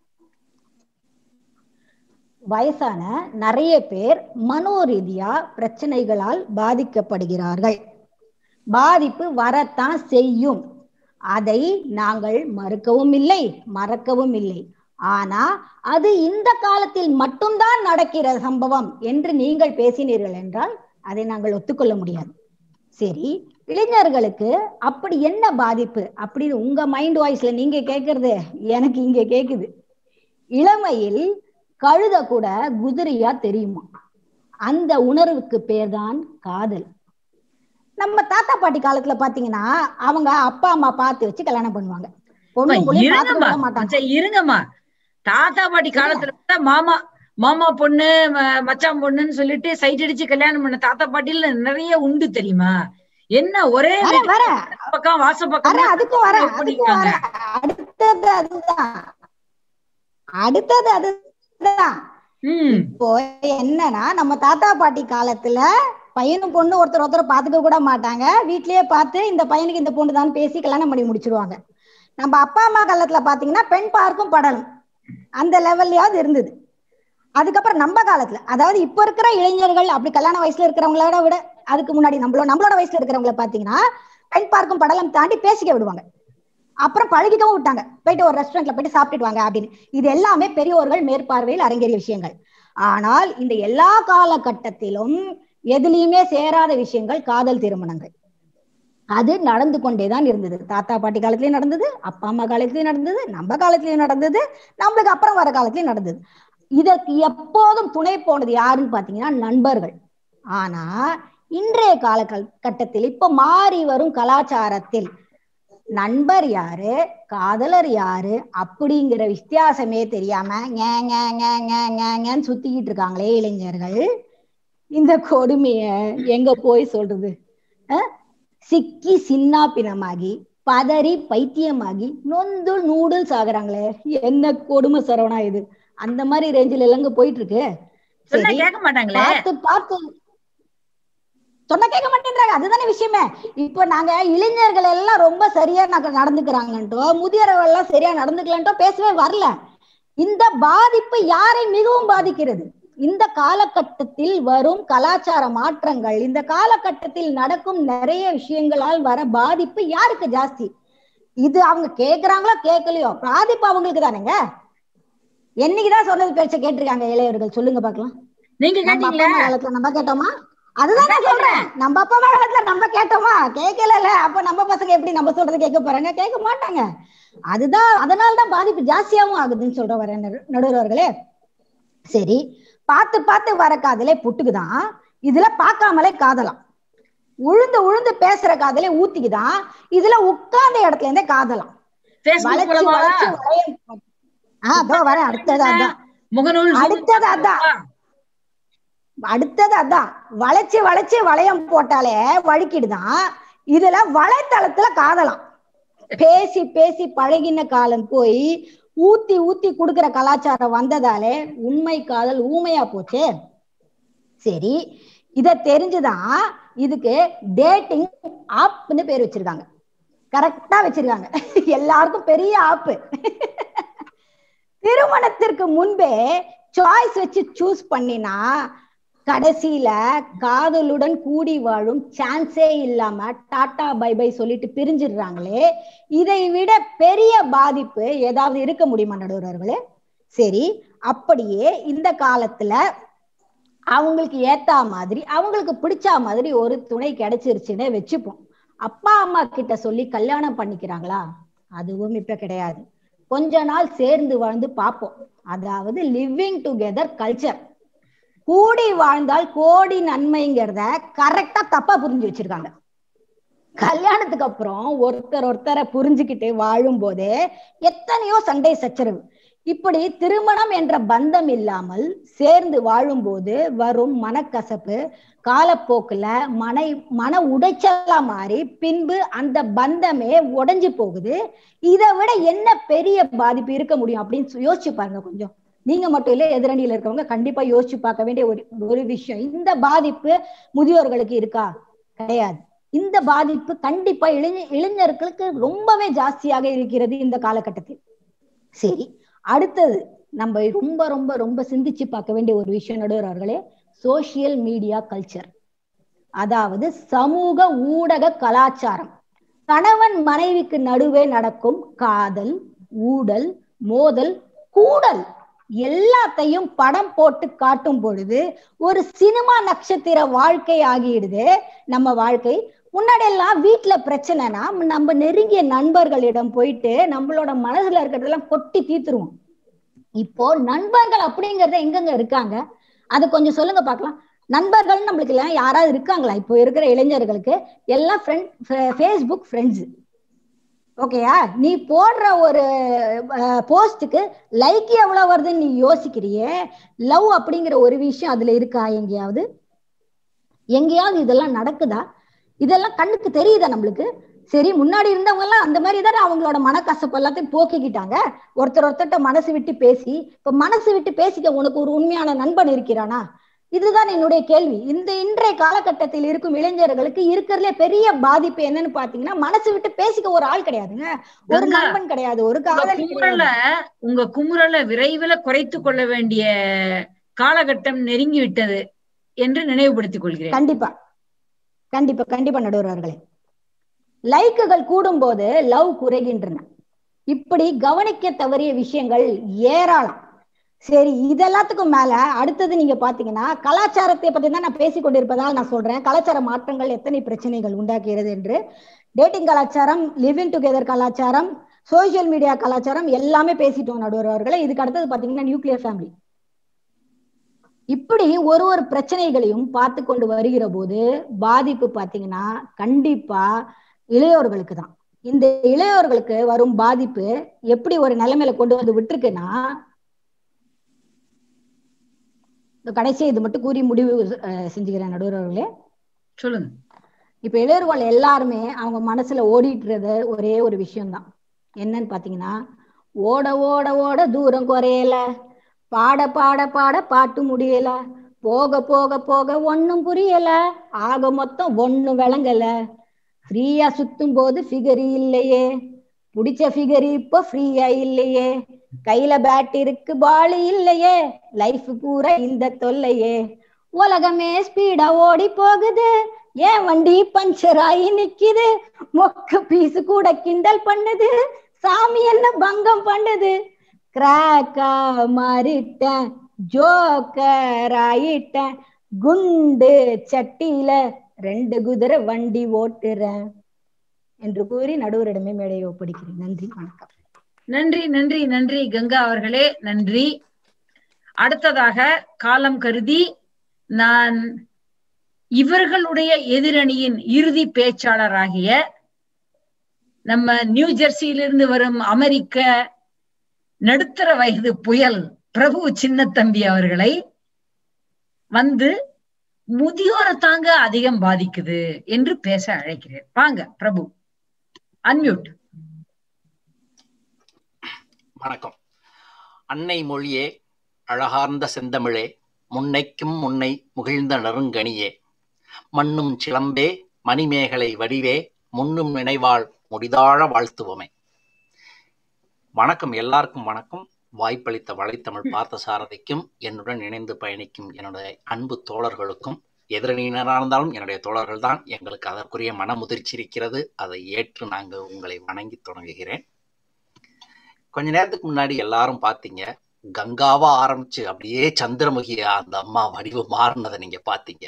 வயசான நிறைய பேர் மனோரீதியா பிரச்சனைகளால் பாதிக்கப்படுகிறார்கள் பாதிப்பு வரத்தான் செய்யும் அதை நாங்கள் மறுக்கவும் இல்லை மறக்கவும் இல்லை ஆனா அது இந்த காலத்தில் மட்டும்தான் நடக்கிற சம்பவம் என்று நீங்கள் பேசினீர்கள் என்றால் அதை நாங்கள் ஒத்துக்கொள்ள முடியாது சரி இளைஞர்களுக்கு அப்படி என்ன பாதிப்பு அப்படின்னு உங்க மைண்ட் வாய்ஸ்ல நீங்க கேக்குறது எனக்கு இங்க கேக்குது இளமையில் கழுத கூட குதிரையா தெரியுமா அந்த உணர்வுக்கு பேர்தான் காதல் நம்ம தாத்தா பாட்டி காலத்துல பாத்தீங்கன்னா அவங்க அப்பா அம்மா பார்த்து வச்சு கல்யாணம் பண்ணுவாங்க பொண்ணு புள்ளைய பார்த்துக்க இருங்கம்மா விட மாட்டாங்க மச்சான், இருங்கம்மா தாத்தா பாட்டி காலத்துல இருந்தா மாமா மாமா பொண்ணு ம- மச்சான் பொண்ணுன்னு சொல்லிட்டு சைட் அடிச்சு கல்யாணம் பண்ண தாத்தா பாட்டில நிறைய உண்டு தெரியுமா என்ன ஒரே வர வீட்டு வர பக்கம் வாச வர பக்கம் அதுக்கும் வர அதுக்கும் பண்ணிருக்காங்க வர அடுத்தது அதுதான் அடுத்தது அதுதான் உம் இப்போ என்னன்னா நம்ம தாத்தா பாட்டி காலத்துல பையனும் பொண்ணு ஒருத்தர் ஒருத்தர் பாத்துக்க கூட மாட்டாங்க வீட்லயே பார்த்து இந்த பையனுக்கு இந்த பொண்ணு தான் பேசி கல்யாணம் பண்ணி முடிச்சிருவாங்க நம்ம அப்பா அம்மா காலத்துல பாத்தீங்கன்னா பெண் பார்க்கும் படலம் அந்த லெவல்லையாவது இருந்தது அதுக்கப்புறம் நம்ம காலத்துல அதாவது இப்ப இருக்கிற இளைஞர்கள் அப்படி கல்யாண வயசுல இருக்கிறவங்களோட விட அதுக்கு முன்னாடி நம்மளோட நம்மளோட வயசுல இருக்கிறவங்கள பாத்தீங்கன்னா பெண் பார்க்கும் படலம் தாண்டி பேசிக்க விடுவாங்க அப்புறம் பழகிக்கவும் விட்டாங்க போயிட்டு ஒரு ரெஸ்டாரண்ட்ல போயிட்டு சாப்பிட்டுட்டு வாங்க அப்படின்னு இது எல்லாமே பெரியோர்கள் மேற்பார்வையில் அரங்கேறிய விஷயங்கள் ஆனால் இந்த எல்லா காலகட்டத்திலும் எதுலயுமே சேராத விஷயங்கள் காதல் திருமணங்கள் அது நடந்து கொண்டேதான் இருந்தது தாத்தா பாட்டி காலத்திலயும் நடந்தது அப்பா அம்மா காலத்திலயும் நடந்தது நம்ம காலத்திலயும் நடந்தது நம்மளுக்கு அப்புறம் வர காலத்திலயும் நடந்தது இதற்கு எப்போதும் துணை போனது யாருன்னு பாத்தீங்கன்னா நண்பர்கள் ஆனா இன்றைய காலகட்டத்தில் இப்ப மாறி வரும் கலாச்சாரத்தில் நண்பர் யாரு காதலர் யாரு அப்படிங்கிற வித்தியாசமே தெரியாம ஞே, ஞே, ஞே, ஞே, ஞே, ஞேன்னு சுத்திக்கிட்டு இருக்காங்களே இளைஞர்கள் இந்த கொடுமைய எங்க போய் சொல்றது அஹ்? சிக்கி சின்னா பிணமாகி பதறி பைத்தியமாகி நொந்து நூடுல்ஸ் ஆகுறாங்களே என்ன கொடுமை சரவணா இது அந்த மாதிரி ரேஞ்சில் எல்லாம் போயிட்டு இருக்கு சொன்னா சரி கேட்க மாட்டாங்களே பார்த்து பார்த்து சொன்ன கேட்க மாட்டேன்றாங்க அதுதானே விஷயமே இப்ப நாங்க இளைஞர்கள் எல்லாம் ரொம்ப சரியா நாங்க நடந்துக்கிறாங்கன்ட்டோ முதியவர்கள் எல்லாம் சரியா நடந்துக்கலன்ட்டோ பேசவே வரல இந்த பாதிப்பு யாரை மிகவும் பாதிக்கிறது இந்த காலகட்டத்தில் வரும் கலாச்சார மாற்றங்கள் இந்த காலகட்டத்தில் நடக்கும் நிறைய விஷயங்களால் வர பாதிப்பு யாருக்கு ஜாஸ்தி இது அவங்க கேக்குறாங்களோ கேட்கலையோ பாதிப்பு அவங்களுக்கு தானேங்க என்னைக்குதான் சொன்னது பேச்ச கேட்டிருக்காங்க இளையவர்கள் சொல்லுங்க பாக்கலாம் நீங்க நம்ம அப்பா கேட்டீங்களா அம்மா காலத்துல நம்ம கேட்டோமா அதுதான் நான் சொல்றேன் நம்ம அப்பா அம்மா காலத்துல நம்ம கேட்டோமா கேட்கல அப்ப நம்ம பசங்க எப்படி நம்ம சொல்றது கேட்க போறாங்க கேட்க மாட்டாங்க அதுதான் அதனாலதான் பாதிப்பு ஜாஸ்தியாவும் ஆகுதுன்னு சொல்ற வர நடுவர்களே சரி பார்த்து பார்த்து வர காதலே புட்டுக்குதான் இதுல பார்க்காமலே காதலாம் உழுந்து உழுந்து பேசுற காதலே ஊத்திக்குதான் இதுல உட்கார்ந்த இடத்துல இருந்தே காதலாம் பேஸ்புக் வளைச்சு மூலமா வளைச்சு வளையம் ஆஹ் அதோ வரேன் அடுத்தது அதான் முகநூல் Zoom அடுத்தது அதான். மூலமா. அடுத்தது அதான் வளைச்சு வளைச்சு வளையம் போட்டாலே வழுக்கிடுதான் இதுல வலைத்தளத்துல காதலாம் பேசி பேசி பழகின காலம் போய் ஊத்தி ஊத்தி குடுக்கிற கலாச்சாரம் வந்ததாலே உண்மை காதல் ஊமையா போச்சே சரி இத தெரிஞ்சுதான் இதுக்கு டேட்டிங் ஆப்னு பேர் வச்சிருக்காங்க கரெக்டா வச்சிருக்காங்க எல்லாருக்கும் பெரிய ஆப்பு திருமணத்திற்கு முன்பே சாய்ஸ் வச்சு சூஸ் பண்ணினா கடைசியில காதலுடன் கூடி வாழும் சான்ஸே இல்லாம டாடா பை பை சொல்லிட்டு பிரிஞ்சிடுறாங்களே இதை விட பெரிய பாதிப்பு ஏதாவது இருக்க முடியுமா நடுவர்களே சரி அப்படியே இந்த காலத்துல அவங்களுக்கு ஏத்தா மாதிரி அவங்களுக்கு பிடிச்ச மாதிரி ஒரு துணை கிடைச்சிருச்சுன்னு வச்சுப்போம் அப்பா அம்மா கிட்ட சொல்லி கல்யாணம் பண்ணிக்கிறாங்களா அதுவும் இப்ப கிடையாது கொஞ்ச நாள் சேர்ந்து வாழ்ந்து பார்ப்போம் அதாவது லிவிங் டுகெதர் கல்ச்சர் கூடி வாழ்ந்தால் கோடி நன்மைங்கிறத கரெக்டா தப்பா புரிஞ்சு வச்சிருக்காங்க கல்யாணத்துக்கு அப்புறம் ஒருத்தர் ஒருத்தரை புரிஞ்சுக்கிட்டு வாழும் போதே எத்தனையோ சண்டை சச்சரவு இப்படி திருமணம் என்ற பந்தம் இல்லாமல் சேர்ந்து வாழும்போது வரும் மனக்கசப்பு காலப்போக்குல மன மன உடைச்சலா மாறி பின்பு அந்த பந்தமே உடைஞ்சு போகுது இதை விட என்ன பெரிய பாதிப்பு இருக்க முடியும் அப்படின்னு யோசிச்சு பாருங்க கொஞ்சம் நீங்க மட்டும் இல்ல எதிரணியில இருக்கவங்க கண்டிப்பா யோசிச்சு பார்க்க வேண்டிய ஒரு ஒரு விஷயம் இந்த பாதிப்பு முதியோர்களுக்கு இருக்கா கிடையாது இந்த பாதிப்பு கண்டிப்பா இளைஞ இளைஞர்களுக்கு ரொம்பவே ஜாஸ்தியாக இருக்கிறது இந்த காலகட்டத்தில் சரி அடுத்தது நம்ம ரொம்ப ரொம்ப ரொம்ப சிந்திச்சு பார்க்க வேண்டிய ஒரு விஷயம் நடுவர் அவர்களே சோசியல் மீடியா கல்ச்சர் அதாவது சமூக ஊடக கலாச்சாரம் கணவன் மனைவிக்கு நடுவே நடக்கும் காதல் ஊடல் மோதல் கூடல் எல்லாத்தையும் படம் போட்டு காட்டும் பொழுது ஒரு சினிமா நட்சத்திர வாழ்க்கை ஆகிடுது நம்ம வாழ்க்கை முன்னாடி எல்லாம் வீட்டுல பிரச்சனைனா நம்ம நெருங்கிய நண்பர்களிடம் போயிட்டு நம்மளோட மனசுல இருக்கிறதெல்லாம் கொட்டி தீத்துருவோம் இப்போ நண்பர்கள் அப்படிங்கறத எங்கெங்க இருக்காங்க அது கொஞ்சம் சொல்லுங்க பார்க்கலாம் நண்பர்கள் நம்மளுக்கு எல்லாம் யாராவது இருக்காங்களா இப்போ இருக்கிற இளைஞர்களுக்கு எல்லாம் ஃப்ரெண்ட் ஃபேஸ்புக் ஃப்ரெண்ட்ஸ் ஓகேயா நீ போடுற ஒரு போஸ்ட்டுக்கு லைக் எவ்வளவு வருதுன்னு நீ யோசிக்கிறியே லவ் அப்படிங்கிற ஒரு விஷயம் அதுல இருக்கா எங்கேயாவது எங்கேயாவது இதெல்லாம் நடக்குதா இதெல்லாம் கண்ணுக்கு தெரியுதா நம்மளுக்கு சரி முன்னாடி இருந்தவங்க எல்லாம் அந்த மாதிரி தானே அவங்களோட மனக்கசப்பு எல்லாத்தையும் போக்கிக்கிட்டாங்க ஒருத்தர் ஒருத்தர்கிட்ட மனசு விட்டு பேசி இப்ப மனசு விட்டு பேசிக்க உனக்கு ஒரு உண்மையான நண்பன் இருக்கிறானா இதுதான் என்னுடைய கேள்வி இந்த இன்றைய காலகட்டத்தில் இருக்கும் இளைஞர்களுக்கு இருக்கிறதுல பெரிய பாதிப்பு என்னன்னு பாத்தீங்கன்னா மனசு விட்டு பேசிக்க ஒரு ஆள் கிடையாதுங்க ஒரு கங்கா, நண்பன் கிடையாது ஒரு உங்க காதலி குமுறல கிடையாது உங்க குமுறல விரைவில் குறைத்து கொள்ள வேண்டிய காலகட்டம் நெருங்கி விட்டது என்று நினைவுபடுத்திக் கொள்கிறேன் கண்டிப்பா கண்டிப்பா கண்டிப்பா நடுவர்களே லைக்குகள் கூடும்போது லவ் குறைகின்றன இப்படி கவனிக்க தவறிய விஷயங்கள் ஏராளம் சரி இதெல்லாத்துக்கும் மேல அடுத்தது நீங்க பாத்தீங்கன்னா கலாச்சாரத்தை பத்தி தான் நான் பேசிக் கொண்டிருப்பதால் நான் சொல்றேன் கலாச்சார மாற்றங்கள் எத்தனை பிரச்சனைகள் உண்டாக்குகிறது என்று டேட்டிங் கலாச்சாரம் லிவிங் டுகெதர் கலாச்சாரம் சோசியல் மீடியா கலாச்சாரம் எல்லாமே பேசிட்டோம் நடுவர் அவர்களே இதுக்கு அடுத்தது பாத்தீங்கன்னா நியூக்ளியர் ஃபேமிலி இப்படி ஒரு ஒரு பிரச்சனைகளையும் பார்த்து கொண்டு வருகிற போது பாதிப்பு பாத்தீங்கன்னா கண்டிப்பா இளையோர்களுக்கு தான் இந்த இளையோர்களுக்கு வரும் பாதிப்பு எப்படி ஒரு நிலைமையில கொண்டு வந்து விட்டுருக்குன்னா இந்த கடைசியா இது மட்டும் கூறி முடிவு அஹ், செஞ்சுக்கிறேன் நடுவர் அவர்களே சொல்லுங்க இப்ப இளையர்கள் எல்லாருமே அவங்க மனசுல ஓடிட்டுறது ஒரே ஒரு விஷயம்தான் என்னன்னு பாத்தீங்கன்னா ஓட ஓட ஓட தூரம் குறையல பாட பாட பாட பாட்டு முடியல போக போக போக ஒண்ணும் புரியல ஆக மொத்தம் ஒண்ணும் விளங்கல ஃப்ரீயா சுத்தும் போது ஃபிகர் இல்லையே புடிச்ச ஃபிகர் இப்போ ஃப்ரீயா இல்லையே கையில பேட் இருக்கு பால் இல்லையே லைஃப் பூரா இந்த தொல்லையே உலகமே ஸ்பீடா ஓடி போகுது ஏன் வண்டி பஞ்சர் ஆகி நிக்குது மொக்க பீஸ் கூட கிண்டல் பண்ணுது சாமி என்ன பங்கம் பண்ணுது கிராக்கா மாறிட்டேன் ஜோக்கர் ஆயிட்டேன் குண்டு சட்டியில ரெண்டு குதிரை வண்டி ஓட்டுறேன் என்று கூறி நடுவரிடமே மேடையை ஒப்படைக்கிறேன் நன்றி வணக்கம் நன்றி நன்றி நன்றி கங்கா அவர்களே நன்றி அடுத்ததாக காலம் கருதி நான் இவர்களுடைய எதிரணியின் இறுதி பேச்சாளராகிய நம்ம நியூ ஜெர்சியிலிருந்து வரும் அமெரிக்க நடுத்தர வயது புயல் பிரபு சின்னத்தம்பி அவர்களை வந்து முதியோரை தாங்க அதிகம் பாதிக்குது என்று பேச அழைக்கிறேன் வாங்க பிரபு அன்மியூட் வணக்கம் அன்னை மொழியே அழகார்ந்த செந்தமிழே முன்னைக்கும் முன்னை முகிழ்ந்த நறுங்கனியே மண்ணும் சிலம்பே மணிமேகலை வடிவே முன்னும் நினைவாள் முடிதாழ வாழ்த்துவமே வணக்கம் எல்லாருக்கும் வணக்கம் வாய்ப்பளித்த வலைத்தமிழ் பார்த்த சாரதிக்கும் என்னுடன் இணைந்து பயணிக்கும் என்னுடைய அன்பு தோழர்களுக்கும் எதிரணியினராக இருந்தாலும் என்னுடைய தோழர்கள் தான் எங்களுக்கு அதற்குரிய மனமுதிர்ச்சி இருக்கிறது அதை ஏற்று நாங்கள் உங்களை வணங்கி தொடங்குகிறேன் கொஞ்ச நேரத்துக்கு முன்னாடி எல்லாரும் பார்த்தீங்க கங்காவா ஆரம்பிச்சு அப்படியே சந்திரமுகியா அந்த அம்மா வடிவு மாறினதை நீங்க பார்த்தீங்க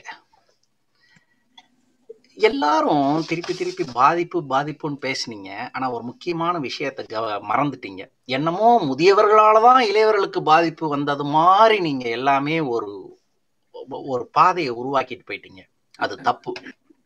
எல்லாரும் திருப்பி திருப்பி பாதிப்பு பாதிப்புன்னு பேசுனீங்க ஆனா ஒரு முக்கியமான விஷயத்தை கவ மறந்துட்டீங்க என்னமோ முதியவர்களால தான் இளையவர்களுக்கு பாதிப்பு வந்தது மாதிரி நீங்க எல்லாமே ஒரு ஒரு பாதையை உருவாக்கிட்டு போயிட்டீங்க அது தப்பு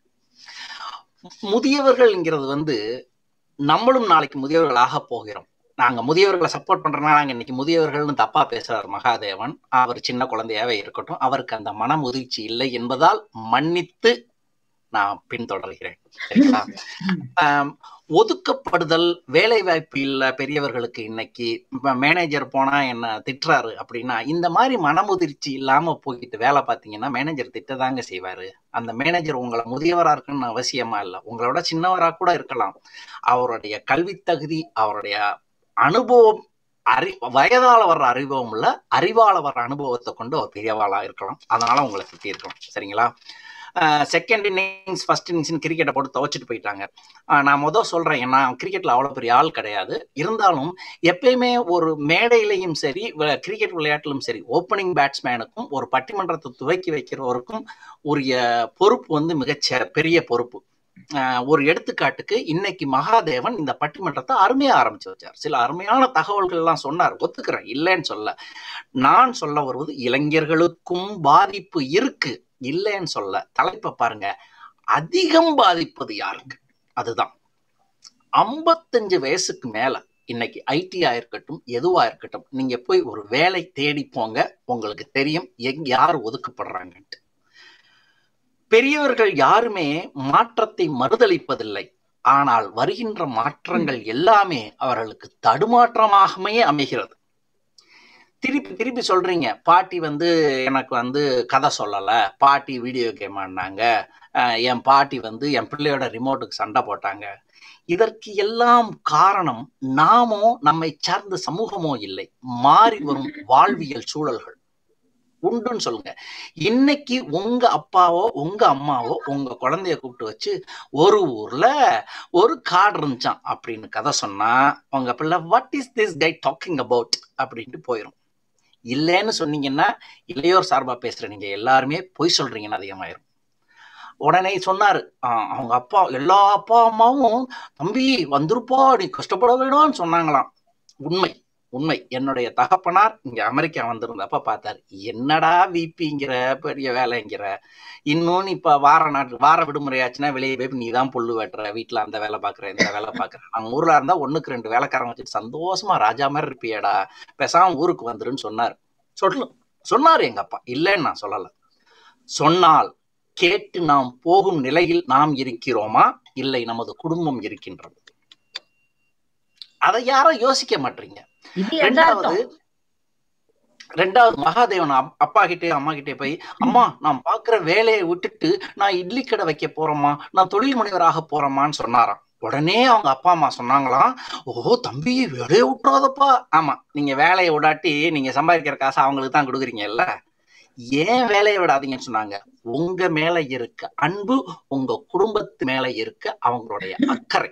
முதியவர்கள்ங்கிறது வந்து நம்மளும் நாளைக்கு முதியவர்களாக போகிறோம் நாங்க முதியவர்களை சப்போர்ட் பண்றோம்னா நாங்க இன்னைக்கு முதியவர்கள்னு தப்பா பேசுறார் மகாதேவன் அவர் சின்ன குழந்தையாவே இருக்கட்டும் அவருக்கு அந்த மன முதிர்ச்சி இல்லை என்பதால் மன்னித்து நான் பின்தொடர்கிறேன் சரிங்களா ஆம், ஒதுக்கப்படுதல் வேலை வாய்ப்பு இல்ல பெரியவர்களுக்கு இன்னைக்கு மேனேஜர் போனா என்ன திட்டுறாரு அப்படின்னா இந்த மாதிரி மனமுதிர்ச்சி இல்லாம போய்கிட்டு வேலை பார்த்தீங்கன்னா மேனேஜர் திட்டதாங்க செய்வாரு அந்த மேனேஜர் உங்களை முதியவரா இருக்குன்னு அவசியமா இல்லை உங்களோட சின்னவரா கூட இருக்கலாம் அவருடைய கல்வி தகுதி அவருடைய அனுபவம் அறி வயதால வர்ற அனுபவம் இல்ல அறிவால வர்ற அனுபவத்தை கொண்டு அவர் பெரியவாளா இருக்கலாம் அதனால உங்களை திட்டி இருக்கலாம் சரிங்களா செகண்ட் இன்னிங்ஸ் ஃபர்ஸ்ட் இன்னிங்ஸ் கிரிக்கெட்டை போட்டு துவச்சிட்டு போயிட்டாங்க ஆஹ் நான் முதல் சொல்றேன் நான் கிரிக்கெட்ல அவ்வளவு பெரிய ஆள் கிடையாது இருந்தாலும் எப்பயுமே ஒரு மேடையிலையும் சரி கிரிக்கெட் விளையாட்டிலும் சரி ஓப்பனிங் பேட்ஸ்மேனுக்கும் ஒரு பட்டிமன்றத்தை துவக்கி வைக்கிறவருக்கும் உரிய பொறுப்பு வந்து மிகச்ச பெரிய பொறுப்பு ஆஹ் ஒரு எடுத்துக்காட்டுக்கு இன்னைக்கு மகாதேவன் இந்த பட்டிமன்றத்தை அருமையா ஆரம்பிச்சு வச்சார் சில அருமையான தகவல்கள் எல்லாம் சொன்னார் ஒத்துக்கிறேன் இல்லைன்னு சொல்ல நான் சொல்ல வருவது இளைஞர்களுக்கும் பாதிப்பு இருக்கு இல்லைன்னு சொல்ல தலைப்பை பாருங்க அதிகம் பாதிப்பது யாருக்கு அதுதான் ஐம்பத்தஞ்சு வயசுக்கு மேல இன்னைக்கு ஐடியா இருக்கட்டும் எதுவா இருக்கட்டும் நீங்க போய் ஒரு வேலை தேடி போங்க உங்களுக்கு தெரியும் எங்க யார் ஒதுக்கப்படுறாங்கன்ட்டு பெரியவர்கள் யாருமே மாற்றத்தை மறுதளிப்பதில்லை ஆனால் வருகின்ற மாற்றங்கள் எல்லாமே அவர்களுக்கு தடுமாற்றமாகவே அமைகிறது திருப்பி திருப்பி சொல்றீங்க பாட்டி வந்து எனக்கு வந்து கதை சொல்லல பாட்டி வீடியோ கேம் ஆடினாங்க அஹ் என் பாட்டி வந்து என் பிள்ளையோட ரிமோட்டுக்கு சண்டை போட்டாங்க இதற்கு எல்லாம் காரணம் நாமோ நம்மை சார்ந்த சமூகமோ இல்லை மாறி வரும் வாழ்வியல் சூழல்கள் உண்டுன்னு சொல்லுங்க இன்னைக்கு உங்க அப்பாவோ உங்க அம்மாவோ உங்க குழந்தைய கூப்பிட்டு வச்சு ஒரு ஊர்ல ஒரு காடு இருந்துச்சான் அப்படின்னு கதை சொன்னா உங்க பிள்ளை what is this guy talking about அப்படின்ட்டு போயிடும் இல்லைன்னு சொன்னீங்கன்னா இளையோர் சார்பா பேசுற நீங்க எல்லாருமே பொய் சொல்றீங்கன்னு அதிகமாயிரும் உடனே சொன்னாரு ஆஹ் அவங்க அப்பா எல்லா அப்பா அம்மாவும் தம்பி வந்திருப்பா நீ கஷ்டப்பட வேணும்னு சொன்னாங்களாம் உண்மை உண்மை என்னுடைய தகப்பனார் இங்க அமெரிக்கா வந்திருந்தப்ப பார்த்தாரு என்னடா விபிங்கிற பெரிய வேலைங்கிற இன்னொன்னு இப்ப வார நாட்டு வார விடுமுறை ஆச்சுன்னா வெளியே போய் நீ தான் புல்லு வெட்டுற வீட்டுல அந்த வேலை பாக்குற இந்த வேலை பாக்குற நம்ம ஊர்ல இருந்தா ஒண்ணுக்கு ரெண்டு வேலைக்காரன் வச்சுட்டு சந்தோஷமா ராஜா மாதிரி இருப்பியடா பேசாம ஊருக்கு வந்துருன்னு சொன்னாரு சொல்லு சொன்னாரு எங்க அப்பா இல்லைன்னு நான் சொல்லல சொன்னால் கேட்டு நாம் போகும் நிலையில் நாம் இருக்கிறோமா இல்லை நமது குடும்பம் இருக்கின்றது அதை யாரும் யோசிக்க மாட்டீங்க இது ரெண்டாவது யதார்த்தம் ரெண்டாவது மகாதேவன் அப்- அப்பா கிட்டே அம்மா கிட்டே போய் அம்மா நான் பாக்குற வேலையை விட்டுட்டு நான் இட்லி கடை வைக்க போறேம்மா நான் தொழில் முனைவராக போறேம்மான்னு சொன்னாராம் உடனே அவங்க அப்பா அம்மா சொன்னாங்களாம் ஓ தம்பி வேலையை விட்டுறாதப்பா ஆமா நீங்க வேலையை விடாட்டி நீங்க சம்பாதிக்கிற காசை அவங்களுக்கு தான் கொடுக்குறீங்கல்ல ஏன் வேலையை விடாதீங்கன்னு சொன்னாங்க உங்க மேல இருக்க அன்பு உங்க குடும்பத்து மேல இருக்க அவங்களுடைய அக்கறை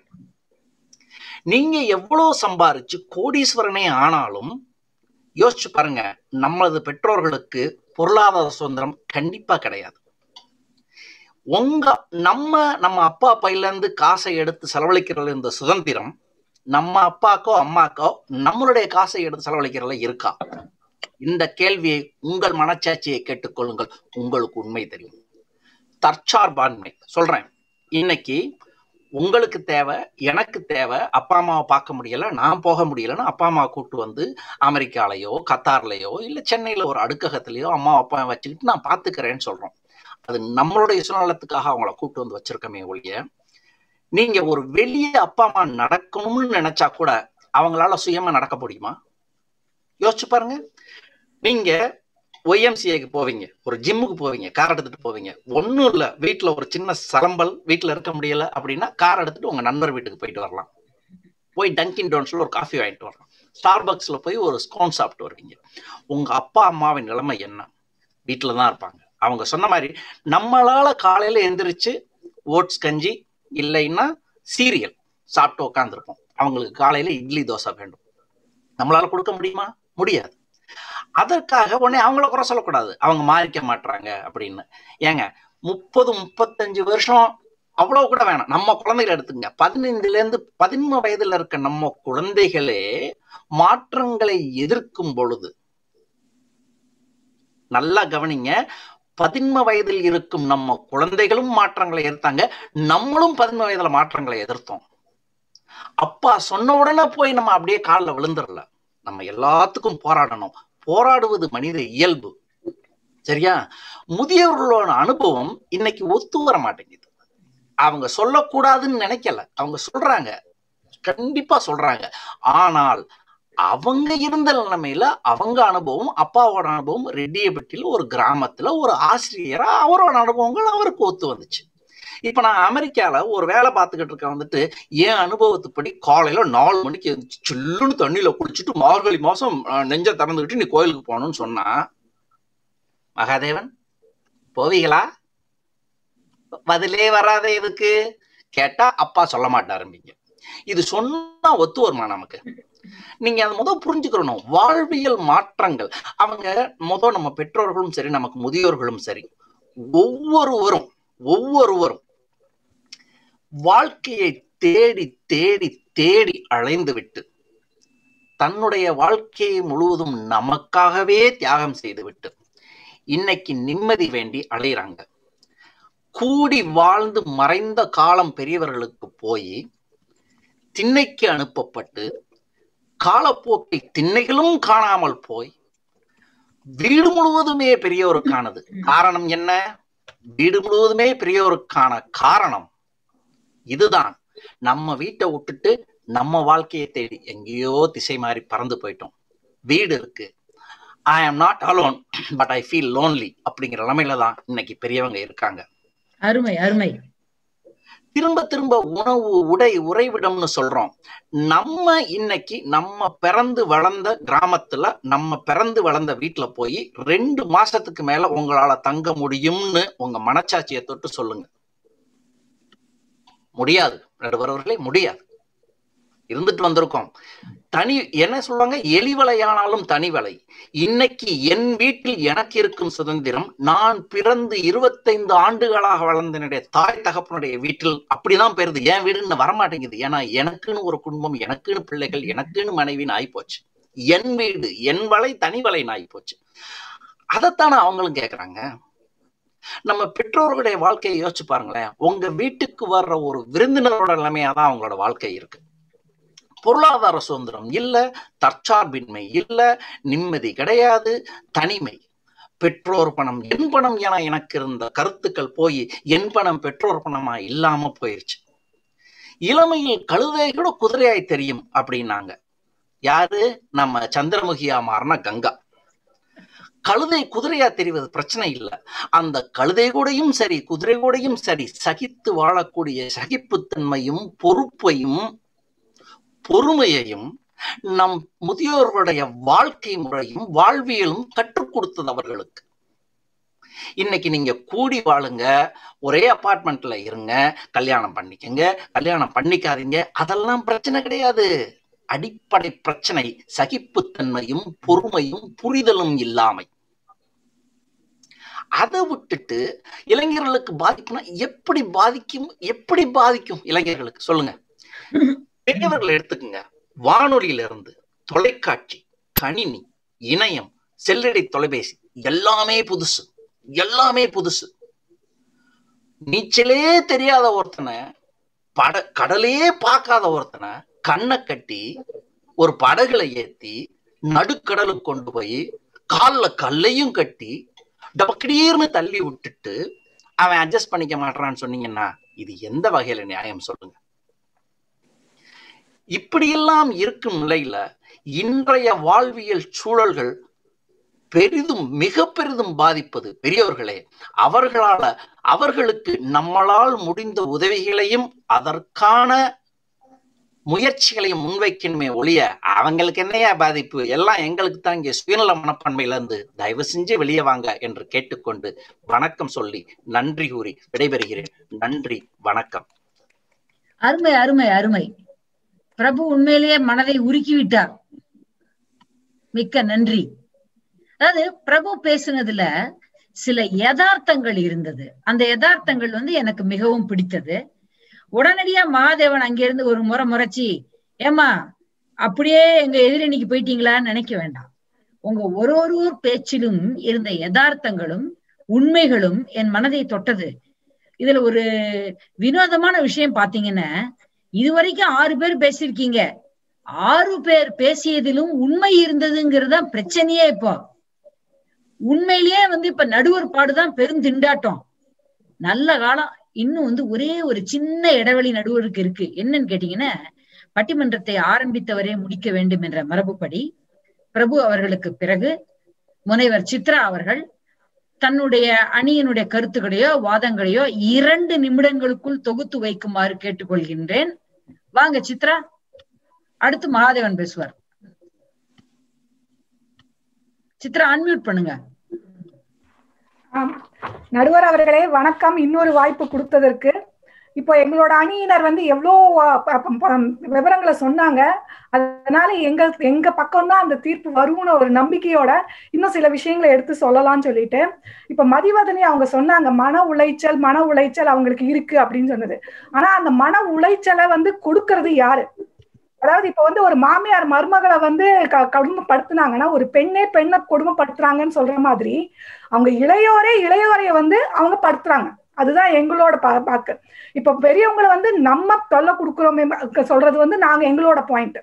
நீங்க எவ்வளவு சம்பாரிச்சு கோடீஸ்வரனே ஆனாலும் யோசிச்சு பாருங்க நமது பெற்றோர்களுக்கு பொருளாதார சுதந்திரம் கண்டிப்பா கிடையாது உங்க நம்ம நம்ம அப்பா பையில இருந்து காசை எடுத்து செலவழிக்கிறதுல இந்த சுதந்திரம் நம்ம அப்பாக்கோ அம்மாக்கோ நம்மளுடைய காசை எடுத்து செலவழிக்கிறதுல இருக்கா இந்த கேள்வியை உங்கள் மனச்சாட்சியை கேட்டுக்கொள்ளுங்கள் உங்களுக்கு உண்மை தெரியும் தற்சார்பான்மை சொல்றேன் இன்னைக்கு உங்களுக்கு தேவை எனக்கு தேவை அப்பா அம்மாவை பார்க்க முடியல நான் போக முடியலன்னு அப்பா அம்மா கூட்டு வந்து அமெரிக்காலயோ கத்தார்லயோ இல்ல சென்னையில ஒரு அடுக்ககத்திலயோ அம்மா அப்பா வச்சுக்கிட்டு நான் பாத்துக்கிறேன்னு சொல்றோம் அது நம்மளுடைய சுயநலத்துக்காக அவங்கள கூட்டு வந்து வச்சிருக்கமே ஒழிய நீங்க ஒரு வெளிய அப்பா அம்மா நடக்கணும்னு நினைச்சா கூட அவங்களால சுயமா நடக்க முடியுமா யோசிச்சு பாருங்க நீங்க ஒய்எம்சிஏக்கு போவீங்க ஒரு ஜிம்முக்கு போவீங்க கார் எடுத்துட்டு போவீங்க ஒன்றும் இல்லை வீட்டில் ஒரு சின்ன சலம்பல் வீட்டில் இருக்க முடியல அப்படின்னா கார் எடுத்துட்டு உங்க நண்பர் வீட்டுக்கு போயிட்டு வரலாம் போய் டங்கின் டோன்ஸ்ல ஒரு காஃபி வாங்கிட்டு வரலாம் ஸ்டார்பக்ஸ்ல போய் ஒரு ஸ்கோன் சாப்பிட்டு வருவீங்க உங்க அப்பா அம்மாவின் நிலைமை என்ன வீட்டில் தான் இருப்பாங்க அவங்க சொன்ன மாதிரி நம்மளால காலையில எந்திரிச்சு ஓட்ஸ் கஞ்சி இல்லைன்னா சீரியல் சாப்பிட்டு உட்காந்துருப்போம் அவங்களுக்கு காலையில இட்லி தோசை வேண்டும் நம்மளால கொடுக்க முடியுமா முடியாது அதற்காக உடனே அவங்கள குறை சொல்லக்கூடாது அவங்க மாறிக்க மாட்டாங்க அப்படின்னு ஏங்க முப்பது முப்பத்தஞ்சு வருஷம் அவ்வளவு கூட வேணாம் நம்ம குழந்தைகளை எடுத்துங்க பதினைந்துல இருந்து பதின்ம வயதுல இருக்க நம்ம குழந்தைகளே மாற்றங்களை எதிர்க்கும் பொழுது நல்லா கவனிங்க பதின்ம வயதில் இருக்கும் நம்ம குழந்தைகளும் மாற்றங்களை எதிர்த்தாங்க நம்மளும் பதின்ம வயதுல மாற்றங்களை எதிர்த்தோம் அப்பா சொன்ன உடனே போய் நம்ம அப்படியே காலில் விழுந்துடல நம்ம எல்லாத்துக்கும் போராடணும் போராடுவது மனித இயல்பு சரியா முதியவர்களோட அனுபவம் இன்னைக்கு ஒத்து வர மாட்டேங்குது அவங்க சொல்லக்கூடாதுன்னு நினைக்கல அவங்க சொல்றாங்க கண்டிப்பா சொல்றாங்க ஆனால் அவங்க இருந்த நிலைமையில அவங்க அனுபவம் அப்பாவோட அனுபவம் ரெட்டியப்பட்டியில ஒரு கிராமத்துல ஒரு ஆசிரியரா அவரோட அனுபவங்கள் அவருக்கு ஒத்து வந்துச்சு இப்ப நான் அமெரிக்கால ஒரு வேலை பார்த்துக்கிட்டு இருக்கேன் வந்துட்டு என் அனுபவத்துப்படி காலையில நாலு மணிக்கு எழுந்திரிச்சு சில்லுன்னு தண்ணியில குளிச்சுட்டு மார்கழி மாசம் அஹ், நெஞ்ச திறந்துக்கிட்டு நீ கோயிலுக்கு போகணும்னு சொன்னா மகாதேவன் போவீங்களா பதிலே வராத எதுக்கு கேட்டா அப்பா சொல்ல மாட்டாரும்பீங்க இது சொன்னா ஒத்து வருமா நமக்கு நீங்க அதை முதல் புரிஞ்சுக்கிறணும் வாழ்வியல் மாற்றங்கள் அவங்க முதல் நம்ம பெற்றோர்களும் சரி நமக்கு முதியோர்களும் சரி ஒவ்வொருவரும் ஒவ்வொருவரும் வாழ்க்கையை தேடி தேடி தேடி அலைந்து விட்டு தன்னுடைய வாழ்க்கையை முழுவதும் நமக்காகவே தியாகம் செய்துவிட்டு இன்னைக்கு நிம்மதி வேண்டி அலையிறாங்க கூடி வாழ்ந்து மறைந்த காலம் பெரியவர்களுக்கு போய் திண்ணைக்கு அனுப்பப்பட்டு காலப்போக்கில் திண்ணைகளும் காணாமல் போய் வீடு முழுவதுமே பெரியவருக்கானது காரணம் என்ன வீடு முழுவதுமே பெரியவருக்கான காரணம் இதுதான் நம்ம வீட்டை விட்டுட்டு நம்ம வாழ்க்கையை தேடி எங்கேயோ திசை மாறி பறந்து போயிட்டோம் வீடு இருக்கு I am not alone but I feel lonely அப்படிங்கிற நிலைமையில தான் இன்னைக்கு பெரியவங்க இருக்காங்க அருமை அருமை திரும்ப திரும்ப உணவு உடை உறைவிடம்னு சொல்றோம் நம்ம இன்னைக்கு நம்ம பிறந்து வளர்ந்த கிராமத்துல நம்ம பிறந்து வளர்ந்த வீட்டுல போய் ரெண்டு மாசத்துக்கு மேல உங்களால தங்க முடியும்னு உங்க மனச்சாட்சியை தொட்டு சொல்லுங்க முடியாது நடுவரவர்களே முடியாது இருந்துட்டு வந்திருக்கோம் தனி என்ன சொல்லுவாங்க எலிவலையானாலும் தனிவலை இன்னைக்கு என் வீட்டில் எனக்கு இருக்கும் சுதந்திரம் நான் பிறந்து இருபத்தைந்து ஆண்டுகளாக வளர்ந்த என்னுடைய தாய் தகப்பனுடைய வீட்டில் அப்படிதான் பெறுது என் வீடுன்னு வரமாட்டேங்குது ஏன்னா எனக்குன்னு ஒரு குடும்பம் எனக்குன்னு பிள்ளைகள் எனக்குன்னு மனைவின்னு ஆயிப்போச்சு என் வீடு என் வலை தனி வலைன்னு ஆயிப்போச்சு அதைத்தானே அவங்களும் கேக்குறாங்க நம்ம பெற்றோர்களுடைய வாழ்க்கையை யோசிச்சு பாருங்களேன் உங்க வீட்டுக்கு வர்ற ஒரு விருந்தினரோட நிலைமையா தான் அவங்களோட வாழ்க்கை இருக்கு பொருளாதார சுதந்திரம் இல்ல தற்சார்பின்மை இல்ல நிம்மதி கிடையாது தனிமை பெற்றோர் பணம் என் பணம் என எனக்கு இருந்த கருத்துக்கள் போய் என் பணம் பெற்றோர் பணமா இல்லாம போயிருச்சு இளமையில் கழுதை கூட குதிரையாய் தெரியும் அப்படின்னாங்க யாரு நம்ம சந்திரமுகியா மாறின கங்கா கழுதை குதிரையா தெரிவது பிரச்சனை இல்லை அந்த கழுதை கூடையும் சரி குதிரை கூடையும் சரி சகித்து வாழக்கூடிய சகிப்புத்தன்மையும் பொறுப்பையும் பொறுமையையும் நம் முதியோர்களுடைய வாழ்க்கை முறையும் வாழ்வியலும் கற்றுக் கொடுத்தது அவர்களுக்கு இன்னைக்கு நீங்க கூடி வாழுங்க ஒரே அபார்ட்மெண்ட்ல இருங்க கல்யாணம் பண்ணிக்கங்க கல்யாணம் பண்ணிக்காதீங்க அதெல்லாம் பிரச்சனை கிடையாது அடிப்படை பிரச்சனை சகிப்புத்தன்மையும் பொறுமையும் புரிதலும் இல்லாமை அதை விட்டுட்டு இளைஞர்களுக்கு பாதிப்புனா எப்படி பாதிக்கும் எப்படி பாதிக்கும் இளைஞர்களுக்கு சொல்லுங்க பெரியவர்கள் எடுத்துக்கங்க வானொலியில இருந்து தொலைக்காட்சி கணினி இணையம் செல்லடை தொலைபேசி எல்லாமே புதுசு எல்லாமே புதுசு நீச்சலே தெரியாத ஒருத்தனை பட கடலே பார்க்காத ஒருத்தனை கண்ணை கட்டி ஒரு படகுல ஏத்தி நடுக்கடலுக்கு கொண்டு போய் காலில் கல்லையும் கட்டி டபக்கடீர்னு தள்ளி விட்டுட்டு அவன் அட்ஜஸ்ட் பண்ணிக்க மாட்டான்னு சொன்னீங்கன்னா இது எந்த வகையில நியாயம் சொல்லுங்க இப்படியெல்லாம் இருக்கும் நிலையில இன்றைய வாழ்வியல் சூழல்கள் பெரிதும் மிக பெரிதும் பாதிப்பது பெரியவர்களே அவர்களால அவர்களுக்கு நம்மளால் முடிந்த உதவிகளையும் அதற்கான முயற்சிகளையும் முன்வைக்கணுமே ஒழிய அவங்களுக்கு என்னையா பாதிப்பு எல்லாம் எங்களுக்கு தான் இங்கே சுயநல மனப்பான்மையில இருந்து தயவு செஞ்சு வெளியே வாங்க என்று கேட்டுக்கொண்டு வணக்கம் சொல்லி நன்றி கூறி விடைபெறுகிறேன் நன்றி வணக்கம் அருமை அருமை அருமை பிரபு உண்மையிலேயே மனதை உருக்கி விட்டார் மிக்க நன்றி அதாவது பிரபு பேசுனதுல சில யதார்த்தங்கள் இருந்தது அந்த யதார்த்தங்கள் வந்து எனக்கு மிகவும் பிடித்தது உடனடியா மகாதேவன் அங்கிருந்து ஒரு முறை முறைச்சி ஏமா அப்படியே எங்க எதிரணிக்கு போயிட்டீங்களான்னு நினைக்க வேண்டாம் உங்க ஒரு ஒரு பேச்சிலும் இருந்த யதார்த்தங்களும் உண்மைகளும் என் மனதை தொட்டது இதுல ஒரு வினோதமான விஷயம் பாத்தீங்கன்னா இதுவரைக்கும் ஆறு பேர் பேசியிருக்கீங்க ஆறு பேர் பேசியதிலும் உண்மை இருந்ததுங்கிறது தான் பிரச்சனையே இப்போ உண்மையிலேயே வந்து இப்ப நடுவர் பாடுதான் பெரும் திண்டாட்டம் நல்ல காலம் இன்னும் வந்து ஒரே ஒரு சின்ன இடைவெளி நடுவருக்கு இருக்கு என்னன்னு கேட்டீங்கன்னா பட்டிமன்றத்தை ஆரம்பித்தவரே முடிக்க வேண்டும் என்ற மரபுப்படி பிரபு அவர்களுக்கு பிறகு முனைவர் சித்ரா அவர்கள் தன்னுடைய அணியினுடைய கருத்துக்களையோ வாதங்களையோ இரண்டு நிமிடங்களுக்குள் தொகுத்து வைக்குமாறு கேட்டுக்கொள்கின்றேன் வாங்க சித்ரா அடுத்து மகாதேவன் பேசுவார் சித்ரா அன்மியூட் பண்ணுங்க ஆம். நடுவர் அவர்களே வணக்கம் இன்னொரு வாய்ப்பு கொடுத்ததற்கு இப்போ எங்களோட அணியினர் வந்து எவ்வளோ அஹ், ப- ப- ப- விவரங்களை சொன்னாங்க அதனால எங்க எங்க பக்கம் தான் அந்த தீர்ப்பு வரும்னு ஒரு நம்பிக்கையோட இன்னும் சில விஷயங்களை எடுத்து சொல்லலாம்னு சொல்லிட்டு இப்ப மதிவதனி அவங்க சொன்னாங்க மன உளைச்சல் மன உளைச்சல் அவங்களுக்கு இருக்கு அப்படின்னு சொன்னது ஆனா அந்த மன உளைச்சலை வந்து கொடுக்கறது யாரு அதாவது இப்ப வந்து ஒரு மாமியார் மருமகளை வந்து க- கொடுமைப்படுத்துனாங்கன்னா ஒரு பெண்ணே பெண்ணை கொடுமைப்படுத்துறாங்கன்னு சொல்ற மாதிரி அவங்க இளையோரே இளையோரைய வந்து அவங்க படுத்துறாங்க அதுதான் எங்களோட பா பாக்கு இப்ப பெரியவங்களை வந்து நம்ம தொல்லை கொடுக்குறோமே ம- சொல்றது வந்து நாங்க எங்களோட பாயிண்ட்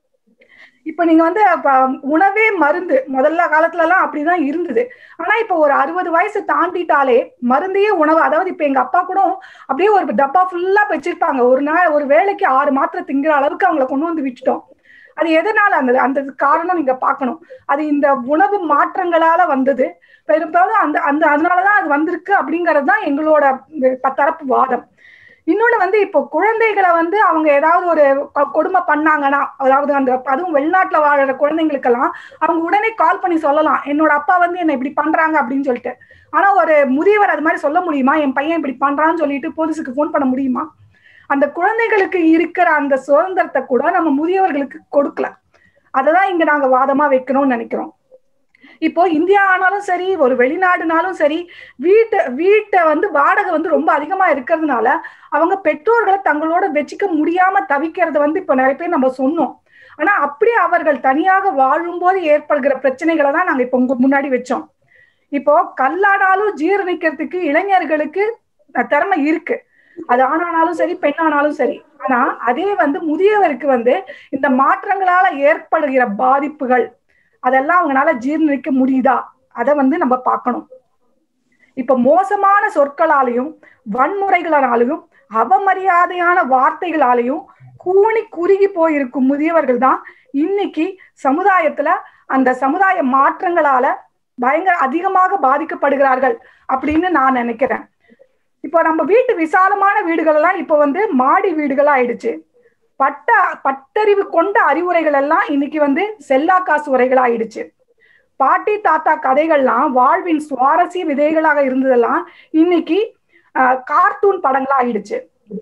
இப்ப நீங்க வந்து அப்ப உணவே மருந்து முதல்ல காலத்துல எல்லாம் அப்படிதான் இருந்தது ஆனா இப்ப ஒரு அறுபது வயசு தாண்டிட்டாலே மருந்தையே உணவு அதாவது இப்ப எங்க அப்பா கூட அப்படியே ஒரு டப்பா ஃபுல்லா வச்சிருப்பாங்க ஒரு நாள் ஒரு வேளைக்கு ஆறு மாத்திரை திங்கிற அளவுக்கு அவங்கள கொண்டு வந்து விட்டுட்டோம் அது எதனால அந்த அந்த காரணம் நீங்க பார்க்கணும் அது இந்த உணவு மாற்றங்களால வந்தது பெரும்பாலும் அந்த அந்த அதனாலதான் அது வந்திருக்கு அப்படிங்கிறது தான் எங்களோட ப- தரப்பு வாதம் இன்னொன்னு வந்து இப்போ குழந்தைகளை வந்து அவங்க ஏதாவது ஒரு கொ- கொடுமை பண்ணாங்கன்னா அதாவது அந்த அதுவும் வெளிநாட்டுல வாழற குழந்தைங்களுக்கெல்லாம் அவங்க உடனே கால் பண்ணி சொல்லலாம் என்னோட அப்பா வந்து என்ன இப்படி பண்றாங்க அப்படின்னு சொல்லிட்டு ஆனா ஒரு முதியவர் அது மாதிரி சொல்ல முடியுமா என் பையன் இப்படி பண்றான்னு சொல்லிட்டு போலீஸுக்கு ஃபோன் பண்ண முடியுமா அந்த குழந்தைகளுக்கு இருக்கிற அந்த சுதந்திரத்தை கூட நம்ம முதியவர்களுக்கு கொடுக்கல அததான் இங்க நாங்க வாதமா வைக்கணும்னு நினைக்கிறோம் இப்போ இந்தியா ஆனாலும் சரி ஒரு வெளிநாடுனாலும் சரி வீட்டை வீட்டை வந்து வாடகை வந்து ரொம்ப அதிகமா இருக்கிறதுனால அவங்க பெற்றோர்களை தங்களோட வச்சுக்க முடியாம தவிக்கிறத வந்து இப்ப நிறைய பேர் நம்ம சொன்னோம் ஆனா அப்படியே அவர்கள் தனியாக வாழும்போது ஏற்படுகிற பிரச்சனைகளை தான் நாங்க இப்ப உங்க முன்னாடி வச்சோம் இப்போ கல்லானாலும் ஜீரணிக்கிறதுக்கு இளைஞர்களுக்கு திறமை இருக்கு அது ஆணானாலும் சரி பெண்ணானாலும் சரி ஆனா அதே வந்து முதியவருக்கு வந்து இந்த மாற்றங்களால ஏற்படுகிற பாதிப்புகள் அதெல்லாம் அவங்களால ஜீர்ணிக்க முடியுதா அதை வந்து நம்ம பார்க்கணும் இப்ப மோசமான சொற்களாலையும் வன்முறைகளாலையும் அவமரியாதையான வார்த்தைகளாலையும் கூணி குறுகி போயிருக்கும் முதியவர்கள் தான் இன்னைக்கு சமுதாயத்துல அந்த சமுதாய மாற்றங்களால பயங்கர அதிகமாக பாதிக்கப்படுகிறார்கள் அப்படின்னு நான் நினைக்கிறேன் இப்போ நம்ம வீட்டு விசாலமான வீடுகள் எல்லாம் இப்போ வந்து மாடி வீடுகள் ஆயிடுச்சு பட்ட பட்டறிவு கொண்ட அறிவுரைகள் எல்லாம் இன்னைக்கு வந்து செல்லா காசு உரைகள் ஆயிடுச்சு பாட்டி தாத்தா கதைகள்லாம் வாழ்வின் சுவாரஸ்ய விதைகளாக இருந்ததெல்லாம் இன்னைக்கு கார்ட்டூன் படங்களா ஆயிடுச்சு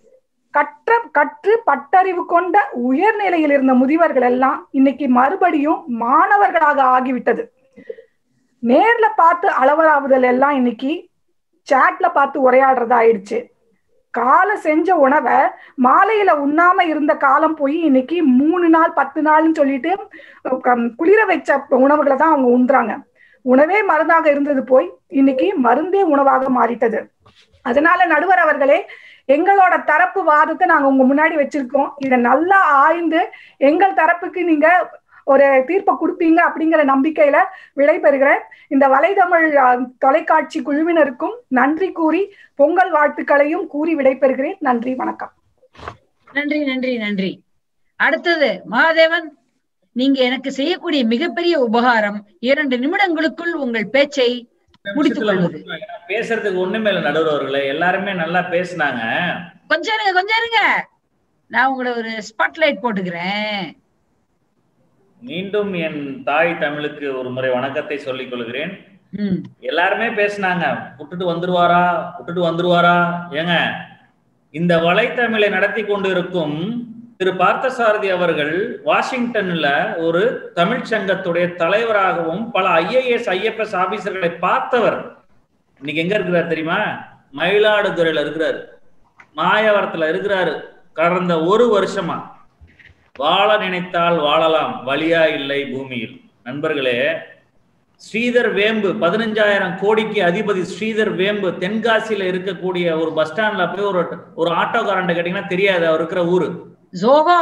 கற்ற கற்று பட்டறிவு கொண்ட உயர்நிலையில் இருந்த முதியவர்கள் எல்லாம் இன்னைக்கு மறுபடியும் மாணவர்களாக ஆகிவிட்டது நேர்ல பார்த்து அளவலாவுதல் எல்லாம் இன்னைக்கு சாட்ல பார்த்து உரையாடுறதா ஆயிடுச்சு காலை செஞ்ச உணவை மாலையில உண்ணாம இருந்த காலம் போய் இன்னைக்கு மூணு நாள் பத்து நாள்னு சொல்லிட்டு குளிர வச்ச உணவுகளை தான் அவங்க உண்றாங்க உணவே மருந்தாக இருந்தது போய் இன்னைக்கு மருந்தே உணவாக மாறிட்டது அதனால நடுவர் அவர்களே எங்களோட தரப்பு வாதத்தை நாங்க உங்க முன்னாடி வச்சிருக்கோம் இதை நல்லா ஆய்ந்து எங்கள் தரப்புக்கு நீங்க ஒரு தீர்ப்பை கொடுப்பீங்க அப்படிங்கிற நம்பிக்கையில விடைபெறுகிறேன் இந்த வலைதமிழ் தொலைக்காட்சி குழுவினருக்கும் நன்றி கூறி பொங்கல் வாழ்த்துக்களையும் கூறி விடைபெறுகிறேன் நன்றி வணக்கம் நன்றி நன்றி நன்றி அடுத்தது மகாதேவன் நீங்க எனக்கு செய்யக்கூடிய மிகப்பெரிய உபகாரம் இரண்டு நிமிடங்களுக்குள் உங்கள் பேச்சை முடித்துக் கொள்வது பேசுறதுக்கு ஒண்ணுமே இல்லை நடுவர்களே எல்லாருமே நல்லா பேசினாங்க கொஞ்சம் இருங்க கொஞ்சம் இருங்க நான் உங்களை ஒரு ஸ்பாட்லைட் போட்டுக்கிறேன் மீண்டும் என் தாய் தமிழுக்கு ஒரு முறை வணக்கத்தை சொல்லிக் கொள்கிறேன் எல்லாருமே பேசினாங்க விட்டுட்டு வந்துருவாரா விட்டுட்டு வந்துருவாரா ஏங்க இந்த வலைத்தமிழை நடத்தி கொண்டிருக்கும் திரு பார்த்தசாரதி அவர்கள் வாஷிங்டன்ல ஒரு தமிழ் சங்கத்துடைய தலைவராகவும் பல ஐஏஎஸ் ஐஎஃப்எஸ் ஆபீசர்களை பார்த்தவர் இன்னைக்கு எங்க இருக்கிறார் தெரியுமா மயிலாடுதுறையில இருக்கிறாரு மாயவரத்துல இருக்கிறாரு கடந்த ஒரு வருஷமா வாழ நினைத்தால் வாழலாம் வழியா இல்லை பூமியில் நண்பர்களே ஸ்ரீதர் வேம்பு பதினஞ்சாயிரம் கோடிக்கு அதிபதி ஸ்ரீதர் வேம்பு தென்காசியில இருக்கக்கூடிய ஒரு பஸ் ஸ்டாண்ட்ல போய் ஒரு ஒரு ஆட்டோக்காரன் கேட்டீங்கன்னா தெரியாது அவர் இருக்கிற ஊரு ஜோகோ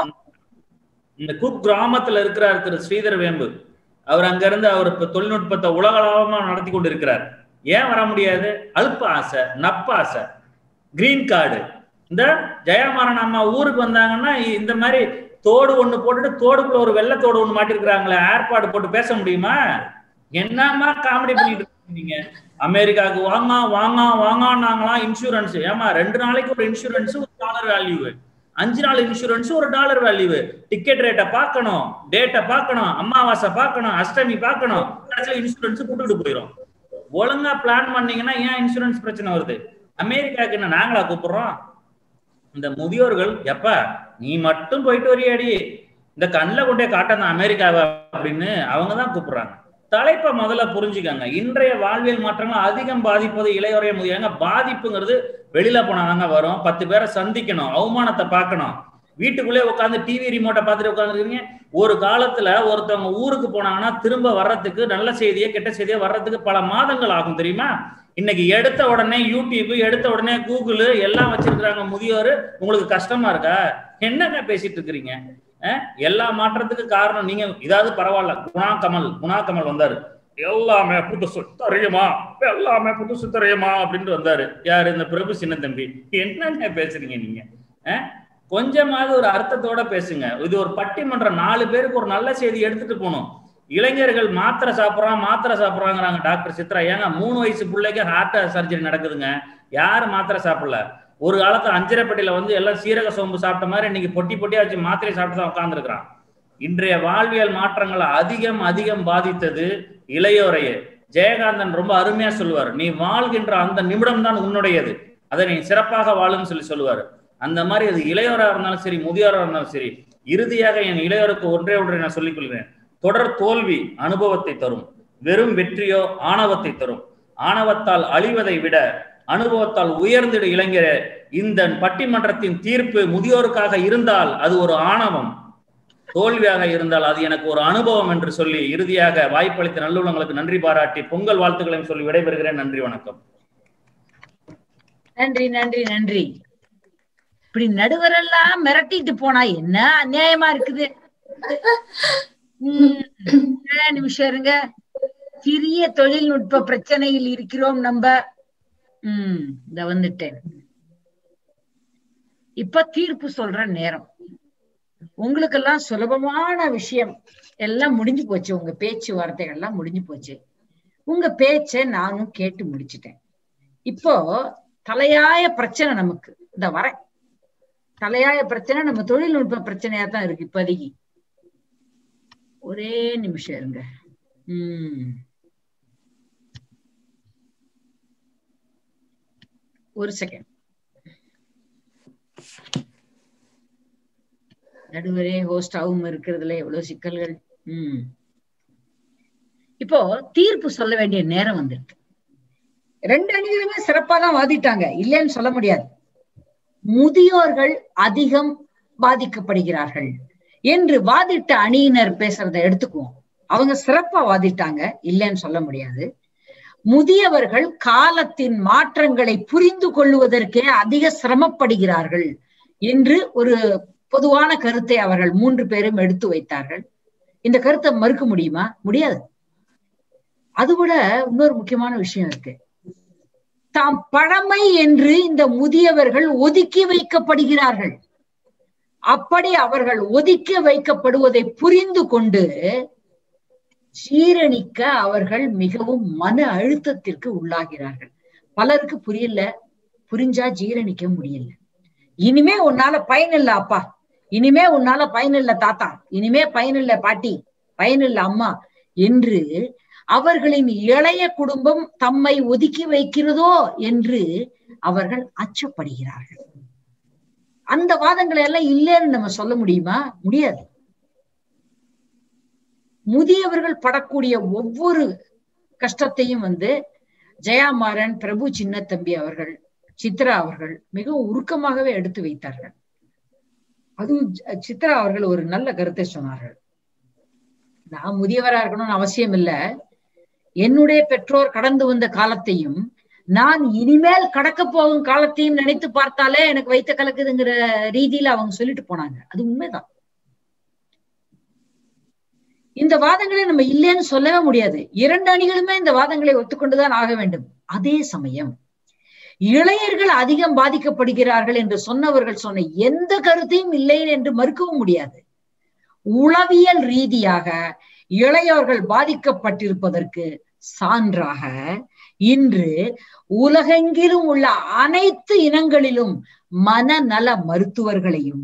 இந்த குக் கிராமத்துல இருக்கிறார் திரு ஸ்ரீதர் வேம்பு அவர் அங்கிருந்து அவர் இப்ப தொழில்நுட்பத்தை உலகளாவமா நடத்தி கொண்டு இருக்கிறார் ஏன் வர முடியாது அல்ப ஆசை நப்ப ஆசை கிரீன் கார்டு இந்த ஜெயமாறன் அம்மா ஊருக்கு வந்தாங்கன்னா இந்த மாதிரி தோடு ஒண்ணு போட்டுட்டு தோடுக்குள்ள ஒரு வெள்ளை தோடு ஒண்ணு மாட்டிருக்கிறாங்களே ஏர்பாடு போட்டு பேச முடியுமா என்னம்மா காமெடி பண்ணிட்டு இருக்கீங்க அமெரிக்காவுக்கு வாங்க வாங்க வாங்கன்னாங்களாம் இன்சூரன்ஸ் ஏமா ரெண்டு நாளைக்கு ஒரு இன்சூரன்ஸ் ஒரு டாலர் வேல்யூ அஞ்சு நாள் இன்சூரன்ஸ் ஒரு டாலர் வேல்யூ டிக்கெட் ரேட்டை பார்க்கணும் டேட்டை பார்க்கணும் அமாவாசை பார்க்கணும் அஷ்டமி பார்க்கணும் கடைசியில் இன்சூரன்ஸ் கூப்பிட்டு போயிடும் ஒழுங்கா பிளான் பண்ணீங்கன்னா ஏன் இன்சூரன்ஸ் பிரச்சனை வருது அமெரிக்காவுக்கு என்ன நாங்களா கூப்பிடுறோம் இந்த முதியோர்கள் எப்ப நீ மட்டும் போயிட்டு வரியாடி இந்த கண்ணில் கொண்டே காட்டாத அமெரிக்காவை அப்படின்னு அவங்க தான் கூப்பிடுறாங்க தலைப்பை முதல்ல புரிஞ்சுக்கங்க இன்றைய வாழ்வியல் மாற்றங்கள் அதிகம் பாதிப்பது இளையோரைய முதியங்க பாதிப்புங்கிறது வெளியில போனாதாங்க வரும் பத்து பேரை சந்திக்கணும் அவமானத்தை பார்க்கணும் வீட்டுக்குள்ளே உட்காந்து டிவி ரிமோட்டை பார்த்துட்டு உட்காந்துருக்கீங்க ஒரு காலத்துல ஒருத்தவங்க ஊருக்கு போனாங்கன்னா திரும்ப வர்றதுக்கு நல்ல செய்தியை கெட்ட செய்தியை வர்றதுக்கு பல மாதங்கள் ஆகும் தெரியுமா இன்னைக்கு எடுத்த உடனே யூடியூப் எடுத்த உடனே கூகுள் எல்லாம் வச்சிருக்கிறாங்க முதியோர் உங்களுக்கு கஷ்டமா இருக்கா என்னங்க பேசிட்டு இருக்கிறீங்க எல்லா மாற்றத்துக்கு காரணம் நீங்க இதாவது பரவாயில்ல குணா கமல் குணா கமல் வந்தாரு எல்லாமே புதுசு தெரியுமா எல்லாமே புதுசு தெரியுமா அப்படின்ட்டு வந்தாரு யாரு இந்த பிரபு சின்ன தம்பி என்னங்க பேசுறீங்க நீங்க கொஞ்சமாவது ஒரு அர்த்தத்தோட பேசுங்க இது ஒரு பட்டிமன்றம் நாலு பேருக்கு ஒரு நல்ல செய்தி எடுத்துட்டு போகணும் இளைஞர்கள் மாத்திரை சாப்பிட்றான் மாத்திரை சாப்பிட்றாங்கிறாங்க டாக்டர் சித்ரா ஏங்க மூணு வயசு பிள்ளைக்கு ஹார்ட் சர்ஜரி நடக்குதுங்க யாரு மாத்திரை சாப்பிடல ஒரு காலத்துல அஞ்சரைப்பட்டியில வந்து எல்லாம் சீரக சோம்பு சாப்பிட்ட மாதிரி இன்னைக்கு பொட்டி பொட்டியா வச்சு மாத்திரை சாப்பிட்டு தான் உட்காந்துருக்கிறான் இன்றைய வாழ்வியல் மாற்றங்களை அதிகம் அதிகம் பாதித்தது இளையோரையே ஜெயகாந்தன் ரொம்ப அருமையா சொல்லுவார் நீ வாழ்கின்ற அந்த நிமிடம் தான் உன்னுடையது அதை நீ சிறப்பாக வாழுன்னு சொல்லி சொல்லுவாரு அந்த மாதிரி அது இளையோரா இருந்தாலும் சரி முதியோரா இருந்தாலும் சரி இறுதியாக என் இளையோருக்கு ஒன்றே ஒன்றை நான் சொல்லிக் கொள்கிறேன் தொடர் தோல்வி அனுபவத்தை தரும் வெறும் வெற்றியோ ஆணவத்தை தரும் ஆணவத்தால் அழிவதை விட அனுபவத்தால் உயர்ந்திடு இளைஞரே இந்த பட்டிமன்றத்தின் தீர்ப்பு முதியோருக்காக இருந்தால் அது ஒரு ஆணவம் தோல்வியாக இருந்தால் அது எனக்கு ஒரு அனுபவம் என்று சொல்லி இறுதியாக வாய்ப்பளித்த நல்லுள்ளங்களுக்கு நன்றி பாராட்டி பொங்கல் வாழ்த்துக்களையும் சொல்லி விடைபெறுகிறேன் நன்றி வணக்கம் நன்றி நன்றி நன்றி இப்படி நடுவரெல்லாம் மிரட்டிட்டு போனா என்ன அநியாயமா இருக்குது நிமிஷம் இருங்க சிறிய தொழில்நுட்ப பிரச்சனையில் இருக்கிறோம் நம்ம உம் இந்த வந்துட்டேன் இப்ப தீர்ப்பு சொல்ற நேரம் உங்களுக்கெல்லாம் சுலபமான விஷயம் எல்லாம் முடிஞ்சு போச்சு உங்க பேச்சு வார்த்தைகள்லாம் முடிஞ்சு போச்சு உங்க பேச்ச நானும் கேட்டு முடிச்சிட்டேன் இப்போ தலையாய பிரச்சனை நமக்கு இந்த வரேன் தலையாய பிரச்சனை நம்ம தொழில்நுட்ப பிரச்சனையா தான் இருக்கு இப்போதைக்கு ஒரே நிமிஷம் இருங்க உம் ஒரு செகண்ட் நடுவரே ஹோஸ்டாவும் இருக்கிறதுல எவ்வளவு சிக்கல்கள் உம் இப்போ தீர்ப்பு சொல்ல வேண்டிய நேரம் வந்துருக்கு ரெண்டு அணிகளுமே சிறப்பா தான் வாதிட்டாங்க இல்லைன்னு சொல்ல முடியாது முதியோர்கள் அதிகம் பாதிக்கப்படுகிறார்கள் என்று வாதிட்ட அணியினர் பேசுறத எடுத்துக்குவோம் அவங்க சிறப்பா வாதிட்டாங்க இல்லைன்னு சொல்ல முடியாது முதியவர்கள் காலத்தின் மாற்றங்களை புரிந்து கொள்வதற்கே அதிக சிரமப்படுகிறார்கள் என்று ஒரு பொதுவான கருத்தை அவர்கள் மூன்று பேரும் எடுத்து வைத்தார்கள் இந்த கருத்தை மறுக்க முடியுமா முடியாது அது கூட இன்னொரு முக்கியமான விஷயம் இருக்கு தாம் பழமை என்று இந்த முதியவர்கள் ஒதுக்கி வைக்கப்படுகிறார்கள் அப்படி அவர்கள் ஒதுக்கி வைக்கப்படுவதை புரிந்து கொண்டு சீரணிக்க அவர்கள் மிகவும் மன அழுத்தத்திற்கு உள்ளாகிறார்கள் பலருக்கு புரியல புரிஞ்சா ஜீரணிக்க முடியல இனிமே உன்னால பயனில்ல அப்பா இனிமே உன்னால பயனில்ல தாத்தா இனிமே பயனில்ல பாட்டி பயனில்ல அம்மா என்று அவர்களின் இளைய குடும்பம் தம்மை ஒதுக்கி வைக்கிறதோ என்று அவர்கள் அச்சப்படுகிறார்கள் அந்த வாதங்களை எல்லாம் இல்லைன்னு நம்ம சொல்ல முடியுமா முடியாது முதியவர்கள் படக்கூடிய ஒவ்வொரு கஷ்டத்தையும் வந்து ஜெயாமாறன் பிரபு சின்னத்தம்பி அவர்கள் சித்ரா அவர்கள் மிகவும் உருக்கமாகவே எடுத்து வைத்தார்கள் அதுவும் சித்ரா அவர்கள் ஒரு நல்ல கருத்தை சொன்னார்கள் நான் முதியவரா இருக்கணும்னு அவசியம் இல்ல என்னுடைய பெற்றோர் கடந்து வந்த காலத்தையும் நான் இனிமேல் கடக்க போகும் காலத்தையும் நினைத்து பார்த்தாலே எனக்கு வைத்த கலக்குதுங்கிற ரீதியில அவங்க சொல்லிட்டு போனாங்க அது உண்மைதான் இந்த வாதங்களை நம்ம இல்லைன்னு சொல்லவே முடியாது இரண்டு அணிகளுமே இந்த வாதங்களை ஒத்துக்கொண்டுதான் ஆக வேண்டும் அதே சமயம் இளைஞர்கள் அதிகம் பாதிக்கப்படுகிறார்கள் என்று சொன்னவர்கள் சொன்ன எந்த கருத்தையும் இல்லை என்று மறுக்கவும் முடியாது உளவியல் ரீதியாக இளையோர்கள் பாதிக்கப்பட்டிருப்பதற்கு சான்றாக இன்று உலகெங்கிலும் உள்ள அனைத்து இனங்களிலும் மனநல மருத்துவர்களையும்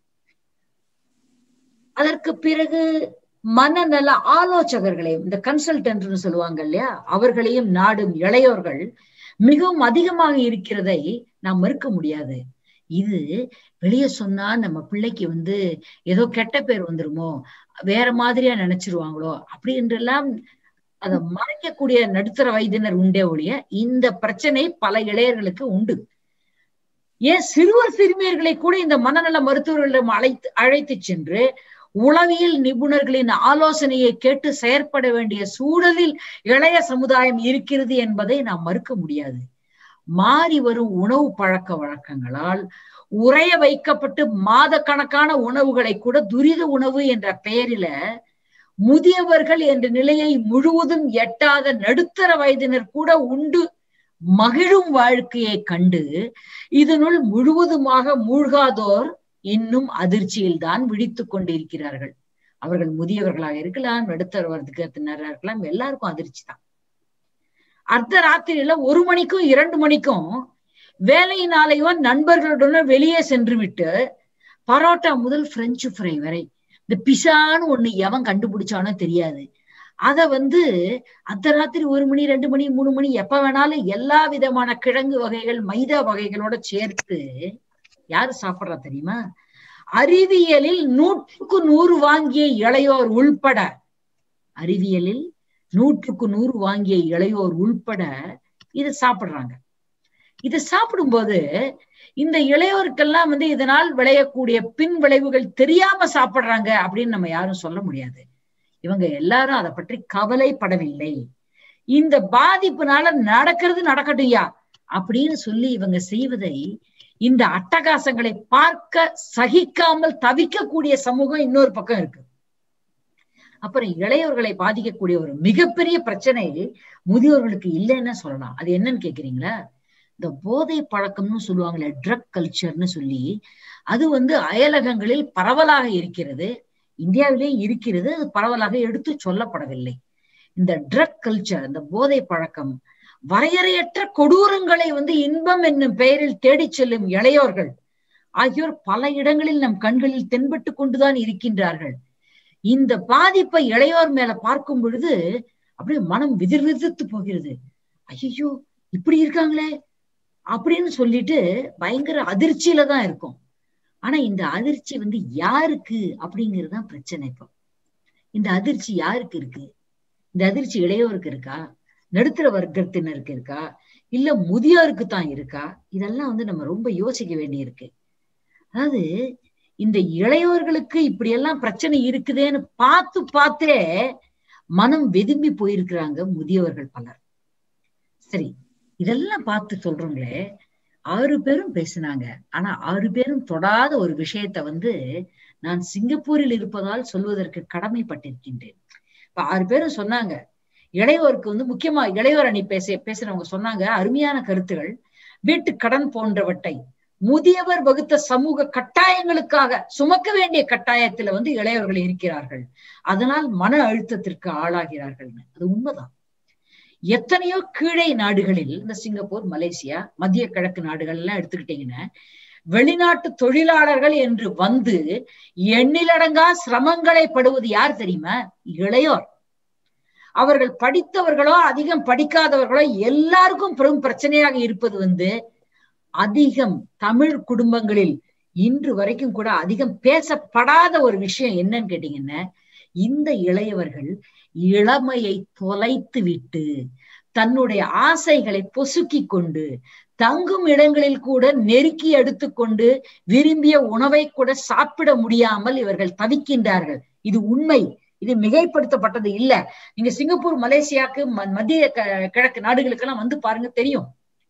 அதற்கு பிறகு மனநல ஆலோசகர்களையும் இந்த கன்சல்டன்ட்னு சொல்லுவாங்க இல்லையா அவர்களையும் நாடும் இளையோர்கள் மிகவும் அதிகமாக இருக்கிறதை நாம் மறுக்க முடியாது இது வெளியே சொன்னா நம்ம பிள்ளைக்கு வந்து ஏதோ கெட்ட பேர் வந்துருமோ வேற மாதிரியா நினைச்சிருவாங்களோ அப்படி என்றெல்லாம் அதை மறைக்கக்கூடிய நடுத்தர வயதினர் உண்டே ஒழிய இந்த பிரச்சனை பல இளையர்களுக்கு உண்டு ஏன் சிறுவர் சிறுமியர்களை கூட இந்த மனநல மருத்துவர்களிடம் அழைத்து அழைத்து சென்று உளவியல் நிபுணர்களின் ஆலோசனையை கேட்டு செயற்பட வேண்டிய சூழலில் இளைய சமுதாயம் இருக்கிறது என்பதை நாம் மறுக்க முடியாது மாறி வரும் உணவு பழக்க வழக்கங்களால் உறைய வைக்கப்பட்டு மாத கணக்கான உணவுகளை கூட துரித உணவு என்ற பெயரில முதியவர்கள் என்ற நிலையை முழுவதும் எட்டாத நடுத்தர வயதினர் கூட உண்டு மகிழும் வாழ்க்கையை கண்டு இதனுள் முழுவதுமாக மூழ்காதோர் இன்னும் அதிர்ச்சியில் தான் விழித்துக் கொண்டிருக்கிறார்கள் அவர்கள் முதியவர்களாக இருக்கலாம் நடுத்தர வர்க்கத்தினராக இருக்கலாம் எல்லாருக்கும் அதிர்ச்சி தான் அர்த்த ராத்திரியில ஒரு மணிக்கும் இரண்டு மணிக்கும் வேலையினாலேயோ நண்பர்களுடன் வெளியே சென்று விட்டு பரோட்டா முதல் பிரெஞ்சு ஃப்ரை வரை இந்த பிசான்னு ஒண்ணு எவன் கண்டுபிடிச்சானோ தெரியாது அத வந்து அர்த்த ராத்திரி ஒரு மணி ரெண்டு மணி மூணு மணி எப்ப வேணாலும் எல்லா விதமான கிழங்கு வகைகள் மைதா வகைகளோட சேர்த்து யாரு சாப்பிடுறா தெரியுமா அறிவியலில் நூற்றுக்கு நூறு வாங்கிய இளையோர் உள்பட அறிவியலில் நூற்றுக்கு நூறு வாங்கிய இளையோர் உள்பட இது சாப்பிடுறாங்க இது சாப்பிடும்போது இந்த இளையோருக்கெல்லாம் வந்து இதனால் விளையக்கூடிய பின் விளைவுகள் தெரியாம சாப்பிடுறாங்க அப்படின்னு நம்ம யாரும் சொல்ல முடியாது இவங்க எல்லாரும் அதை பற்றி கவலைப்படவில்லை இந்த பாதிப்புனால நடக்கிறது நடக்கட்டும்யா அப்படின்னு சொல்லி இவங்க செய்வதை இந்த அட்டகாசங்களை பார்க்க சகிக்காமல் தவிக்கக்கூடிய சமூகம் இன்னொரு பக்கம் இருக்கு அப்புறம் இளையவர்களை பாதிக்கக்கூடிய ஒரு மிகப்பெரிய பிரச்சனை முதியோர்களுக்கு இல்லைன்னு சொல்லலாம் அது என்னன்னு கேக்குறீங்களா இந்த போதை பழக்கம்னு சொல்லுவாங்களே ட்ரக் கல்ச்சர்னு சொல்லி அது வந்து அயலகங்களில் பரவலாக இருக்கிறது இந்தியாவிலே இருக்கிறது அது பரவலாக எடுத்து சொல்லப்படவில்லை இந்த ட்ரக் கல்ச்சர் இந்த போதை பழக்கம் வரையறையற்ற கொடூரங்களை வந்து இன்பம் என்னும் பெயரில் தேடிச் செல்லும் இளையோர்கள் ஆகியோர் பல இடங்களில் நம் கண்களில் தென்பட்டு கொண்டுதான் இருக்கின்றார்கள் இந்த பாதிப்பை இளையோர் மேல பார்க்கும் பொழுது அப்படியே மனம் விதிர் விதிர்த்து போகிறது ஐயோ இப்படி இருக்காங்களே அப்படின்னு சொல்லிட்டு பயங்கர அதிர்ச்சியில தான் இருக்கும் ஆனா இந்த அதிர்ச்சி வந்து யாருக்கு அப்படிங்கறதுதான் பிரச்சனை இப்போ இந்த அதிர்ச்சி யாருக்கு இருக்கு இந்த அதிர்ச்சி இளையோருக்கு இருக்கா நடுத்தர வர்க்கத்தினருக்கு இருக்கா இல்ல முதியோருக்கு தான் இருக்கா இதெல்லாம் வந்து நம்ம ரொம்ப யோசிக்க வேண்டியிருக்கு அதாவது இந்த இளையோர்களுக்கு இப்படி எல்லாம் பிரச்சனை இருக்குதேன்னு பார்த்து பார்த்தே மனம் வெதும்பி போயிருக்கிறாங்க முதியவர்கள் பலர் சரி இதெல்லாம் பார்த்து சொல்றோங்களே ஆறு பேரும் பேசினாங்க ஆனா ஆறு பேரும் தொடாத ஒரு விஷயத்த வந்து நான் சிங்கப்பூரில் இருப்பதால் சொல்வதற்கு கடமைப்பட்டிருக்கின்றேன் இப்ப ஆறு பேரும் சொன்னாங்க இளையோருக்கு வந்து முக்கியமா இளையோர் அணி பேச பேசுறவங்க சொன்னாங்க அருமையான கருத்துகள் வீட்டு கடன் போன்றவற்றை முதியவர் வகுத்த சமூக கட்டாயங்களுக்காக சுமக்க வேண்டிய கட்டாயத்துல வந்து இளையவர்கள் இருக்கிறார்கள் அதனால் மன அழுத்தத்திற்கு ஆளாகிறார்கள்னு அது உண்மைதான் எத்தனையோ கீழே நாடுகளில் இந்த சிங்கப்பூர் மலேசியா மத்திய கிழக்கு நாடுகள் எல்லாம் எடுத்துக்கிட்டீங்கன்னா வெளிநாட்டு தொழிலாளர்கள் என்று வந்து எண்ணிலடங்கா சிரமங்களை படுவது யார் தெரியுமா இளையோர் அவர்கள் படித்தவர்களோ அதிகம் படிக்காதவர்களோ எல்லாருக்கும் பெரும் பிரச்சனையாக இருப்பது வந்து அதிகம் தமிழ் குடும்பங்களில் இன்று வரைக்கும் கூட அதிகம் பேசப்படாத ஒரு விஷயம் என்னன்னு கேட்டீங்கன்னா இந்த இளையவர்கள் இளமையை தொலைத்து விட்டு தன்னுடைய ஆசைகளை பொசுக்கி கொண்டு தங்கும் இடங்களில் கூட நெருக்கி எடுத்துக்கொண்டு விரும்பிய உணவை கூட சாப்பிட முடியாமல் இவர்கள் தவிக்கின்றார்கள் இது உண்மை இது மிகைப்படுத்தப்பட்டது இல்ல நீங்க சிங்கப்பூர் மலேசியாக்கு மத்திய கிழக்கு நாடுகளுக்கெல்லாம் வந்து பாருங்க தெரியும்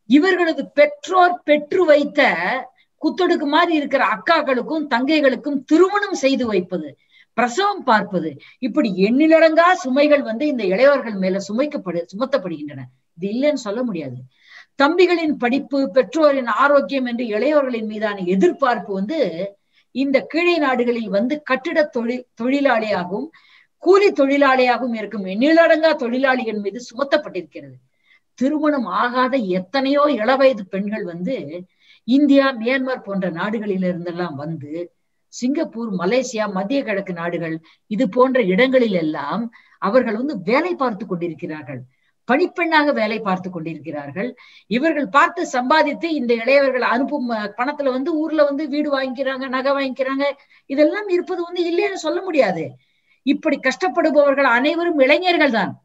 இவர்களது பெற்றோர் பெற்று வைத்த குத்தொடுக்கு மாதிரி இருக்கிற அக்காக்களுக்கும் தங்கைகளுக்கும் திருமணம் செய்து வைப்பது பிரசவம் பார்ப்பது இப்படி எண்ணிலடங்கா சுமைகள் வந்து இந்த இளையவர்கள் மேல சுமைக்கப்படு சுமத்தப்படுகின்றன இது இல்லைன்னு சொல்ல முடியாது தம்பிகளின் படிப்பு பெற்றோரின் ஆரோக்கியம் என்று இளையவர்களின் மீதான எதிர்பார்ப்பு வந்து இந்த கீழே நாடுகளில் வந்து கட்டிட தொழில் தொழிலாளியாகவும் கூலி தொழிலாளியாகவும் இருக்கும் எண்ணிலடங்கா தொழிலாளிகள் மீது சுமத்தப்பட்டிருக்கிறது திருமணம் ஆகாத எத்தனையோ இளவயது பெண்கள் வந்து இந்தியா மியான்மர் போன்ற நாடுகளில் இருந்தெல்லாம் வந்து சிங்கப்பூர் மலேசியா மத்திய கிழக்கு நாடுகள் இது போன்ற இடங்களில் எல்லாம் அவர்கள் வந்து வேலை பார்த்து கொண்டிருக்கிறார்கள் பணிப்பெண்ணாக வேலை பார்த்து கொண்டிருக்கிறார்கள் இவர்கள் பார்த்து சம்பாதித்து இந்த இளையவர்கள் அனுப்பும் பணத்துல வந்து ஊர்ல வந்து வீடு வாங்கிக்கிறாங்க நகை வாங்கிக்கிறாங்க இதெல்லாம் இருப்பது வந்து இல்லைன்னு சொல்ல முடியாது இப்படி கஷ்டப்படுபவர்கள் அனைவரும் இளைஞர்கள் தான்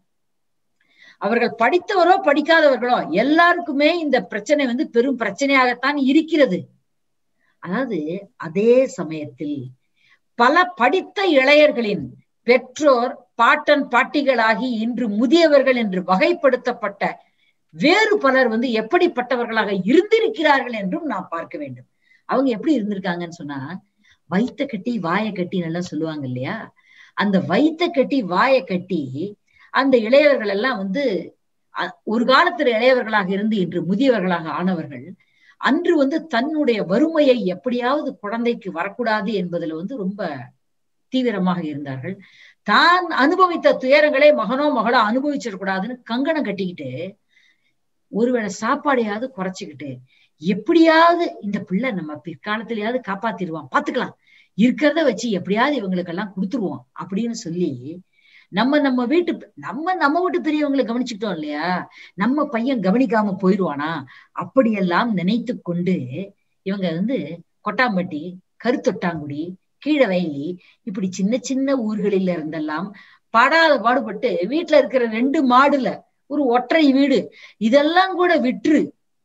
அவர்கள் படித்தவரோ படிக்காதவர்களோ எல்லாருக்குமே இந்த பிரச்சனை வந்து பெரும் பிரச்சனையாகத்தான் இருக்கிறது அதாவது அதே சமயத்தில் பல படித்த இளையர்களின் பெற்றோர் பாட்டன் பாட்டிகளாகி இன்று முதியவர்கள் என்று வகைப்படுத்தப்பட்ட வேறு பலர் வந்து எப்படிப்பட்டவர்களாக இருந்திருக்கிறார்கள் என்றும் நாம் பார்க்க வேண்டும் அவங்க எப்படி இருந்திருக்காங்கன்னு சொன்னா வைத்த கட்டி வாய கட்டி நல்லா சொல்லுவாங்க இல்லையா அந்த வைத்த கட்டி வாய கட்டி அந்த இளையவர்கள் எல்லாம் வந்து ஒரு காலத்துல இளையவர்களாக இருந்து இன்று முதியவர்களாக ஆனவர்கள் அன்று வந்து தன்னுடைய வறுமையை எப்படியாவது குழந்தைக்கு வரக்கூடாது என்பதுல வந்து ரொம்ப தீவிரமாக இருந்தார்கள் தான் அனுபவித்த துயரங்களே மகனோ மகளோ அனுபவிச்சிடக்கூடாதுன்னு கங்கணம் கட்டிக்கிட்டு ஒருவேளை சாப்பாடையாவது குறைச்சிக்கிட்டு எப்படியாவது இந்த பிள்ளை நம்ம பிற்காலத்திலயாவது காப்பாத்திடுவான் பாத்துக்கலாம் இருக்கிறத வச்சு எப்படியாவது இவங்களுக்கெல்லாம் கொடுத்துருவோம் அப்படின்னு சொல்லி நம்ம நம்ம வீட்டு நம்ம நம்ம வீட்டு பெரியவங்களை கவனிச்சுக்கிட்டோம் இல்லையா நம்ம பையன் கவனிக்காம போயிடுவானா அப்படியெல்லாம் நினைத்து கொண்டு இவங்க வந்து கொட்டாம்பட்டி கருத்தொட்டாங்குடி கீழவயலி இப்படி சின்ன சின்ன ஊர்களில இருந்தெல்லாம் படாத பாடுபட்டு வீட்டுல இருக்கிற ரெண்டு மாடுல ஒரு ஒற்றை வீடு இதெல்லாம் கூட விற்று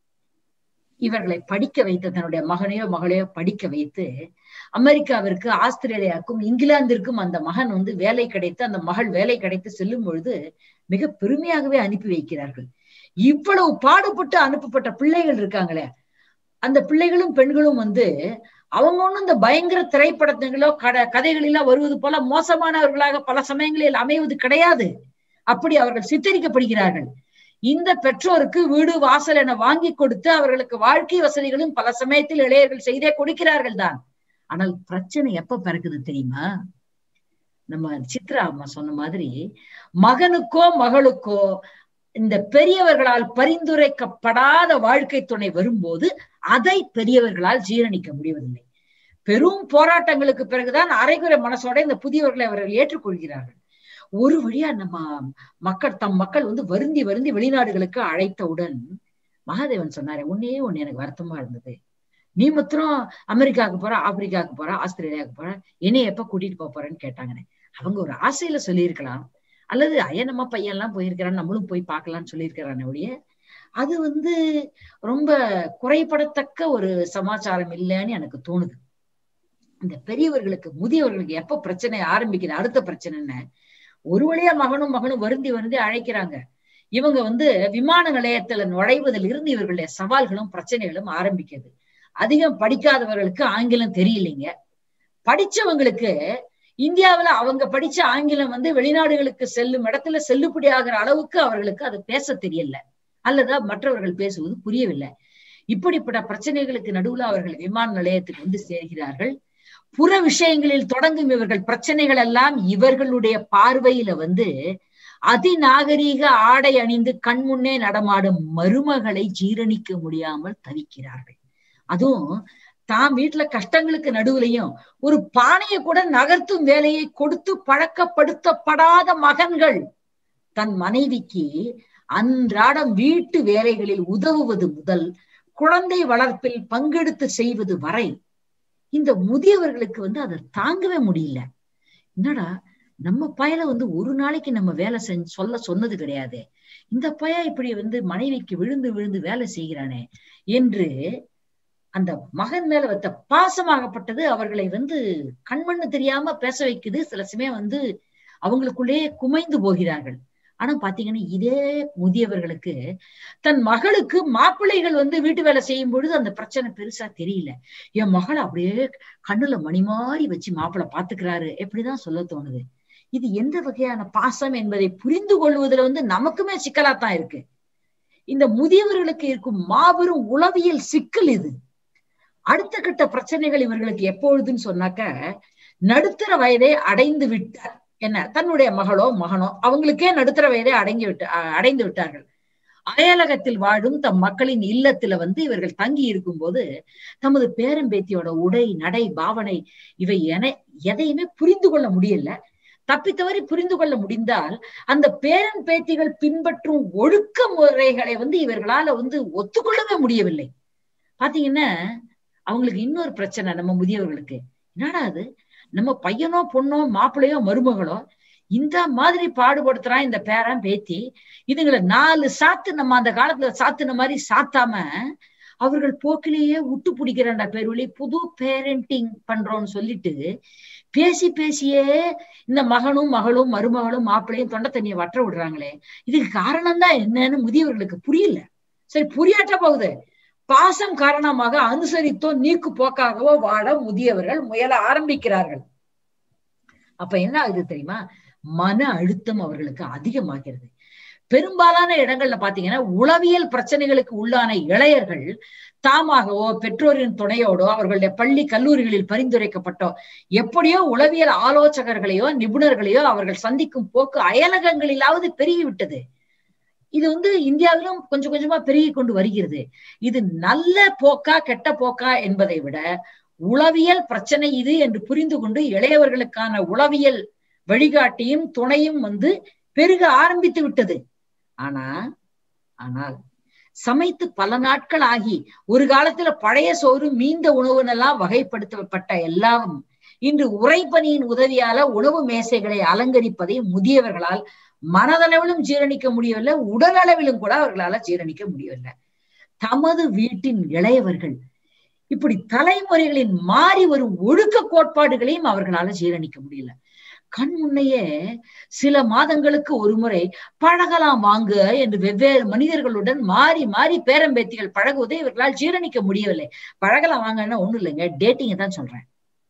இவர்களை படிக்க வைத்து தன்னுடைய மகனையோ மகளையோ படிக்க வைத்து அமெரிக்காவிற்கு ஆஸ்திரேலியாவுக்கும் இங்கிலாந்திற்கும் அந்த மகன் வந்து வேலை கிடைத்து அந்த மகள் வேலை கிடைத்து செல்லும் பொழுது மிக பெருமையாகவே அனுப்பி வைக்கிறார்கள் இவ்வளவு பாடுபட்டு அனுப்பப்பட்ட பிள்ளைகள் இருக்காங்களே அந்த பிள்ளைகளும் பெண்களும் வந்து அவங்க ஒண்ணும் இந்த பயங்கர திரைப்படங்களோ கட கதைகளெல்லாம் வருவது போல மோசமானவர்களாக பல சமயங்களில் அமைவது கிடையாது அப்படி அவர்கள் சித்தரிக்கப்படுகிறார்கள் இந்த பெற்றோருக்கு வீடு வாசல் என வாங்கி கொடுத்து அவர்களுக்கு வாழ்க்கை வசதிகளும் பல சமயத்தில் இளையர்கள் செய்தே கொடுக்கிறார்கள் தான் ஆனால் பிரச்சனை எப்ப பிறகுது தெரியுமா நம்ம சித்ரா அம்மா சொன்ன மாதிரி மகனுக்கோ மகளுக்கோ இந்த பெரியவர்களால் பரிந்துரைக்கப்படாத வாழ்க்கை துணை வரும்போது அதை பெரியவர்களால் ஜீரணிக்க முடிவதில்லை பெரும் போராட்டங்களுக்கு பிறகுதான் அரைகுறை மனசோட இந்த புதியவர்களை அவர்கள் ஏற்றுக்கொள்கிறார்கள் ஒரு வழியா நம்ம மக்கள் தம் மக்கள் வந்து வருந்தி வருந்தி வெளிநாடுகளுக்கு அழைத்தவுடன் மகாதேவன் சொன்னாரு ஒன்னே ஒண்ணு எனக்கு வருத்தமா இருந்தது நீ மாத்திரம் அமெரிக்காவுக்கு போற ஆப்பிரிக்காவுக்கு போற ஆஸ்திரேலியாவுக்கு போற என்னைய எப்ப கூட்டிட்டு போக போறேன்னு கேட்டாங்கன்னு அவங்க ஒரு ஆசையில சொல்லியிருக்கலாம் அல்லது அயனம்மா பையன் எல்லாம் போயிருக்கிறான் நம்மளும் போய் பார்க்கலாம்னு சொல்லியிருக்கிறான் ஒழிய அது வந்து ரொம்ப குறைபடத்தக்க ஒரு சமாச்சாரம் இல்லைன்னு எனக்கு தோணுது இந்த பெரியவர்களுக்கு முதியவர்களுக்கு எப்ப பிரச்சனை ஆரம்பிக்குது அடுத்த பிரச்சனைன்னு ஒரு வழியா மகனும் மகனும் வருந்தி வருந்தி அழைக்கிறாங்க இவங்க வந்து விமான நிலையத்துல நுழைவதில் இருந்து இவர்களுடைய சவால்களும் பிரச்சனைகளும் ஆரம்பிக்குது அதிகம் படிக்காதவர்களுக்கு ஆங்கிலம் தெரியலைங்க படிச்சவங்களுக்கு இந்தியாவுல அவங்க படிச்ச ஆங்கிலம் வந்து வெளிநாடுகளுக்கு செல்லும் இடத்துல செல்லுபடி ஆகிற அளவுக்கு அவர்களுக்கு அது பேச தெரியல அல்லது மற்றவர்கள் பேசுவது புரியவில்லை இப்படிப்பட்ட பிரச்சனைகளுக்கு நடுவுல அவர்கள் விமான நிலையத்துக்கு வந்து சேர்கிறார்கள் புற விஷயங்களில் தொடங்கும் இவர்கள் பிரச்சனைகள் எல்லாம் இவர்களுடைய பார்வையில வந்து அதிநாகரீக ஆடை அணிந்து கண்முன்னே நடமாடும் மருமகளை ஜீரணிக்க முடியாமல் தவிக்கிறார்கள் அதுவும் தாம் வீட்டுல கஷ்டங்களுக்கு நடுவுலையும் ஒரு பானையை கூட நகர்த்தும் வேலையை கொடுத்து பழக்கப்படுத்தப்படாத மகன்கள் தன் மனைவிக்கு அன்றாடம் வீட்டு வேலைகளில் உதவுவது முதல் குழந்தை வளர்ப்பில் பங்கெடுத்து செய்வது வரை இந்த முதியவர்களுக்கு வந்து அதை தாங்கவே முடியல என்னடா நம்ம பயல வந்து ஒரு நாளைக்கு நம்ம வேலை செஞ்சு சொல்ல சொன்னது கிடையாது இந்த பய இப்படி வந்து மனைவிக்கு விழுந்து விழுந்து வேலை செய்கிறானே என்று அந்த மகன் மேல வைத்த பாசமாகப்பட்டது அவர்களை வந்து கண்மண்ணு தெரியாம பேச வைக்குது சில சமயம் வந்து அவங்களுக்குள்ளேயே குமைந்து போகிறார்கள் ஆனா பாத்தீங்கன்னா இதே முதியவர்களுக்கு தன் மகளுக்கு மாப்பிள்ளைகள் வந்து வீட்டு வேலை செய்யும் பொழுது அந்த பிரச்சனை பெருசா தெரியல என் மகளை அப்படியே கண்ணுல மணி மாறி வச்சு மாப்பிள்ளை பாத்துக்கிறாரு எப்படிதான் சொல்ல தோணுது இது எந்த வகையான பாசம் என்பதை புரிந்து கொள்வதுல வந்து நமக்குமே சிக்கலாத்தான் இருக்கு இந்த முதியவர்களுக்கு இருக்கும் மாபெரும் உளவியல் சிக்கல் இது அடுத்த கட்ட பிரச்சனைகள் இவர்களுக்கு எப்பொழுதுன்னு சொன்னாக்க நடுத்தர வயதை அடைந்து விட்டார் என்ன தன்னுடைய மகளோ மகனோ அவங்களுக்கே நடுத்தர வயதை அடங்கி விட்டு அடைந்து விட்டார்கள் அயலகத்தில் வாழும் தம் மக்களின் இல்லத்துல வந்து இவர்கள் தங்கி இருக்கும் போது தமது பேரம்பேத்தியோட உடை நடை பாவனை இவை என எதையுமே புரிந்து கொள்ள முடியல தப்பித்தவரை புரிந்து கொள்ள முடிந்தால் அந்த பேரன் பேத்திகள் பின்பற்றும் ஒழுக்க முறைகளை வந்து இவர்களால வந்து ஒத்துக்கொள்ளவே முடியவில்லை பாத்தீங்கன்னா அவங்களுக்கு இன்னொரு பிரச்சனை நம்ம முதியவர்களுக்கு என்னடா அது நம்ம பையனோ பொண்ணோ மாப்பிள்ளையோ மருமகளோ இந்த மாதிரி பாடுபடுத்துறான் இந்த பேரன் பேத்தி இதுங்களை நாலு சாத்து நம்ம அந்த காலத்துல சாத்துன மாதிரி சாத்தாம அவர்கள் போக்கிலேயே விட்டு பிடிக்கிறேன்டா பேர் வழி புது பேரண்டிங் பண்றோம்னு சொல்லிட்டு பேசி பேசியே இந்த மகனும் மகளும் மருமகளும் மாப்பிள்ளையும் தொண்டை தண்ணியை வற்ற விடுறாங்களே இதுக்கு காரணம் தான் என்னன்னு முதியவர்களுக்கு புரியல சரி புரியாட்ட போகுது பாசம் காரணமாக அனுசரித்தோ நீக்கு போக்காகவோ வாழ முதியவர்கள் முயல ஆரம்பிக்கிறார்கள் அப்ப என்ன ஆகுது தெரியுமா மன அழுத்தம் அவர்களுக்கு அதிகமாகிறது பெரும்பாலான இடங்கள்ல பாத்தீங்கன்னா உளவியல் பிரச்சனைகளுக்கு உள்ளான இளையர்கள் தாமாகவோ பெற்றோரின் துணையோடோ அவர்களுடைய பள்ளி கல்லூரிகளில் பரிந்துரைக்கப்பட்டோ எப்படியோ உளவியல் ஆலோசகர்களையோ நிபுணர்களையோ அவர்கள் சந்திக்கும் போக்கு அயலகங்களிலாவது பெருகிவிட்டது இது வந்து இந்தியாவிலும் கொஞ்சம் கொஞ்சமா பெருகி கொண்டு வருகிறது இது நல்ல போக்கா கெட்ட போக்கா என்பதை விட உளவியல் பிரச்சனை இது என்று புரிந்து கொண்டு இளையவர்களுக்கான உளவியல் வழிகாட்டியும் துணையும் வந்து பெருக ஆரம்பித்து விட்டது ஆனா ஆனால் சமைத்து பல நாட்கள் ஆகி ஒரு காலத்துல பழைய சோறு மீந்த உணவுனெல்லாம் வகைப்படுத்தப்பட்ட எல்லாம் இன்று உறைபனியின் உதவியால உணவு மேசைகளை அலங்கரிப்பதை முதியவர்களால் மனதளவிலும் ஜீரணிக்க முடியவில்லை உடல் அளவிலும் கூட அவர்களால ஜீரணிக்க முடியவில்லை தமது வீட்டின் இளையவர்கள் இப்படி தலைமுறைகளின் மாறி வரும் ஒழுக்க கோட்பாடுகளையும் அவர்களால ஜீரணிக்க முடியல கண் முன்னையே சில மாதங்களுக்கு ஒரு முறை பழகலாம் வாங்க என்று வெவ்வேறு மனிதர்களுடன் மாறி மாறி பேரம்பேத்திகள் பழகுவதை இவர்களால் ஜீரணிக்க முடியவில்லை பழகலாம் வாங்கன்னா ஒண்ணும் இல்லைங்க டேட்டிங்க தான் சொல்றேன்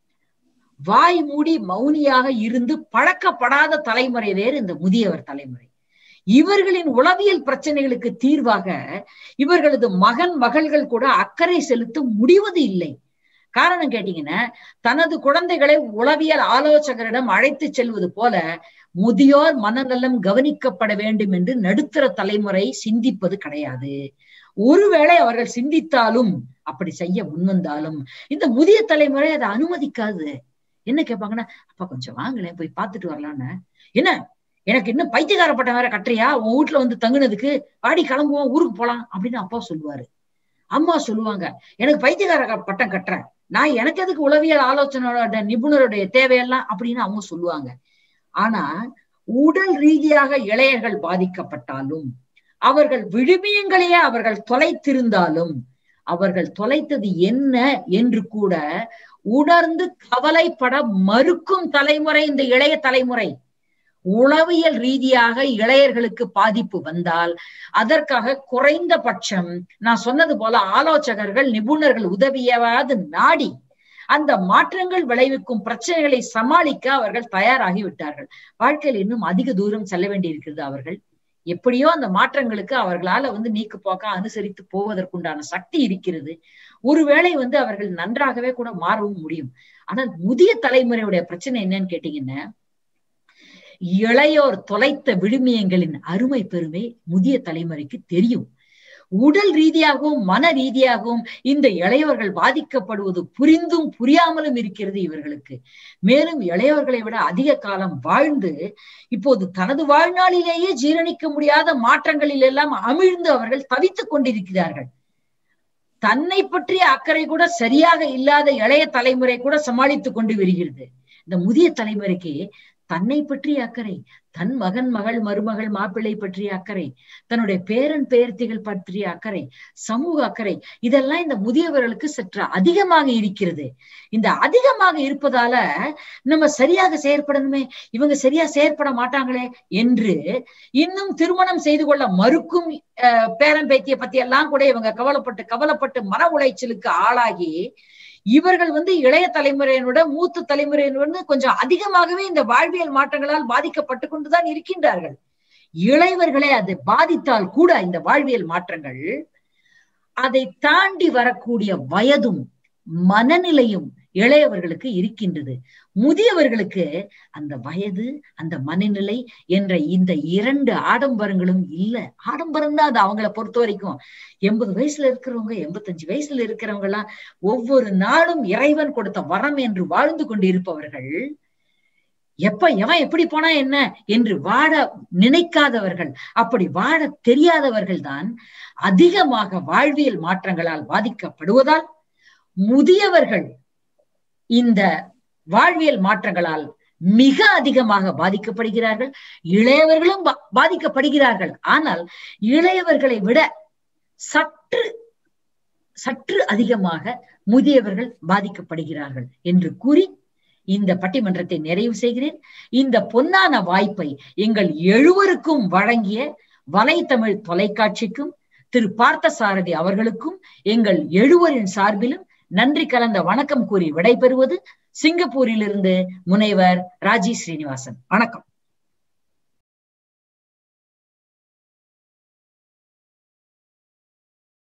வாய் மூடி மௌனியாக இருந்து பழக்கப்படாத தலைமுறை வேறு இந்த முதியவர் தலைமுறை இவர்களின் உளவியல் பிரச்சனைகளுக்கு தீர்வாக இவர்களது மகன் மகள்கள் கூட அக்கறை செலுத்த முடிவது இல்லை காரணம் கேட்டீங்கன்னா தனது குழந்தைகளை உளவியல் ஆலோசகரிடம் அழைத்து செல்வது போல முதியோர் மனநலம் கவனிக்கப்பட வேண்டும் என்று நடுத்தர தலைமுறை சிந்திப்பது கிடையாது ஒருவேளை அவர்கள் சிந்தித்தாலும் அப்படி செய்ய முன்வந்தாலும் இந்த முதிய தலைமுறை அதை அனுமதிக்காது என்ன கேட்பாங்கன்னா அப்பா கொஞ்சம் வாங்கலேன் போய் பார்த்துட்டு வரலான்னு என்ன எனக்கு இன்னும் பைத்தியக்கார பட்டம் வேற கட்டுறியா உன் வீட்டுல வந்து தங்குனதுக்கு வாடி கிளம்புவோம் ஊருக்கு போலாம் அப்படின்னு அப்பா சொல்லுவாரு அம்மா சொல்லுவாங்க எனக்கு பைத்தியக்கார பட்டம் கட்டுறேன் நான் எனக்கு எதுக்கு உளவியல் ஆலோசனையோட நிபுணருடைய தேவையெல்லாம் அப்படின்னு அவங்க சொல்லுவாங்க ஆனா உடல் ரீதியாக இளையர்கள் பாதிக்கப்பட்டாலும் அவர்கள் விழுமியங்களையே அவர்கள் தொலைத்திருந்தாலும் அவர்கள் தொலைத்தது என்ன என்று கூட உணர்ந்து கவலைப்பட மறுக்கும் தலைமுறை இந்த இளைய தலைமுறை உளவியல் ரீதியாக இளையர்களுக்கு பாதிப்பு வந்தால் அதற்காக குறைந்தபட்சம் நான் சொன்னது போல ஆலோசகர்கள் நிபுணர்கள் உதவியாவது நாடி அந்த மாற்றங்கள் விளைவிக்கும் பிரச்சனைகளை சமாளிக்க அவர்கள் தயாராகி விட்டார்கள் வாழ்க்கையில் இன்னும் அதிக தூரம் செல்ல வேண்டியிருக்கிறது அவர்கள் எப்படியோ அந்த மாற்றங்களுக்கு அவர்களால வந்து நீக்கு போக்க அனுசரித்து போவதற்குண்டான சக்தி இருக்கிறது ஒருவேளை வந்து அவர்கள் நன்றாகவே கூட மாறவும் முடியும் ஆனால் முதிய தலைமுறையுடைய பிரச்சனை என்னன்னு கேட்டீங்கன்னா இளையோர் தொலைத்த விழுமியங்களின் அருமை பெருமை முதிய தலைமுறைக்கு தெரியும் உடல் ரீதியாகவும் மன ரீதியாகவும் இந்த இளையவர்கள் பாதிக்கப்படுவது புரிந்தும் புரியாமலும் இருக்கிறது இவர்களுக்கு மேலும் இளையவர்களை விட அதிக காலம் வாழ்ந்து இப்போது தனது வாழ்நாளிலேயே ஜீரணிக்க முடியாத மாற்றங்களில் எல்லாம் அமிழ்ந்து அவர்கள் தவித்துக் கொண்டிருக்கிறார்கள் தன்னை பற்றிய அக்கறை கூட சரியாக இல்லாத இளைய தலைமுறை கூட சமாளித்துக் கொண்டு வருகிறது இந்த முதிய தலைமுறைக்கு தன்னை பற்றிய அக்கறை தன் மகன் மகள் மருமகள் மாப்பிள்ளை பற்றிய அக்கறை தன்னுடைய பேரன் பேர்த்திகள் பற்றிய அக்கறை சமூக அக்கறை இதெல்லாம் இந்த முதியவர்களுக்கு சற்று அதிகமாக இருக்கிறது இந்த அதிகமாக இருப்பதால நம்ம சரியாக செயற்படணுமே இவங்க சரியா செயற்பட மாட்டாங்களே என்று இன்னும் திருமணம் செய்து கொள்ள மறுக்கும் பேரன் பேத்திய பத்தி எல்லாம் கூட இவங்க கவலைப்பட்டு கவலைப்பட்டு மன உளைச்சலுக்கு ஆளாகி இவர்கள் வந்து இளைய தலைமுறையினோட மூத்த தலைமுறையினோட கொஞ்சம் அதிகமாகவே இந்த வாழ்வியல் மாற்றங்களால் பாதிக்கப்பட்டு கொண்டுதான் இருக்கின்றார்கள் இளையவர்களே அது பாதித்தால் கூட இந்த வாழ்வியல் மாற்றங்கள் அதை தாண்டி வரக்கூடிய வயதும் மனநிலையும் இளையவர்களுக்கு இருக்கின்றது முதியவர்களுக்கு அந்த வயது அந்த மனநிலை என்ற இந்த இரண்டு ஆடம்பரங்களும் இல்ல ஆடம்பரம் தான் அது அவங்கள பொறுத்த வரைக்கும் எண்பது வயசுல இருக்கிறவங்க எண்பத்தஞ்சு வயசுல இருக்கிறவங்க எல்லாம் ஒவ்வொரு நாளும் இறைவன் கொடுத்த வரம் என்று வாழ்ந்து கொண்டு இருப்பவர்கள் எப்ப எவன் எப்படி போனா என்ன என்று வாழ நினைக்காதவர்கள் அப்படி வாழ தெரியாதவர்கள் தான் அதிகமாக வாழ்வியல் மாற்றங்களால் பாதிக்கப்படுவதால் முதியவர்கள் இந்த வாழ்வியல் மாற்றங்களால் மிக அதிகமாக பாதிக்கப்படுகிறார்கள் இளையவர்களும் பாதிக்கப்படுகிறார்கள் ஆனால் இளையவர்களை விட சற்று சற்று அதிகமாக முதியவர்கள் பாதிக்கப்படுகிறார்கள் என்று கூறி இந்த பட்டிமன்றத்தை நிறைவு செய்கிறேன் இந்த பொன்னான வாய்ப்பை எங்கள் எழுவருக்கும் வழங்கிய வலைத்தமிழ் தொலைக்காட்சிக்கும் திரு பார்த்தசாரதி அவர்களுக்கும் எங்கள் எழுவரின் சார்பிலும் நன்றி கலந்த வணக்கம் கூறி விடைபெறுவது சிங்கப்பூரிலிருந்து முனைவர் ராஜி ஸ்ரீனிவாசன் வணக்கம்